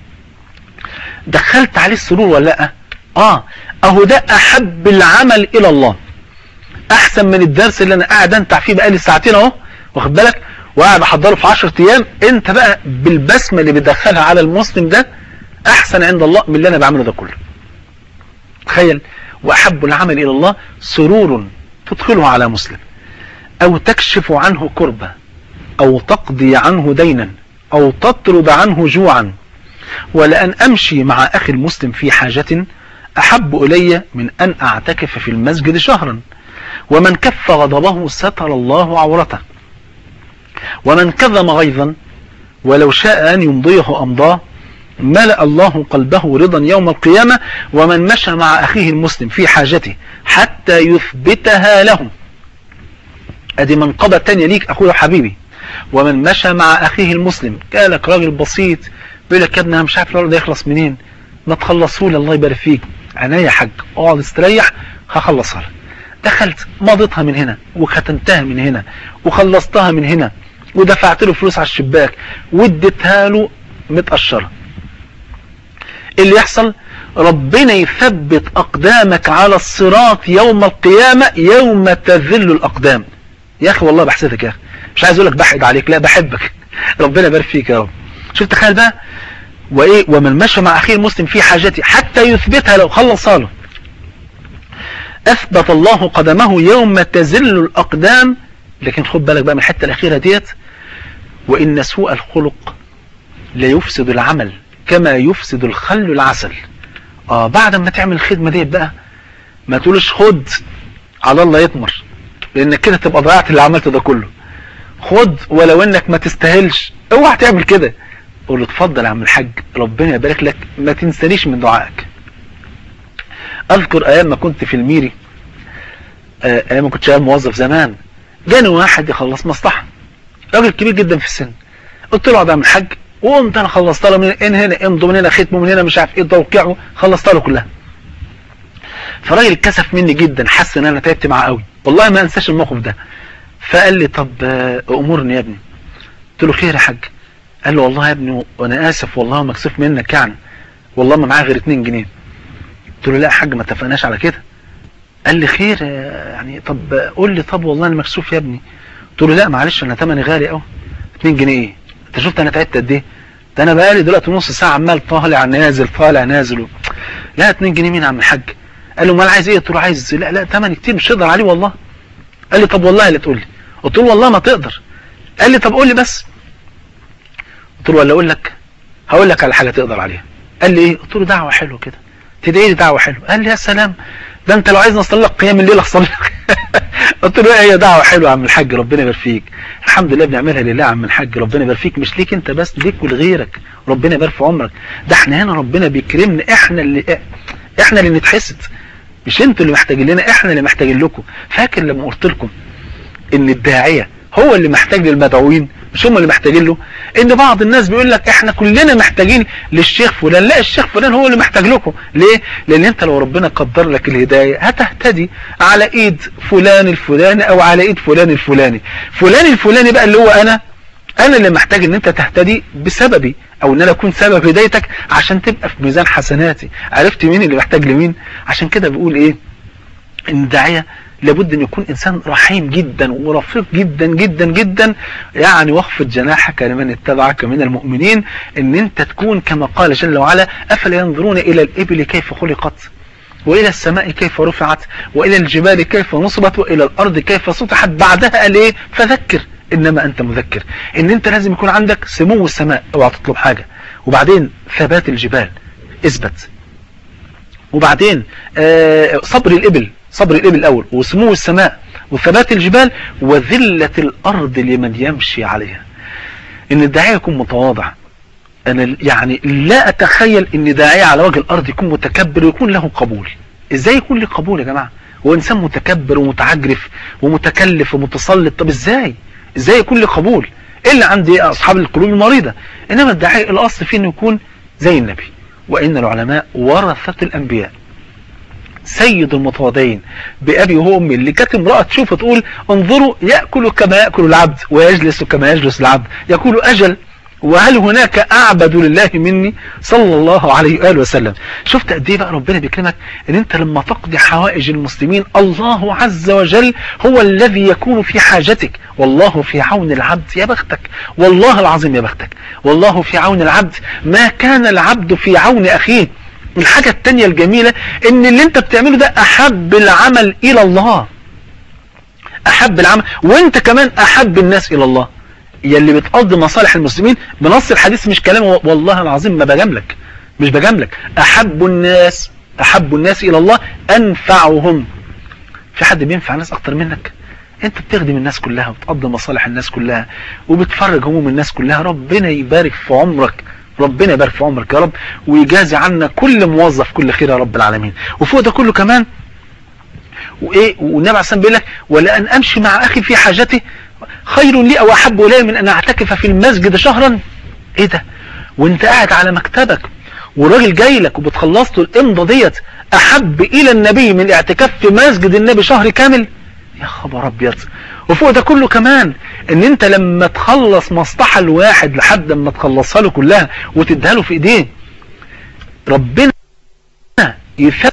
[SPEAKER 2] دخلت عليه السرور ولا لا اه اهو ده احب العمل الى الله احسن من الدرس اللي انا قاعد انتع فيه بقالي ساعتين اهو واخد بالك وقاعد احضره في 10 ايام انت بقى بالبسمه اللي بتدخلها على المسلم ده احسن عند الله من اللي انا بعمله ده كله تخيل واحب العمل الى الله سرور تدخله على مسلم او تكشف عنه كربة او تقضي عنه دينا او تطرد عنه جوعا ولأن امشي مع اخي المسلم في حاجة احب الي من ان اعتكف في المسجد شهرا ومن كف غضبه ستر الله عورته ومن كظم غيظا ولو شاء أن يمضيه أمضاه ملأ الله قلبه رضا يوم القيامة ومن مشى مع أخيه المسلم في حاجته حتى يثبتها له أدي منقبة تانية ليك أخويا حبيبي ومن مشى مع أخيه المسلم قالك راجل بسيط بيقول لك يا ابني أنا مش عارف الولد ده يخلص منين ما تخلصوا لي الله يبارك فيك عينيا يا حاج اقعد استريح هخلصها لك دخلت مضيتها من هنا وختمتها من هنا وخلصتها من هنا ودفعت له فلوس على الشباك واديتها له متقشرة اللي يحصل ربنا يثبت اقدامك على الصراط يوم القيامة يوم تذل الاقدام يا اخي والله بحسدك يا اخي مش عايز اقول لك بحقد عليك لا بحبك ربنا يبارك فيك يا رب شوف تخيل بقى وايه ومن مشى مع اخيه المسلم في حاجته حتى يثبتها لو خلصها له اثبت الله قدمه يوم تزل الاقدام لكن خد بالك بقى من الحته الاخيره ديت وان سوء الخلق لا يفسد العمل كما يفسد الخل العسل اه بعد ما تعمل الخدمه ديت بقى ما تقولش خد على الله يطمر لانك كده تبقى ضيعت اللي عملته ده كله خد ولو انك ما تستاهلش اوعى تعمل كده قول له اتفضل يا عم الحاج ربنا يبارك لك ما تنسانيش من دعائك اذكر ايام ما كنت في الميري ايام ما كنت شغال موظف زمان جاني واحد يخلص مصلحه راجل كبير جدا في السن قلت له اقعد يا عم الحاج وقمت انا خلصت له من ان هنا امضوا من هنا ختمه من هنا مش عارف ايه توقيعه خلصت له كلها فالراجل اتكسف مني جدا حس ان انا تعبت معاه قوي والله ما انساش الموقف ده فقال لي طب امرني يا ابني قلت له خير يا حاج قال له والله يا ابني وانا اسف والله مكسوف منك يعني والله ما معايا غير 2 جنيه قلت له لا يا حاج ما اتفقناش على كده قال لي خير يعني طب قول لي طب والله انا مكسوف يا ابني قلت له لا معلش انا ثمني غالي قوي 2 جنيه ايه انت شفت انا تعبت قد ايه ده انا بقالي دلوقتي نص ساعه عمال طالع نازل طالع نازل و... لا 2 جنيه مين يا عم الحاج قال له امال عايز ايه قلت له عايز لا لا ثمن كتير مش هقدر عليه والله قال لي طب والله لا تقول لي قلت له والله ما تقدر قال لي طب قول لي بس قلت له ولا اقول لك هقول لك على حاجه تقدر عليها قال لي ايه قلت له دعوه حلوه كده تدعي لي دعوه حلوه قال لي يا سلام ده انت لو عايز نصلي لك قيام الليل اصلي لك قلت له ايه هي دعوه حلوه يا عم الحاج ربنا يبارك فيك الحمد لله بنعملها لله يا عم الحاج ربنا يبارك فيك مش ليك انت بس ليك ولغيرك ربنا يبارك في عمرك ده احنا هنا ربنا بيكرمنا احنا اللي احنا اللي نتحسد مش انتوا اللي محتاجين لنا احنا اللي محتاجين لكم فاكر لما قلت لكم ان الداعيه هو اللي محتاج للمدعوين مش هم اللي محتاجين له ان بعض الناس بيقول لك احنا كلنا محتاجين للشيخ فلان لا الشيخ فلان هو اللي محتاج لكم ليه لان انت لو ربنا قدر لك الهداية هتهتدي على ايد فلان الفلاني او على ايد فلان الفلاني فلان الفلاني بقى اللي هو انا انا اللي محتاج ان انت تهتدي بسببي او ان انا اكون سبب هدايتك عشان تبقى في ميزان حسناتي عرفت مين اللي محتاج لمين عشان كده بيقول ايه ان الداعيه لابد ان يكون انسان رحيم جدا ورفيق جدا جدا جدا يعني واخفض جناحك لمن اتبعك من المؤمنين ان انت تكون كما قال جل وعلا افلا ينظرون الى الابل كيف خلقت والى السماء كيف رفعت والى الجبال كيف نصبت والى الارض كيف سطحت بعدها قال ايه فذكر انما انت مذكر ان انت لازم يكون عندك سمو السماء اوعى تطلب حاجه وبعدين ثبات الجبال اثبت وبعدين آه صبر الابل صبر الإبل الأول وسمو السماء وثبات الجبال وذلة الأرض لمن يمشي عليها إن الداعية يكون متواضع أنا يعني لا أتخيل إن داعية على وجه الأرض يكون متكبر ويكون له قبول إزاي يكون له قبول يا جماعة هو إنسان متكبر ومتعجرف ومتكلف ومتسلط طب إزاي إزاي يكون له قبول إلا عند أصحاب القلوب المريضة إنما الداعية الأصل فيه إنه يكون زي النبي وإن العلماء ورثة الأنبياء سيد المتواضعين بأبي وأمي اللي كانت امرأة تشوف تقول انظروا يأكل كما يأكل العبد ويجلس كما يجلس العبد يقول أجل وهل هناك أعبد لله مني صلى الله عليه وآله وسلم شفت قد ايه بقى ربنا بيكرمك ان انت لما تقضي حوائج المسلمين الله عز وجل هو الذي يكون في حاجتك والله في عون العبد يا بختك والله العظيم يا بختك والله في عون العبد ما كان العبد في عون أخيه الحاجة التانية الجميلة ان اللي انت بتعمله ده احب العمل الى الله احب العمل وانت كمان احب الناس الى الله يلي بتقضي مصالح المسلمين بنص الحديث مش كلام والله العظيم ما بجاملك مش بجاملك احب الناس احب الناس الى الله انفعهم في حد بينفع ناس اكتر منك انت بتخدم الناس كلها وبتقضي مصالح الناس كلها وبتفرج هموم الناس كلها ربنا يبارك في عمرك ربنا يبارك في عمرك يا رب ويجازي عنا كل موظف كل خير يا رب العالمين وفوق ده كله كمان وايه والنبي عليه الصلاه بيقول لك ولان امشي مع اخي في حاجته خير لي او احب الي من ان اعتكف في المسجد شهرا ايه ده وانت قاعد على مكتبك والراجل جاي لك وبتخلص له الامضه ديت احب الى النبي من الاعتكاف في مسجد النبي شهر كامل يا خبر ابيض وفوق ده كله كمان ان انت لما تخلص مصلحة الواحد لحد ما تخلصها له كلها وتديها له في ايديه ربنا يثبت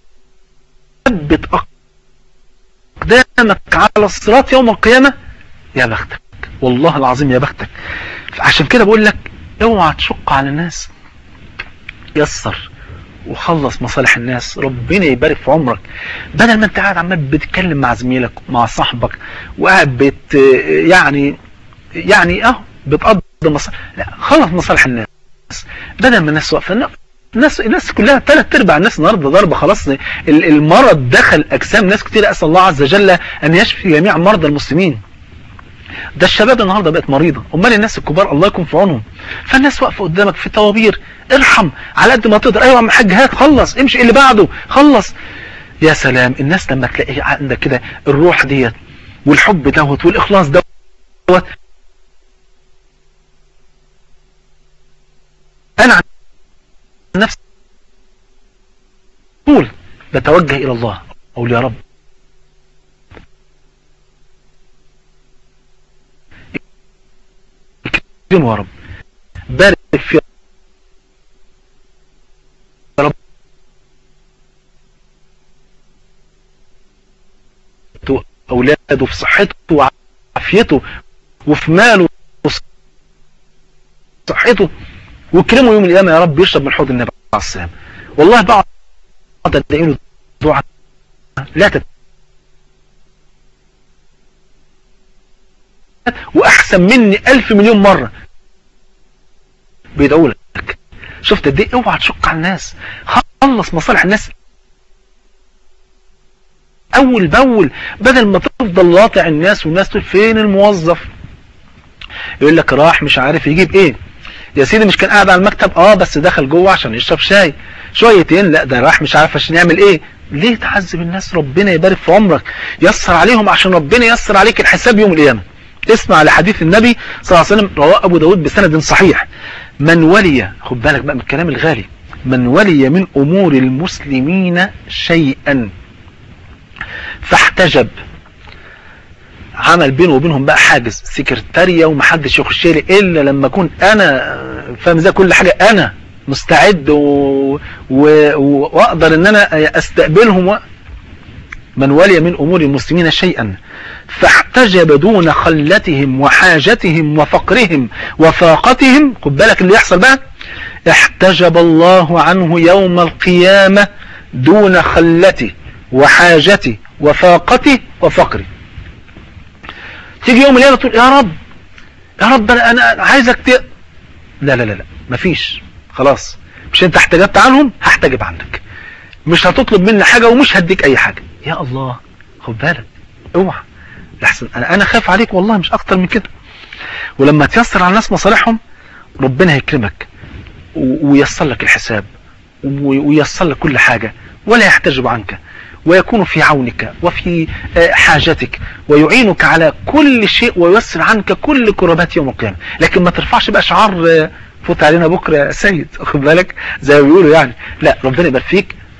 [SPEAKER 2] اقدامك على الصراط يوم القيامة يا بختك والله العظيم يا بختك عشان كده بقول لك اوعى تشق على الناس يسر وخلص مصالح الناس ربنا يبارك في عمرك بدل ما انت قاعد عمال بتتكلم مع زميلك مع صاحبك وقاعد بت يعني يعني اه بتقضي مصالح لا خلص مصالح الناس بدل ما الناس واقفه الناس الناس كلها ثلاث ارباع الناس النهارده ضربه خلاص المرض دخل اجسام ناس كتير اسال الله عز وجل ان يشفي جميع مرضى المسلمين ده الشباب النهارده بقت مريضه امال الناس الكبار الله يكون في عونهم فالناس واقفه قدامك في طوابير ارحم على قد ما تقدر ايوه يا عم حاج هات خلص امشي اللي بعده خلص يا سلام الناس لما تلاقي عندك كده الروح ديت والحب دوت والاخلاص دوت انا عن نفسي طول بتوجه الى الله اقول يا رب اكرمه يا رب بارك في يا رب اولاده في صحته وعافيته وفي ماله وصحته واكرمه يوم القيامه يا رب يشرب من حوض النبي عليه السلام والله بعض ادعي له دعاء لا تت واحسن مني الف مليون مرة بيدعوا لك شفت قد ايه اوعى تشق على الناس خلص مصالح الناس اول باول بدل ما تفضل لاطع الناس والناس تقول فين الموظف يقول لك راح مش عارف يجيب ايه يا سيدي مش كان قاعد على المكتب اه بس دخل جوه عشان يشرب شاي شويتين لا ده راح مش عارف عشان يعمل ايه ليه تعذب الناس ربنا يبارك في عمرك يسر عليهم عشان ربنا يسر عليك الحساب يوم القيامه اسمع لحديث النبي صلى الله عليه وسلم رواه ابو داود بسند صحيح من ولي خد بالك بقى من الكلام الغالي من ولي من امور المسلمين شيئا فاحتجب عمل بينه وبينهم بقى حاجز سكرتارية ومحدش يخش لي الا لما اكون انا فاهم ازاي كل حاجة انا مستعد و... و... واقدر ان انا استقبلهم و... من ولي من امور المسلمين شيئا فاحتجب دون خلتهم وحاجتهم وفقرهم وفاقتهم خد بالك اللي يحصل بقى احتجب الله عنه يوم القيامة دون خلته وحاجته وفاقته وفقره تيجي يوم الليلة تقول يا رب يا رب انا, أنا عايزك ت... لا لا لا لا مفيش خلاص مش انت احتجبت عنهم هحتجب عنك مش هتطلب مني حاجة ومش هديك اي حاجة يا الله خد بالك اوعى لحسن انا انا خاف عليك والله مش اكتر من كده ولما تيسر على الناس مصالحهم ربنا هيكرمك وييسر لك الحساب وييسر لك كل حاجة ولا يحتجب عنك ويكون في عونك وفي حاجتك ويعينك على كل شيء وييسر عنك كل كربات يوم القيامة لكن ما ترفعش بقى شعار فوت علينا بكرة يا سيد واخد بالك زي ما بيقولوا يعني لا ربنا يبارك فيك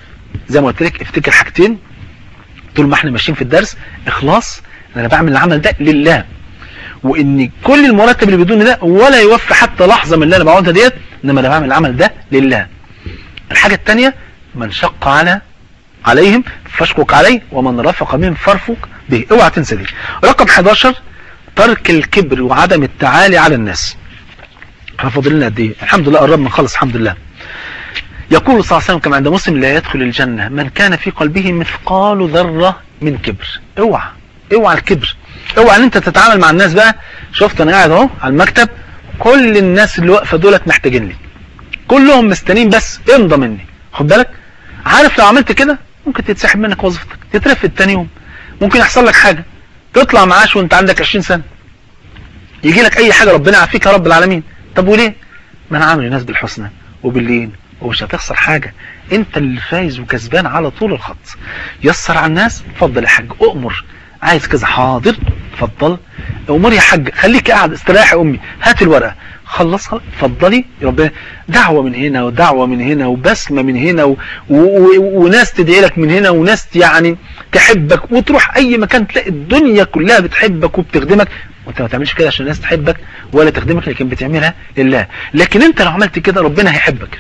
[SPEAKER 2] زي ما قلت لك افتكر حاجتين طول ما احنا ماشيين في الدرس اخلاص ان انا بعمل العمل ده لله وان كل المرتب اللي بيدوني ده ولا يوفي حتى لحظة من اللي انا بقعدها ديت انما انا بعمل العمل ده لله الحاجة الثانيه من شق على عليهم فاشقق عليه ومن رفق منهم فارفق به اوعى تنسى دي رقم 11 ترك الكبر وعدم التعالي على الناس احنا فاضل لنا قد ايه الحمد لله قربنا نخلص الحمد لله يقول صلى الله عليه وسلم كما عند مسلم لا يدخل الجنة من كان في قلبه مثقال ذرة من كبر اوعى اوعى الكبر اوعى ان انت تتعامل مع الناس بقى شفت انا قاعد اهو على المكتب كل الناس اللي واقفه دولت محتاجين لي كلهم مستنين بس امضى مني خد بالك عارف لو عملت كده ممكن تتسحب منك وظيفتك تترفد تاني يوم ممكن يحصل لك حاجة تطلع معاش وانت عندك 20 سنة يجي لك اي حاجة ربنا يعافيك يا رب العالمين طب وليه ما انا عامل الناس بالحسنى وباللين ومش هتخسر حاجة انت اللي فايز وكسبان على طول الخط يسر على الناس اتفضل يا حاج اؤمر عايز كذا حاضر اتفضل امور يا حاج خليك قاعد استريح يا امي هات الورقه خلص اتفضلي ربنا دعوه من هنا ودعوه من هنا وبسمه من هنا و... و... و... وناس تدعي لك من هنا وناس يعني تحبك وتروح اي مكان تلاقي الدنيا كلها بتحبك وبتخدمك وانت ما تعملش كده عشان الناس تحبك ولا تخدمك لكن بتعملها لله لكن انت لو عملت كده ربنا هيحبك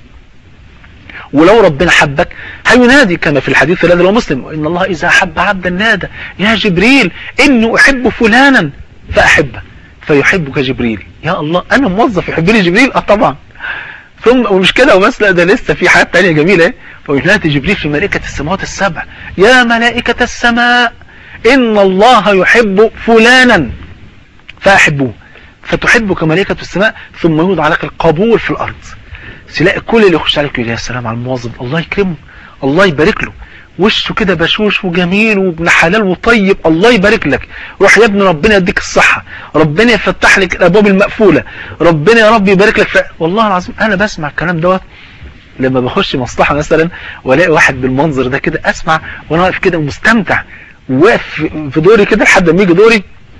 [SPEAKER 2] ولو ربنا حبك هينادي كما في الحديث الذي هو مسلم ان الله اذا حب عبدا نادى يا جبريل اني احب فلانا فاحبه فيحبك جبريل يا الله انا موظف يحبني جبريل اه طبعا ثم ومش كده وبس لا ده لسه في حاجات تانية جميلة وينادي جبريل في ملائكة السماوات السبع يا ملائكة السماء ان الله يحب فلانا فاحبوه فتحبك ملائكة السماء ثم يوضع لك القبول في الارض تلاقي كل اللي يخش عليك يقول يا سلام على الموظف الله يكرمه الله يبارك له وشه كده بشوش وجميل وابن حلال وطيب الله يبارك لك روح يا ابني ربنا يديك الصحة ربنا يفتح لك الابواب المقفولة ربنا يا رب يبارك لك ف... والله العظيم انا بسمع الكلام دوت لما بخش مصلحة مثلا والاقي واحد بالمنظر ده كده اسمع وانا واقف كده مستمتع واقف في دوري كده لحد ما يجي دوري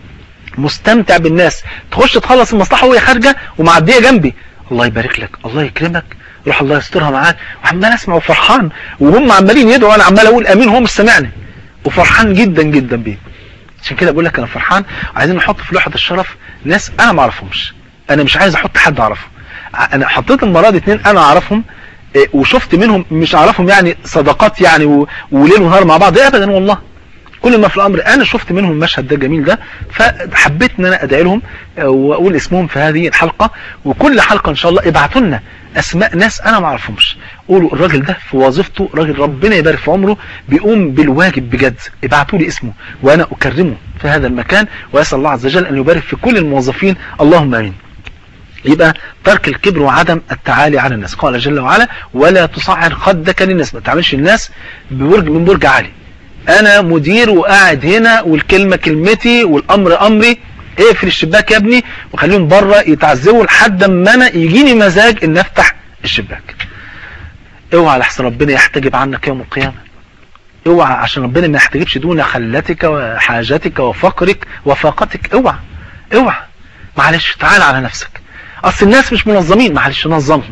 [SPEAKER 2] مستمتع بالناس تخش تخلص المصلحة وهي خارجة ومعدية جنبي الله يبارك لك الله يكرمك روح الله يسترها معاك وعمال اسمع وفرحان وهم عمالين يدعوا انا عمال اقول امين وهو مش سامعني وفرحان جدا جدا بيه عشان كده بقول لك انا فرحان وعايزين نحط في لوحه الشرف ناس انا ما اعرفهمش انا مش عايز احط حد اعرفه انا حطيت المره دي اتنين انا اعرفهم وشفت منهم مش اعرفهم يعني صداقات يعني وليل ونهار مع بعض ابدا والله كل ما في الامر انا شفت منهم المشهد ده جميل ده فحبيت ان انا ادعي لهم واقول اسمهم في هذه الحلقة وكل حلقة ان شاء الله ابعتوا لنا اسماء ناس انا ما اعرفهمش قولوا الراجل ده في وظيفته راجل ربنا يبارك في عمره بيقوم بالواجب بجد ابعتوا لي اسمه وانا اكرمه في هذا المكان واسال الله عز وجل ان يبارك في كل الموظفين اللهم امين يبقى ترك الكبر وعدم التعالي على الناس قال جل وعلا ولا تصعر خدك للناس ما تعملش الناس ببرج من برج عالي انا مدير وقاعد هنا والكلمة كلمتي والامر امري اقفل إيه الشباك يا ابني وخليهم بره يتعذبوا لحد ما انا يجيني مزاج ان افتح الشباك اوعى لحسن ربنا يحتجب عنك يوم القيامة اوعى عشان ربنا ما يحتجبش دون خلتك وحاجتك وفقرك وفاقتك اوعى اوعى معلش تعال على نفسك اصل الناس مش منظمين معلش نظمهم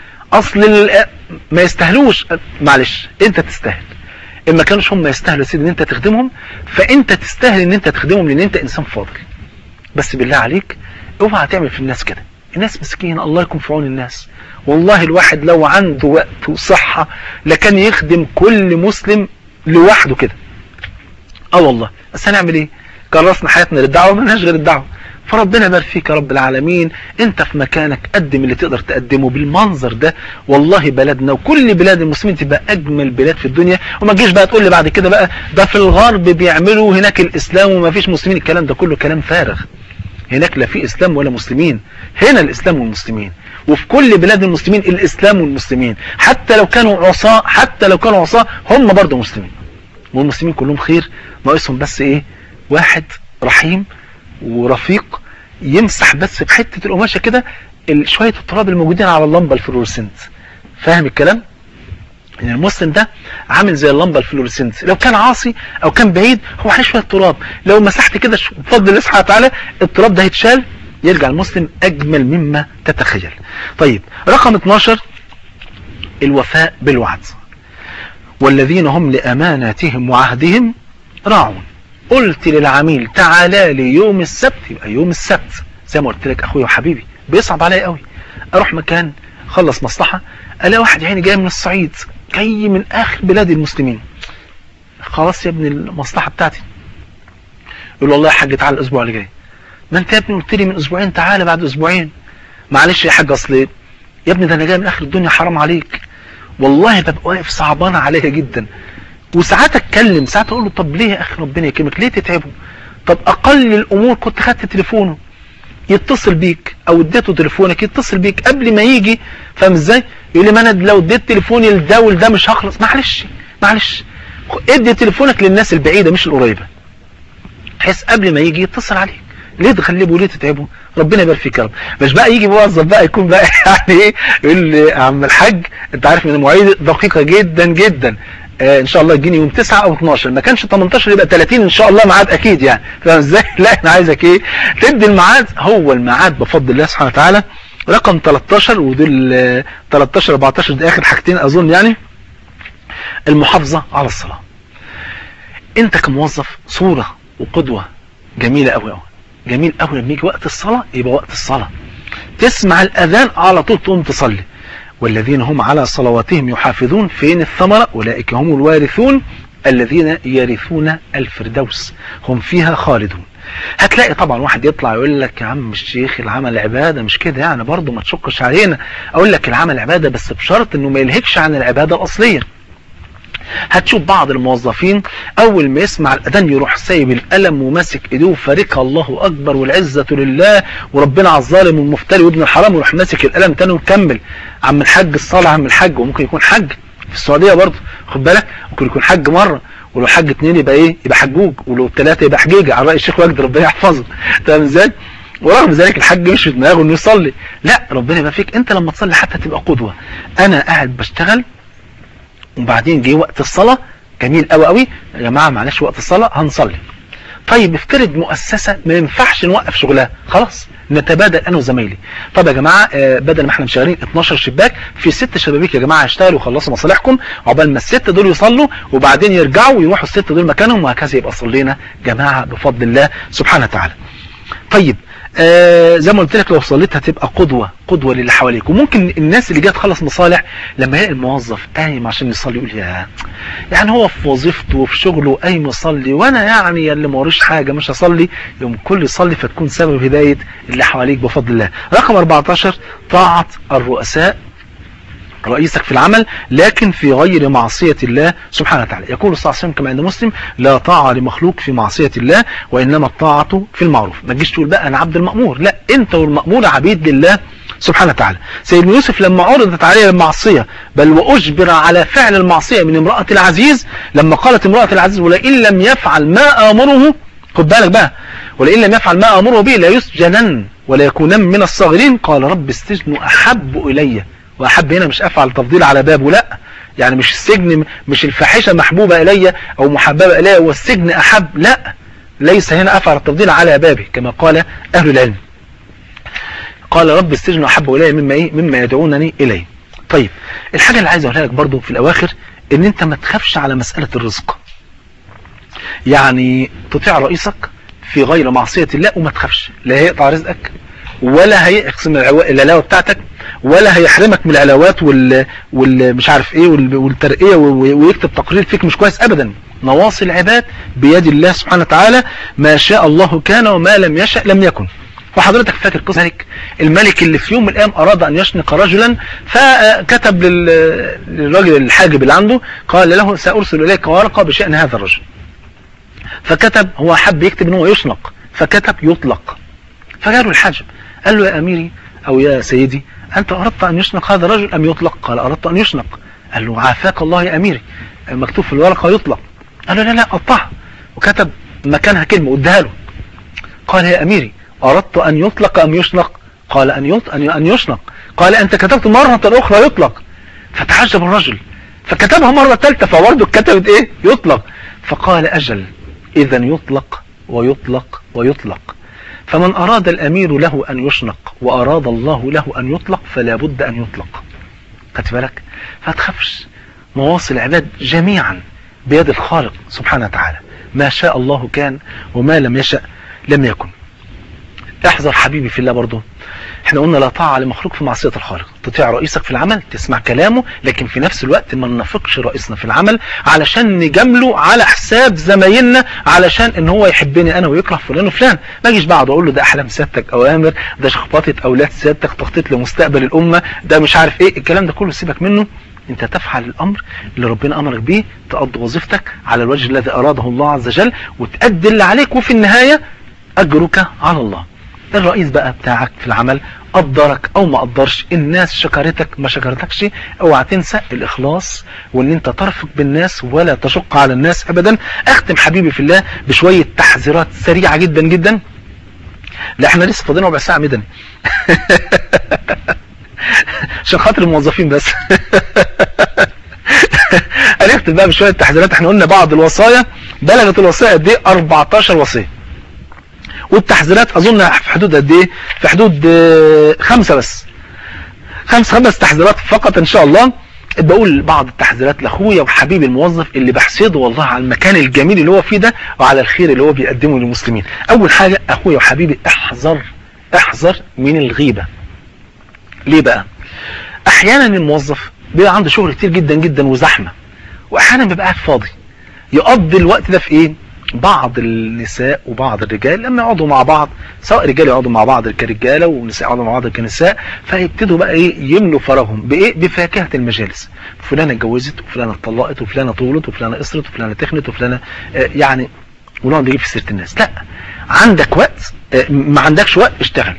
[SPEAKER 2] اصل ما يستاهلوش معلش انت تستاهل ان ما كانوش هم يستاهلوا يا سيدي ان انت تخدمهم فانت تستاهل ان انت تخدمهم لان انت انسان فاضل بس بالله عليك اوعى تعمل في الناس كده الناس مسكين الله يكون في عون الناس والله الواحد لو عنده وقت وصحة لكان يخدم كل مسلم لوحده كده اه والله بس هنعمل ايه كرسنا حياتنا للدعوة ما غير الدعوة فربنا يبارك فيك يا رب العالمين انت في مكانك قدم اللي تقدر تقدمه بالمنظر ده والله بلدنا وكل بلاد المسلمين تبقى اجمل بلاد في الدنيا وما تجيش بقى تقول لي بعد كده بقى ده في الغرب بيعملوا هناك الاسلام وما فيش مسلمين الكلام ده كله كلام فارغ هناك لا في اسلام ولا مسلمين هنا الاسلام والمسلمين وفي كل بلاد المسلمين الاسلام والمسلمين حتى لو كانوا عصاة حتى لو كانوا عصاة هم برضه مسلمين والمسلمين كلهم خير ناقصهم بس ايه واحد رحيم ورفيق يمسح بس بحتة القماشة كده شوية التراب الموجودين على اللمبة الفلورسنت فاهم الكلام ان المسلم ده عامل زي اللمبة الفلورسنت لو كان عاصي او كان بعيد هو عليه شوية تراب لو مسحت كده بفضل الله سبحانه وتعالى التراب ده هيتشال يرجع المسلم اجمل مما تتخيل طيب رقم 12 الوفاء بالوعد والذين هم لأماناتهم وعهدهم راعون قلت للعميل تعالى لي يوم السبت يبقى يوم السبت زي ما قلت لك اخويا وحبيبي بيصعب عليا قوي اروح مكان خلص مصلحة الاقي واحد يعني جاي من الصعيد جاي من اخر بلاد المسلمين خلاص يا ابني المصلحة بتاعتي يقول له والله يا حاج تعالى الاسبوع اللي جاي ما انت يا ابني قلت لي من اسبوعين تعالى بعد اسبوعين معلش يا حاج اصل ايه يا ابني ده انا جاي من اخر الدنيا حرام عليك والله ببقى واقف صعبانه عليا جدا وساعات اتكلم ساعات اقول له طب ليه يا اخي ربنا يكرمك ليه تتعبه طب اقل الامور كنت خدت تليفونه يتصل بيك او اديته تليفونك يتصل بيك قبل ما يجي فاهم ازاي يقول لي ما انا لو اديت تليفوني لده ولده مش هخلص معلش معلش ادي تليفونك للناس البعيده مش القريبه بحيث قبل ما يجي يتصل عليك ليه تغلبه وليه تتعبه ربنا يبارك فيك يا رب مش بقى يجي موظف بقى يكون بقى يعني ايه يقول لي يا عم الحاج انت عارف ان المواعيد دقيقه جدا جدا آه ان شاء الله تجيني يوم 9 او 12 ما كانش 18 يبقى 30 ان شاء الله ميعاد اكيد يعني فاهم ازاي لا انا عايزك ايه تدي الميعاد هو الميعاد بفضل الله سبحانه وتعالى رقم 13 ودول آه 13 14 دي اخر حاجتين اظن يعني المحافظه على الصلاه انت كموظف صوره وقدوه جميله قوي قوي جميل قوي لما يجي وقت الصلاه يبقى وقت الصلاه تسمع الاذان على طول تقوم تصلي والذين هم على صلواتهم يحافظون فين الثمرة أولئك هم الوارثون الذين يرثون الفردوس هم فيها خالدون هتلاقي طبعا واحد يطلع يقول لك يا عم الشيخ العمل عبادة مش كده يعني برضه ما تشكش علينا اقول لك العمل عبادة بس بشرط انه ما يلهكش عن العبادة الاصلية هتشوف بعض الموظفين اول ما يسمع الاذان يروح سايب القلم وماسك ايديه وفاركها الله اكبر والعزة لله وربنا على الظالم والمفتري وابن الحرام ويروح ماسك القلم تاني ومكمل عم الحاج الصلاة عم الحاج وممكن يكون حج في السعودية برضه خد بالك ممكن يكون حج مرة ولو حج اتنين يبقى ايه يبقى حجوج ولو ثلاثة يبقى حجيجة على رأي الشيخ وجد ربنا يحفظه تمام ازاي ورغم ذلك الحج مش في دماغه انه يصلي لا ربنا يبقى فيك انت لما تصلي حتى تبقى قدوة انا قاعد بشتغل وبعدين جه وقت الصلاة جميل قوي قوي يا جماعة معلش وقت الصلاة هنصلي طيب افترض مؤسسة ما ينفعش نوقف شغلها خلاص نتبادل انا وزمايلي طب يا جماعة آه بدل ما احنا شغالين 12 شباك في ست شبابيك يا جماعة اشتغلوا وخلصوا مصالحكم عقبال ما الست دول يصلوا وبعدين يرجعوا ويروحوا الست دول مكانهم وهكذا يبقى صلينا جماعة بفضل الله سبحانه وتعالى طيب آه زي ما قلت لك لو صليت هتبقى قدوة قدوة للي حواليك وممكن الناس اللي جايه تخلص مصالح لما يلاقي الموظف قايم عشان يصلي يقول يا يعني هو في وظيفته وفي شغله قايم يصلي وانا يعني اللي ما وريش حاجة مش هصلي يوم كل يصلي فتكون سبب هداية اللي حواليك بفضل الله رقم 14 طاعة الرؤساء رئيسك في العمل لكن في غير معصية الله سبحانه وتعالى يقول صلى الله عليه وسلم كما عند مسلم لا طاعة لمخلوق في معصية الله وإنما الطاعة في المعروف ما تجيش تقول بقى أنا عبد المأمور لا أنت والمأمور عبيد لله سبحانه وتعالى سيدنا يوسف لما عرضت عليه المعصية بل وأجبر على فعل المعصية من امرأة العزيز لما قالت امرأة العزيز ولئن لم يفعل ما آمره خد بالك بقى ولئن لم يفعل ما آمره به لا يسجنن ولا يكونن من الصاغرين قال رب السجن أحب إلي واحب هنا مش افعل تفضيل على بابه لا يعني مش السجن مش الفاحشه محبوبه الي او محببه الي والسجن احب لا ليس هنا افعل التفضيل على بابه كما قال اهل العلم قال رب السجن احب الي مما ايه مما يدعونني اليه طيب الحاجه اللي عايز اقولها لك برضو في الاواخر ان انت ما تخافش على مساله الرزق يعني تطيع رئيسك في غير معصيه الله وما تخافش لا هيقطع رزقك ولا هيقسم العلاوه بتاعتك ولا هيحرمك من العلاوات وال, وال... مش عارف ايه وال... والترقيه ويكتب تقرير فيك مش كويس ابدا نواصي العباد بيد الله سبحانه وتعالى ما شاء الله كان وما لم يشأ لم يكن وحضرتك فاكر قصة الملك الملك اللي في يوم من الايام اراد ان يشنق رجلا فكتب لل... للراجل الحاجب اللي عنده قال له سارسل اليك ورقه بشان هذا الرجل فكتب هو حب يكتب ان هو يشنق فكتب يطلق فجاله الحاجب قال له يا اميري او يا سيدي أنت أردت أن يشنق هذا الرجل أم يطلق قال أردت أن يشنق قال له عافاك الله يا أميري مكتوب في الورقة يطلق قال له لا لا قطعها وكتب مكانها كلمة وادها له قال يا أميري أردت أن يطلق أم يشنق قال أن يط... أن يشنق قال أنت كتبت مرة أخرى يطلق فتعجب الرجل فكتبها مرة ثالثة فبرضه كتبت إيه يطلق فقال أجل إذا يطلق ويطلق ويطلق فمن أراد الأمير له أن يشنق وأراد الله له أن يطلق فلا بد أن يطلق خدت بالك فتخافش مواصل العباد جميعا بيد الخالق سبحانه وتعالى ما شاء الله كان وما لم يشأ لم يكن احذر حبيبي في الله برضه احنا قلنا لا طاعة لمخلوق في معصية الخالق تطيع رئيسك في العمل تسمع كلامه لكن في نفس الوقت ما ننافقش رئيسنا في العمل علشان نجامله على حساب زمايلنا علشان ان هو يحبني انا ويكره فلان وفلان ما اجيش بعد اقول له ده احلام سيادتك اوامر ده شخبطة اولاد سيادتك تخطيط لمستقبل الامة ده مش عارف ايه الكلام ده كله سيبك منه انت تفعل الامر اللي ربنا امرك بيه تقضي وظيفتك على الوجه الذي اراده الله عز وجل وتأدي اللي عليك وفي النهاية اجرك على الله الرئيس بقى بتاعك في العمل قدرك او ما قدرش الناس شكرتك ما شكرتكش اوعى تنسى الاخلاص وان انت ترفق بالناس ولا تشق على الناس ابدا اختم حبيبي في الله بشوية تحذيرات سريعة جدا جدا لا احنا لسه فاضلين ربع ساعة مدني عشان خاطر الموظفين بس هنختم بقى بشوية تحذيرات احنا قلنا بعض الوصايا بلغت الوصايا قد ايه 14 وصية والتحذيرات اظن في حدود قد ايه في حدود خمسة بس خمس خمس تحذيرات فقط ان شاء الله بقول بعض التحذيرات لاخويا وحبيبي الموظف اللي بحسده والله على المكان الجميل اللي هو فيه ده وعلى الخير اللي هو بيقدمه للمسلمين اول حاجة اخويا وحبيبي احذر احذر من الغيبة ليه بقى احيانا الموظف بيبقى عنده شغل كتير جدا جدا وزحمة واحيانا بيبقى قاعد فاضي يقضي الوقت ده في ايه بعض النساء وبعض الرجال لما يقعدوا مع بعض سواء رجال يقعدوا مع بعض كرجاله ونساء يقعدوا مع بعض كنساء فيبتدوا بقى ايه يملوا فراغهم بايه بفاكهه المجالس فلانه اتجوزت وفلانه اتطلقت وفلانه طولت وفلانه قصرت وفلانه تخنت وفلانه آه يعني ونقعد نجيب في سيره الناس لا عندك وقت آه ما عندكش وقت اشتغل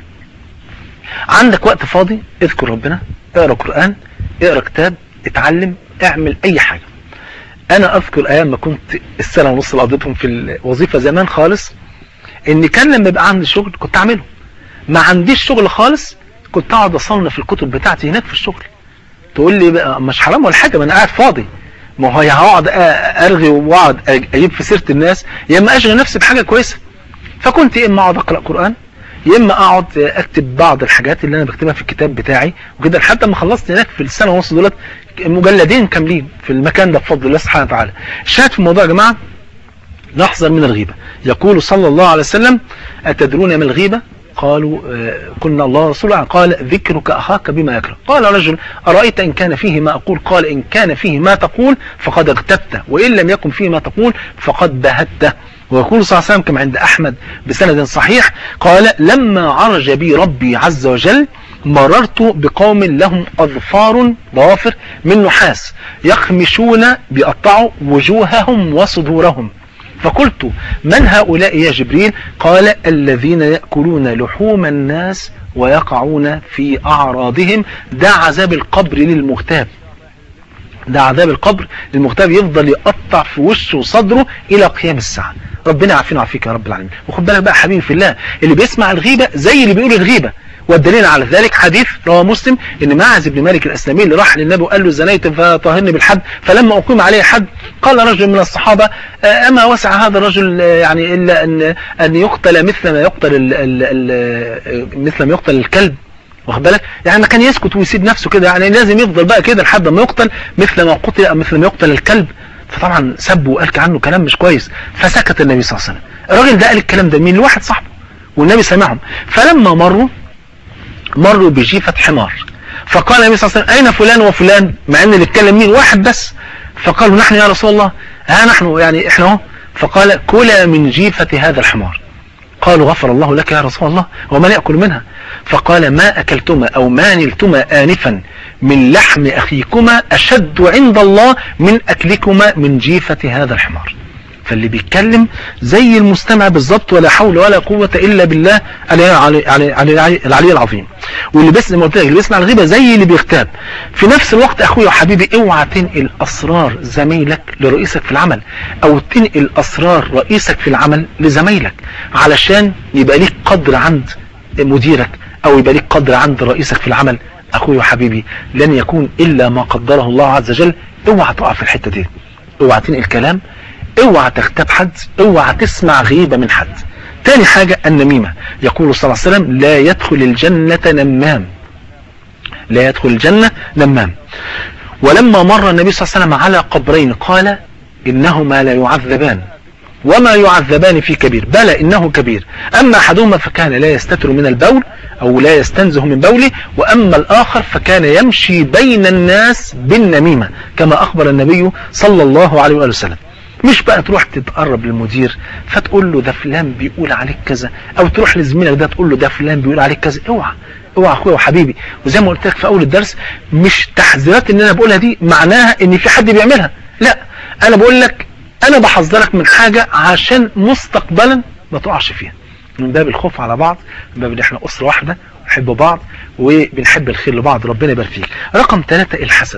[SPEAKER 2] عندك وقت فاضي اذكر ربنا اقرا قران اقرا كتاب اتعلم اعمل اي حاجه انا اذكر ايام ما كنت السنه ونص اللي قضيتهم في الوظيفه زمان خالص ان كان لما يبقى عندي شغل كنت اعمله ما عنديش شغل خالص كنت اقعد اصنف الكتب بتاعتي هناك في الشغل تقول لي بقى مش حرام ولا حاجه ما انا قاعد فاضي ما هو هقعد ارغي واقعد اجيب في سيره الناس يا اما اشغل نفسي بحاجه كويسه فكنت يا اما اقعد اقرا قران يا اما اقعد اكتب بعض الحاجات اللي انا بكتبها في الكتاب بتاعي وكده لحد ما خلصت هناك في السنه ونص دولت مجلدين كاملين في المكان ده بفضل الله سبحانه وتعالى الشاهد في الموضوع يا جماعه نحذر من الغيبه يقول صلى الله عليه وسلم اتدرون ما الغيبه قالوا قلنا الله رسوله قال ذكرك أخاك بما يكره قال رجل أرأيت إن كان فيه ما أقول قال إن كان فيه ما تقول فقد اغتبت وإن لم يكن فيه ما تقول فقد بهته ويقول صلى الله عليه وسلم كما عند أحمد بسند صحيح قال لما عرج بي ربي عز وجل مررت بقوم لهم أظفار ضوافر من نحاس يخمشون بيقطعوا وجوههم وصدورهم فقلت من هؤلاء يا جبريل قال الذين يأكلون لحوم الناس ويقعون في أعراضهم ده عذاب القبر للمغتاب ده عذاب القبر للمغتاب يفضل يقطع في وشه وصدره إلى قيام الساعة ربنا يعافينا ويعافيك يا رب العالمين وخد بالك بقى حبيبي في الله اللي بيسمع الغيبة زي اللي بيقول الغيبة والدليل على ذلك حديث رواه مسلم ان معاذ بن مالك الاسلمي اللي راح للنبي وقال له زنيت فطهرني بالحد فلما اقيم عليه حد قال رجل من الصحابة اما وسع هذا الرجل يعني الا ان ان يقتل مثل ما يقتل ال ال ال مثل ما يقتل الكلب واخد بالك يعني ما كان يسكت ويسيب نفسه كده يعني لازم يفضل بقى كده لحد ما يقتل مثل ما قتل مثل ما يقتل الكلب فطبعا سب وقال عنه كلام مش كويس فسكت النبي صلى الله عليه وسلم الراجل ده قال الكلام ده مين لواحد صاحبه والنبي سمعهم فلما مروا مروا بجيفة حمار فقال النبي صلى الله عليه وسلم أين فلان وفلان مع أن اللي اتكلم مين واحد بس فقالوا نحن يا رسول الله ها نحن يعني احنا اهو فقال كلا من جيفة هذا الحمار قالوا غفر الله لك يا رسول الله ومن يأكل منها فقال ما أكلتما أو ما نلتما آنفا من لحم أخيكما أشد عند الله من أكلكما من جيفة هذا الحمار فاللي بيتكلم زي المستمع بالظبط ولا حول ولا قوة إلا بالله العلي العظيم واللي بس زي ما قلت لك اللي بيسمع الغيبة زي اللي بيغتاب في نفس الوقت أخويا وحبيبي اوعى تنقل أسرار زميلك لرئيسك في العمل أو تنقل أسرار رئيسك في العمل لزميلك علشان يبقى ليك قدر عند مديرك أو يبقى ليك قدر عند رئيسك في العمل أخوي وحبيبي لن يكون إلا ما قدره الله عز وجل اوعى تقع في الحتة دي اوعى تنقل كلام اوعى تغتاب حد اوعى تسمع غيبة من حد تاني حاجة النميمة يقول صلى الله عليه وسلم لا يدخل الجنة نمام لا يدخل الجنة نمام ولما مر النبي صلى الله عليه وسلم على قبرين قال إنهما لا يعذبان وما يعذبان في كبير بلى إنه كبير أما أحدهما فكان لا يستتر من البول أو لا يستنزه من بوله وأما الآخر فكان يمشي بين الناس بالنميمة كما أخبر النبي صلى الله عليه وآله وسلم مش بقى تروح تتقرب للمدير فتقول له ده فلان بيقول عليك كذا او تروح لزميلك ده تقول له ده فلان بيقول عليك كذا اوعى اوعى اخويا وحبيبي وزي ما قلت لك في اول الدرس مش تحذيرات ان انا بقولها دي معناها ان في حد بيعملها لا انا بقول لك انا بحذرك من حاجة عشان مستقبلا ما تقعش فيها من باب الخوف على بعض من باب ان احنا اسرة واحدة نحب بعض وبنحب الخير لبعض ربنا يبارك فيك رقم ثلاثة الحسد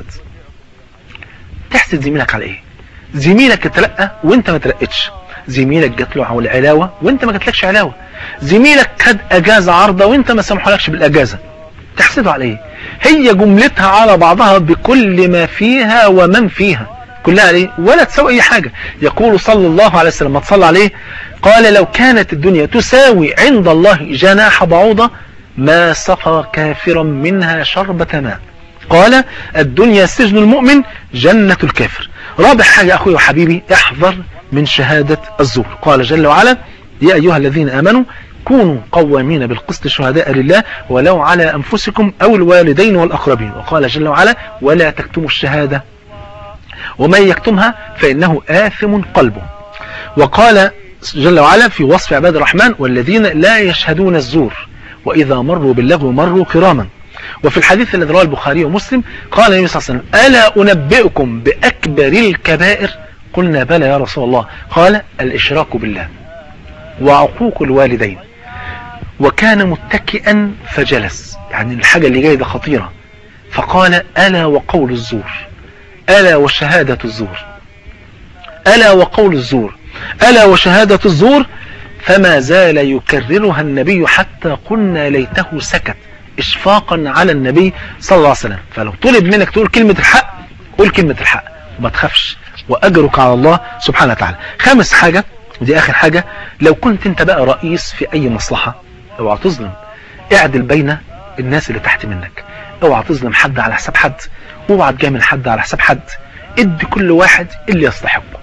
[SPEAKER 2] تحسد زميلك على ايه زميلك اترقى وانت ما ترقتش زميلك جات له على العلاوه وانت ما جاتلكش علاوه زميلك خد اجازه عارضه وانت ما سمحولكش بالاجازه تحسده على ايه هي جملتها على بعضها بكل ما فيها ومن فيها كلها عليه ولا تساوي اي حاجة يقول صلى الله عليه وسلم ما تصلى عليه قال لو كانت الدنيا تساوي عند الله جناح بعوضة ما سقى كافرا منها شربة ماء قال الدنيا سجن المؤمن جنة الكافر رابع حاجة أخوي وحبيبي احذر من شهادة الزور قال جل وعلا يا أيها الذين آمنوا كونوا قوامين بالقسط شهداء لله ولو على أنفسكم أو الوالدين والأقربين وقال جل وعلا ولا تكتموا الشهادة ومن يكتمها فإنه آثم قلبه وقال جل وعلا في وصف عباد الرحمن والذين لا يشهدون الزور وإذا مروا باللغو مروا كراما وفي الحديث الذي رواه البخاري ومسلم قال النبي صلى الله عليه وسلم ألا أنبئكم بأكبر الكبائر قلنا بلى يا رسول الله قال الإشراك بالله وعقوق الوالدين وكان متكئا فجلس يعني الحاجة اللي جاية ده خطيرة فقال ألا وقول الزور ألا وشهادة الزور ألا وقول الزور ألا وشهادة الزور فما زال يكررها النبي حتى قلنا ليته سكت اشفاقا على النبي صلى الله عليه وسلم فلو طلب منك تقول كلمة الحق قول كلمة الحق وما تخافش وأجرك على الله سبحانه وتعالى خامس حاجة ودي آخر حاجة لو كنت انت بقى رئيس في أي مصلحة اوعى تظلم اعدل بين الناس اللي تحت منك اوعى تظلم حد على حساب حد اوعى تجامل حد على حساب حد ادي كل واحد اللي يستحقه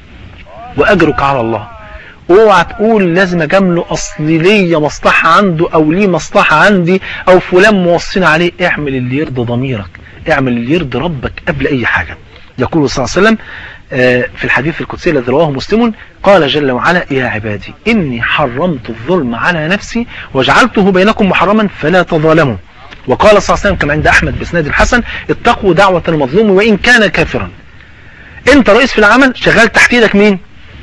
[SPEAKER 2] واجرك على الله اوعى تقول لازم اجامله اصل ليا مصلحه عنده او ليه مصلحه عندي او فلان موصينا عليه اعمل اللي يرضي ضميرك اعمل اللي يرضي ربك قبل اي حاجه يقول صلى الله عليه وسلم في الحديث القدسي الذي رواه مسلم قال جل وعلا يا عبادي إني حرمت الظلم على نفسي وجعلته بينكم محرما فلا تظالموا وقال صلى الله عليه وسلم كما عند أحمد بسناد الحسن اتقوا دعوة المظلوم وإن كان كافرا انت رئيس في العمل شغال تحت ايدك مين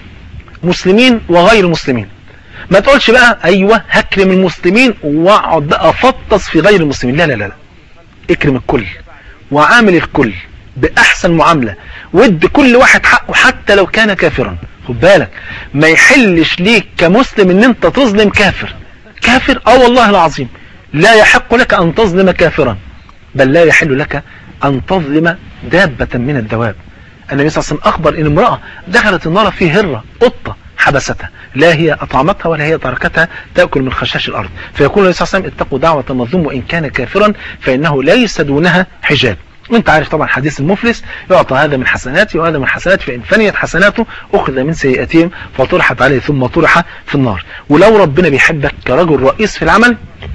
[SPEAKER 2] مسلمين وغير مسلمين ما تقولش بقى ايوه هكرم المسلمين واقعد بقى افطس في غير المسلمين لا لا لا, لا. اكرم الكل وعامل الكل بأحسن معاملة ود كل واحد حقه حتى لو كان كافرا خد بالك ما يحلش ليك كمسلم ان انت تظلم كافر كافر اه والله العظيم لا يحق لك ان تظلم كافرا بل لا يحل لك ان تظلم دابة من الدواب النبي صلى الله عليه وسلم اخبر ان امرأة دخلت النار في هرة قطة حبستها لا هي اطعمتها ولا هي تركتها تأكل من خشاش الارض فيقول النبي صلى الله عليه وسلم اتقوا دعوة المظلوم وان كان كافرا فانه ليس دونها حجاب وانت عارف طبعا حديث المفلس يعطى هذا من حسناتي وهذا من حسناتي فإن فنيت حسناته أخذ من سيئاتهم فطرحت عليه ثم طرح في النار ولو ربنا بيحبك كرجل رئيس في العمل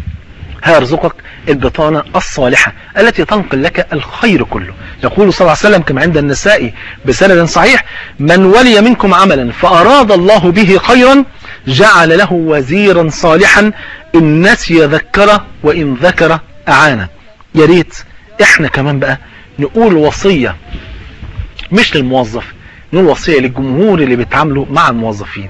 [SPEAKER 2] هيرزقك البطانة الصالحة التي تنقل لك الخير كله يقول صلى الله عليه وسلم كما عند النساء بسند صحيح من ولي منكم عملا فأراد الله به خيرا جعل له وزيرا صالحا إن نسي ذكره وإن ذكر أعانه يا ريت احنا كمان بقى نقول وصية مش للموظف نقول وصية للجمهور اللي بيتعاملوا مع الموظفين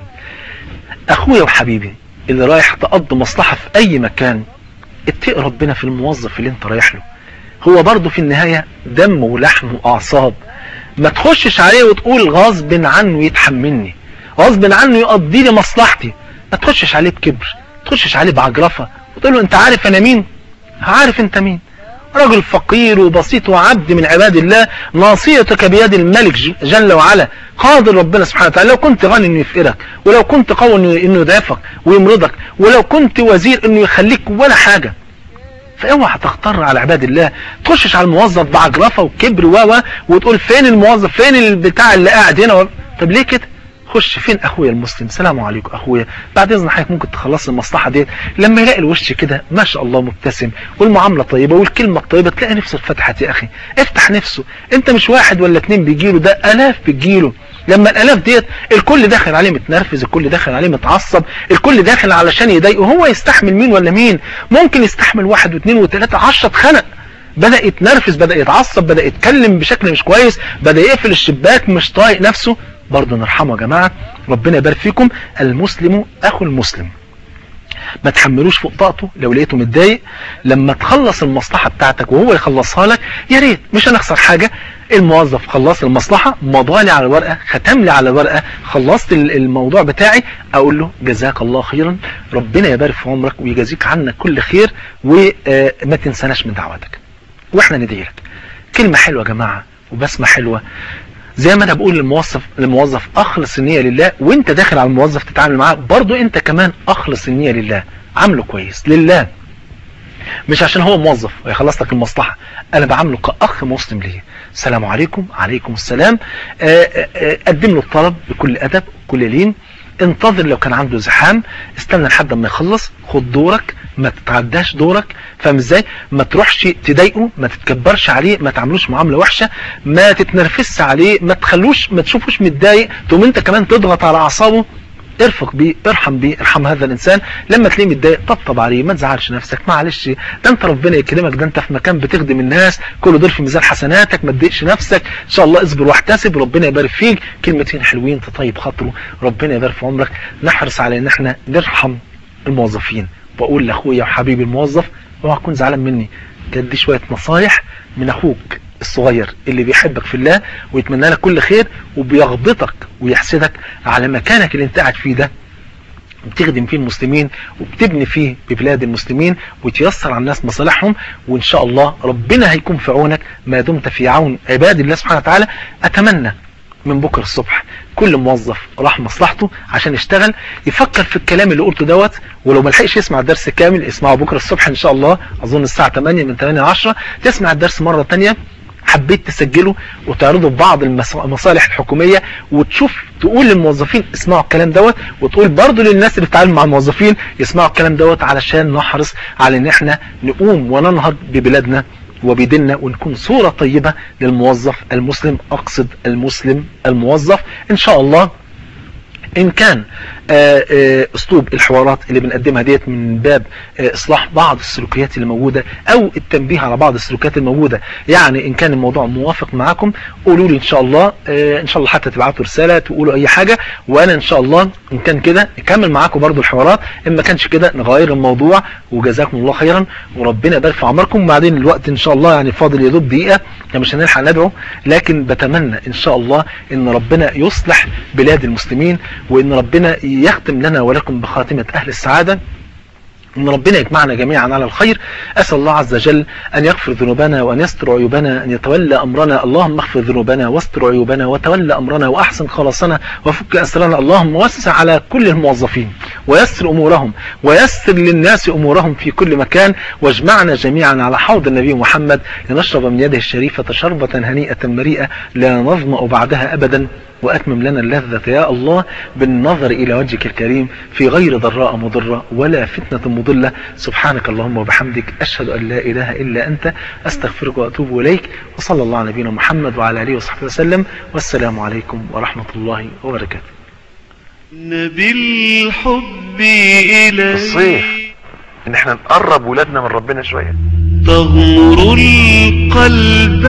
[SPEAKER 2] اخويا وحبيبي اللي رايح تقضي مصلحة في اي مكان اتقي ربنا في الموظف اللي انت رايح له هو برضه في النهاية دم ولحم واعصاب ما تخشش عليه وتقول غصب عنه يتحملني غصب عنه يقضي لي مصلحتي ما تخشش عليه بكبر ما تخشش عليه بعجرفة وتقول له انت عارف انا مين عارف انت مين رجل فقير وبسيط وعبد من عباد الله ناصيتك بيد الملك جل وعلا قادر ربنا سبحانه وتعالى لو كنت غني انه يفقرك ولو كنت قوي انه يضعفك ويمرضك ولو كنت وزير انه يخليك ولا حاجة فاوعى تختار على عباد الله تخشش على الموظف بعجرفه وكبر و وتقول فين الموظف فين البتاع اللي قاعد هنا و... طب ليه كده خش فين اخويا المسلم سلام عليكم اخويا بعد اذن حضرتك ممكن تخلص المصلحه ديت لما يلاقي الوش كده ما شاء الله مبتسم والمعامله طيبه والكلمه الطيبه تلاقي نفسه اتفتحت يا اخي افتح نفسه انت مش واحد ولا اتنين بيجيله ده الاف بتجيله لما الالاف ديت الكل داخل عليه متنرفز الكل داخل عليه متعصب الكل داخل علشان يضايقه هو يستحمل مين ولا مين ممكن يستحمل واحد واثنين وثلاثه عشرة اتخنق بدأ يتنرفز بدأ يتعصب بدأ يتكلم بشكل مش كويس بدأ يقفل الشباك مش طايق نفسه برضه نرحمه يا جماعة ربنا يبارك فيكم المسلم أخو المسلم ما تحملوش فوق طاقته لو لقيته متضايق لما تخلص المصلحة بتاعتك وهو يخلصها لك يا ريت مش هنخسر حاجة الموظف خلص المصلحة مضالي على الورقة ختم لي على الورقة خلصت الموضوع بتاعي اقول له جزاك الله خيرا ربنا يبارك في عمرك ويجازيك عنا كل خير وما تنساناش من دعوتك واحنا ندعي لك كلمة حلوة يا جماعة وبسمة حلوة زي ما انا بقول للموظف للموظف اخلص النية لله وانت داخل على الموظف تتعامل معاه برضو انت كمان اخلص النية لله عامله كويس لله مش عشان هو موظف ويخلص لك المصلحة انا بعامله كاخ مسلم ليه السلام عليكم عليكم السلام قدم له الطلب بكل ادب بكل لين انتظر لو كان عنده زحام استنى لحد ما يخلص خد دورك ما تتعداش دورك فاهم ازاي ما تروحش تضايقه ما تتكبرش عليه ما تعملوش معامله وحشه ما تتنرفزش عليه ما تخلوش ما تشوفوش متضايق تقوم انت كمان تضغط على اعصابه ارفق بيه ارحم بيه ارحم هذا الانسان لما تلاقيه متضايق طبطب عليه ما تزعلش نفسك معلش ده انت ربنا يكرمك ده انت في مكان بتخدم الناس كل دول في ميزان حسناتك ما تضايقش نفسك ان شاء الله اصبر واحتسب ربنا يبارك فيك كلمتين حلوين تطيب خاطره ربنا يبارك في عمرك نحرص على ان احنا نرحم الموظفين بقول لاخويا وحبيبي الموظف اوعى تكون زعلان مني كانت دي شويه نصايح من اخوك الصغير اللي بيحبك في الله ويتمنى لك كل خير وبيغبطك ويحسدك على مكانك اللي انت قاعد فيه ده بتخدم فيه المسلمين وبتبني فيه ببلاد المسلمين وتيسر على الناس مصالحهم وان شاء الله ربنا هيكون في عونك ما دمت في عون عباد الله سبحانه وتعالى اتمنى من بكرة الصبح كل موظف راح مصلحته عشان يشتغل يفكر في الكلام اللي قلته دوت ولو ما لحقش يسمع الدرس كامل اسمعه بكرة الصبح ان شاء الله اظن الساعة 8 من 8 ل 10 تسمع الدرس مرة تانية حبيت تسجله وتعرضه في بعض المصالح الحكومية وتشوف تقول للموظفين اسمعوا الكلام دوت وتقول برضه للناس اللي بتتعامل مع الموظفين يسمعوا الكلام دوت علشان نحرص على ان احنا نقوم وننهض ببلادنا وبديننا ونكون صورة طيبة للموظف المسلم أقصد المسلم الموظف إن شاء الله إن كان آآ آآ أسلوب الحوارات اللي بنقدمها ديت من باب إصلاح بعض السلوكيات اللي موجودة أو التنبيه على بعض السلوكيات الموجودة يعني إن كان الموضوع موافق معاكم قولوا لي إن شاء الله إن شاء الله حتى تبعتوا رسالة تقولوا أي حاجة وأنا إن شاء الله إن كان كده نكمل معاكم برضو الحوارات إن ما كانش كده نغير الموضوع وجزاكم الله خيرا وربنا يبارك في عمركم وبعدين الوقت إن شاء الله يعني فاضل يا دوب دقيقة يعني مش هنلحق ندعو لكن بتمنى إن شاء الله إن ربنا يصلح بلاد المسلمين وإن ربنا يختم لنا ولكم بخاتمة أهل السعادة ان ربنا يجمعنا جميعا على الخير اسال الله عز وجل ان يغفر ذنوبنا وان يستر عيوبنا ان يتولى امرنا اللهم اغفر ذنوبنا واستر عيوبنا وتولى امرنا واحسن خلاصنا وفك اسرنا اللهم وسع على كل الموظفين ويسر امورهم ويسر للناس امورهم في كل مكان واجمعنا جميعا على حوض النبي محمد لنشرب من يده الشريفه شربه هنيئه مريئه لا نظما بعدها ابدا وأتمم لنا اللذة يا الله بالنظر إلى وجهك الكريم في غير ضراء مضرة ولا فتنة مضلة سبحانك اللهم وبحمدك أشهد أن لا إله إلا أنت أستغفرك وأتوب إليك وصلى الله على نبينا محمد وعلى آله وصحبه وسلم والسلام عليكم ورحمة الله وبركاته
[SPEAKER 3] بالحب إليه
[SPEAKER 2] الصيف إن احنا نقرب ولادنا من ربنا شوية
[SPEAKER 3] تغمر القلب